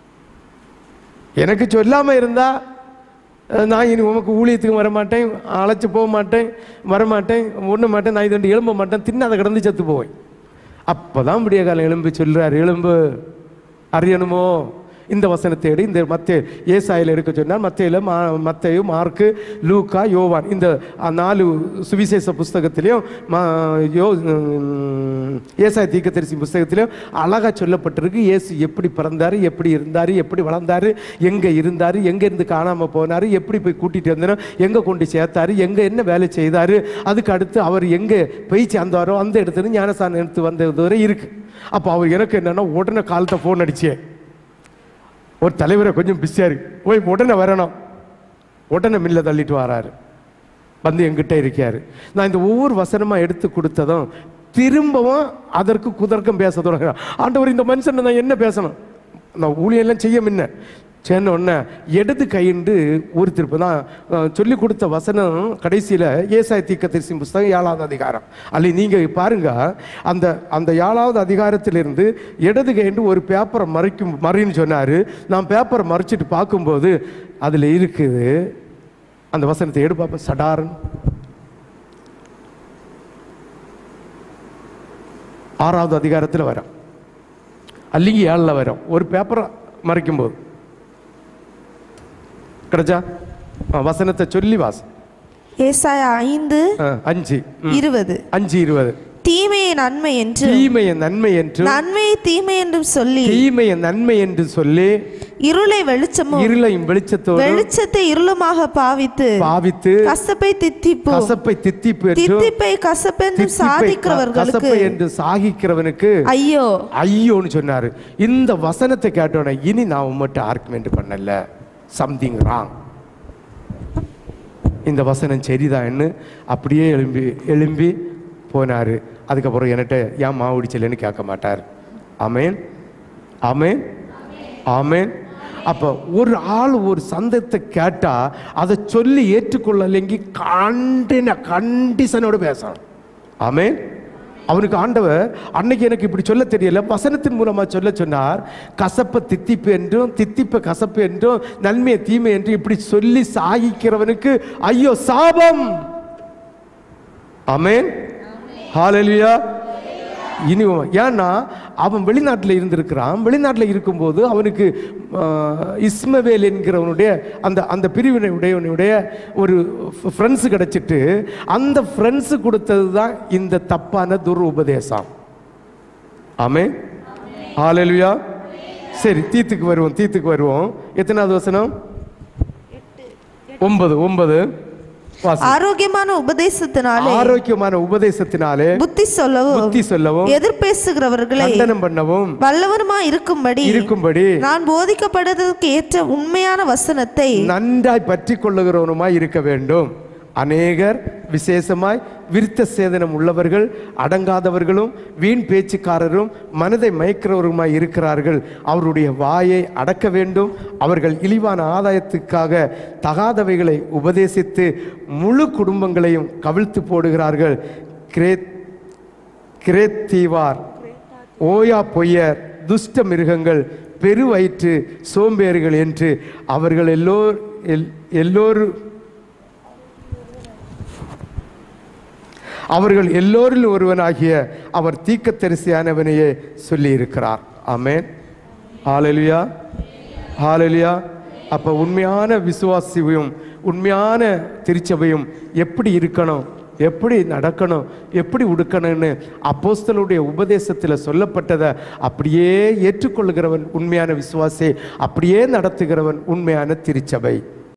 எனக்கு சொல்லாமல் இருந்தா அஹ், நான் இனி உமக்கு ஊழியத்துக்கு வர மாட்டேன் அழைச்சி போக மாட்டேன் வர மாட்டேன் ஒண்ணு மாட்டேன் நான் இது எழும்ப மாட்டேன் தின்னு அதை கிடந்து செத்து போவேன் அப்பதான் விடிய காலம் எலும்பு சொல்றார் எலும்பு அறியணுமோ இந்த வசனத்தை எடு இந்த மத்தே ஏசாயில எடுக்க சொன்னார் மத்தையில் மா மத்தையும் மார்க்கு லூக்கா யோவான் இந்த அஹ், நாலு சுவிசேஷ புஸ்தகத்திலையும் மா யோ உம், ஏசாய தீர்க்கதரிசி புஸ்தகத்திலையும் அழகா சொல்லப்பட்டிருக்கு இயேசு எப்படி பிறந்தாரு எப்படி இருந்தாரு எப்படி வளர்ந்தாரு எங்க இருந்தாரு எங்க இருந்து காணாம போனாரு எப்படி போய் கூட்டிட்டு வந்தோம் எங்க கொண்டு சேர்த்தாரு எங்க என்ன வேலை செய்தாரு அதுக்கு அடுத்து அவர் எங்க போய் சேர்ந்தாரோ அந்த இடத்துல ஞானசானம் எடுத்து வந்தது வரை இருக்கு அப்போ அவர் எனக்கு என்னன்னா உடனே காலத்தை ஃபோன் அடிச்சேன் ஒரு தலைவரை கொஞ்சம் பிஸியாக இருக்கு போய் உடனே வரணும் உடனே மில்ல தள்ளிட்டு வராரு வந்து என்கிட்ட இருக்காரு நான் இந்த ஒவ்வொரு வசனமாக எடுத்து கொடுத்ததும் திரும்பவும் அதற்கு குதர்க்கம் பேச தொடங்குறேன் ஆண்டவர் இந்த மனுஷனை நான் என்ன பேசணும் நான் ஊழியெல்லாம் செய்ய முன்ன சொன்ன உடனே இடது கைண்டு ஒரு திருப்பு தான் சொல்லி கொடுத்த வசனம் கடைசியில் ஏசாய தீக்கதரிசி புஸ்தகம் ஏழாவது அதிகாரம் அல்ல நீங்கள் பாருங்க அந்த அந்த ஏழாவது அதிகாரத்திலிருந்து இடது கைண்டு ஒரு பேப்பரை மறைக்கும் மறைன்னு சொன்னார் நான் பேப்பரை மறைச்சிட்டு பார்க்கும்போது அதில் இருக்குது அந்த வசனத்தை எடு பார்ப்பேன் சடாரன் ஆறாவது அதிகாரத்தில் வரும் அல்லிங்கி ஏழில் வரும் ஒரு பேப்பரை மறைக்கும்போது கிடைச்சா ஆ, வசனத்தை சொல்லி வாச ஏசாயா ஐந்து அஞ்சு ம். இருபது அஞ்சு இருபது தீமையை நன்மை என்று தீமையை நன்மை என்று நன்மையை தீமை என்றும் சொல்லி தீமையை நன்மை என்று சொல்லி இருளை வெளிச்சமும் இருளையும் வெளிச்சத்தோடு வெளிச்சத்தை இருளுமாக பாவித்து பாவித்து கசப்பை தித்திப்பு கசப்பை தித்திப்பு என்றும் தித்திப்பை கசப்பென்றும் தித்திப்பை க- சாதிக்கிறவர்களுக்கு கசப்பை என்று சாகிக்கிறவனுக்கு ஐயோ ஐயோன்னு சொன்னாரு இந்த வசனத்தை கேட்டோன்னே இனி நான் உம்மட்ட ஆர்குமெண்ட் பண்ணல சம்திங் ராங் இந்த வசனம் சரிதான்னு அப்படியே எழும்பி எழும்பி போனார் அதுக்கப்புறம் என்கிட்ட ஏன் மாவு இடிச்சலன்னு கேட்க மாட்டார் ஆமேன் ஆமேன் ஆமேன் அப்போ ஒரு ஆள் ஒரு சந்தத்தை கேட்டால் அதை சொல்லி ஏற்றுக்கொள்ளலைங்கி கண்டின கண்டிஷனோடு பேசணும் ஆமேன் அவனுக்கு ஆண்டவர் அன்னைக்கு எனக்கு இப்படி சொல்ல தெரியல வசனத்தின் மூலமா சொல்ல சொன்னார் கசப்பை தித்திப்பு என்றும் தித்திப்பை கசப்பு என்றும் நன்மையை தீமை என்றும் இப்படி சொல்லி சாகிக்கிறவனுக்கு ஐயோ சாபம் ஆமென் ஹalleluya இனி ஏன்னா அவன் வெளிநாட்டில் இருந்திருக்கிறான் வெளிநாட்டில் இருக்கும்போது அவனுக்கு ஆஹ், இஸ்மவேல் என்கிறவனுடைய அந்த அந்த பிரிவினை உடையவனுடைய ஒரு ஃப்ரெண்ட்ஸு கிடச்சிட்டு அந்த ஃப்ரெண்ட்ஸு கொடுத்தது தான் இந்த தப்பான துர் உபதேசம் ஆமே ஹalleluya சரி தீத்துக்கு வருவோம் தீத்துக்கு வருவோம் எத்தனாவது வசனம் ஒன்பது ஒன்பது வாசி. ஆரோக்கியமான உபதேசத்தினாலே ஆரோக்கியமான உபதேசத்தினாலே புத்தி சொல்லவும் புத்தி சொல்லவும் எதிர்பேசுகிறவர்களை கண்டனம் பண்ணவும் வல்லவருமா இருக்கும்படி இருக்கும்படி நான் போதிக்கப்படுவதற்கு ஏற்ற உண்மையான வசனத்தை நன்றாய் பற்றி கொள்ளுகிறவனுமாய் இருக்க வேண்டும் அநேகர் விசேஷமாய் விருத்த சேதனம் உள்ளவர்கள் அடங்காதவர்களும் வீண் பேச்சுக்காரரும் மனதை மயக்கிறவருமாய் இருக்கிறார்கள் அவருடைய வாயை அடக்க வேண்டும் அவர்கள் இழிவான ஆதாயத்துக்காக தகாதவைகளை உபதேசித்து முழு குடும்பங்களையும் கவிழ்த்து போடுகிறார்கள் கிரேத் கிரேத்தீவார் ஓயா பொய்யர் துஷ்ட மிருகங்கள் பெருவயிற்று சோம்பேறிகள் என்று அவர்கள் எல்லோர் எல்- எல்லோரும் அவர்கள் எல்லோரில் ஒருவனாகிய அவர் தீக்கத்தரிசியானவனையே சொல்லி இருக்கிறார் ஆமென் ஹalleluya ஹalleluya அப்ப உண்மையான விசுவாசியும் உண்மையான திருச்சபையும் எப்படி இருக்கணும் எப்படி நடக்கணும் எப்படி உடுக்கணும்னு அப்போஸ்தலருடைய உபதேசத்தில் சொல்லப்பட்டதை அப்படியே ஏற்றுக்கொள்கிறவன் உண்மையான விசுவாசி அப்படியே நடத்துகிறவன் உண்மையான திருச்சபை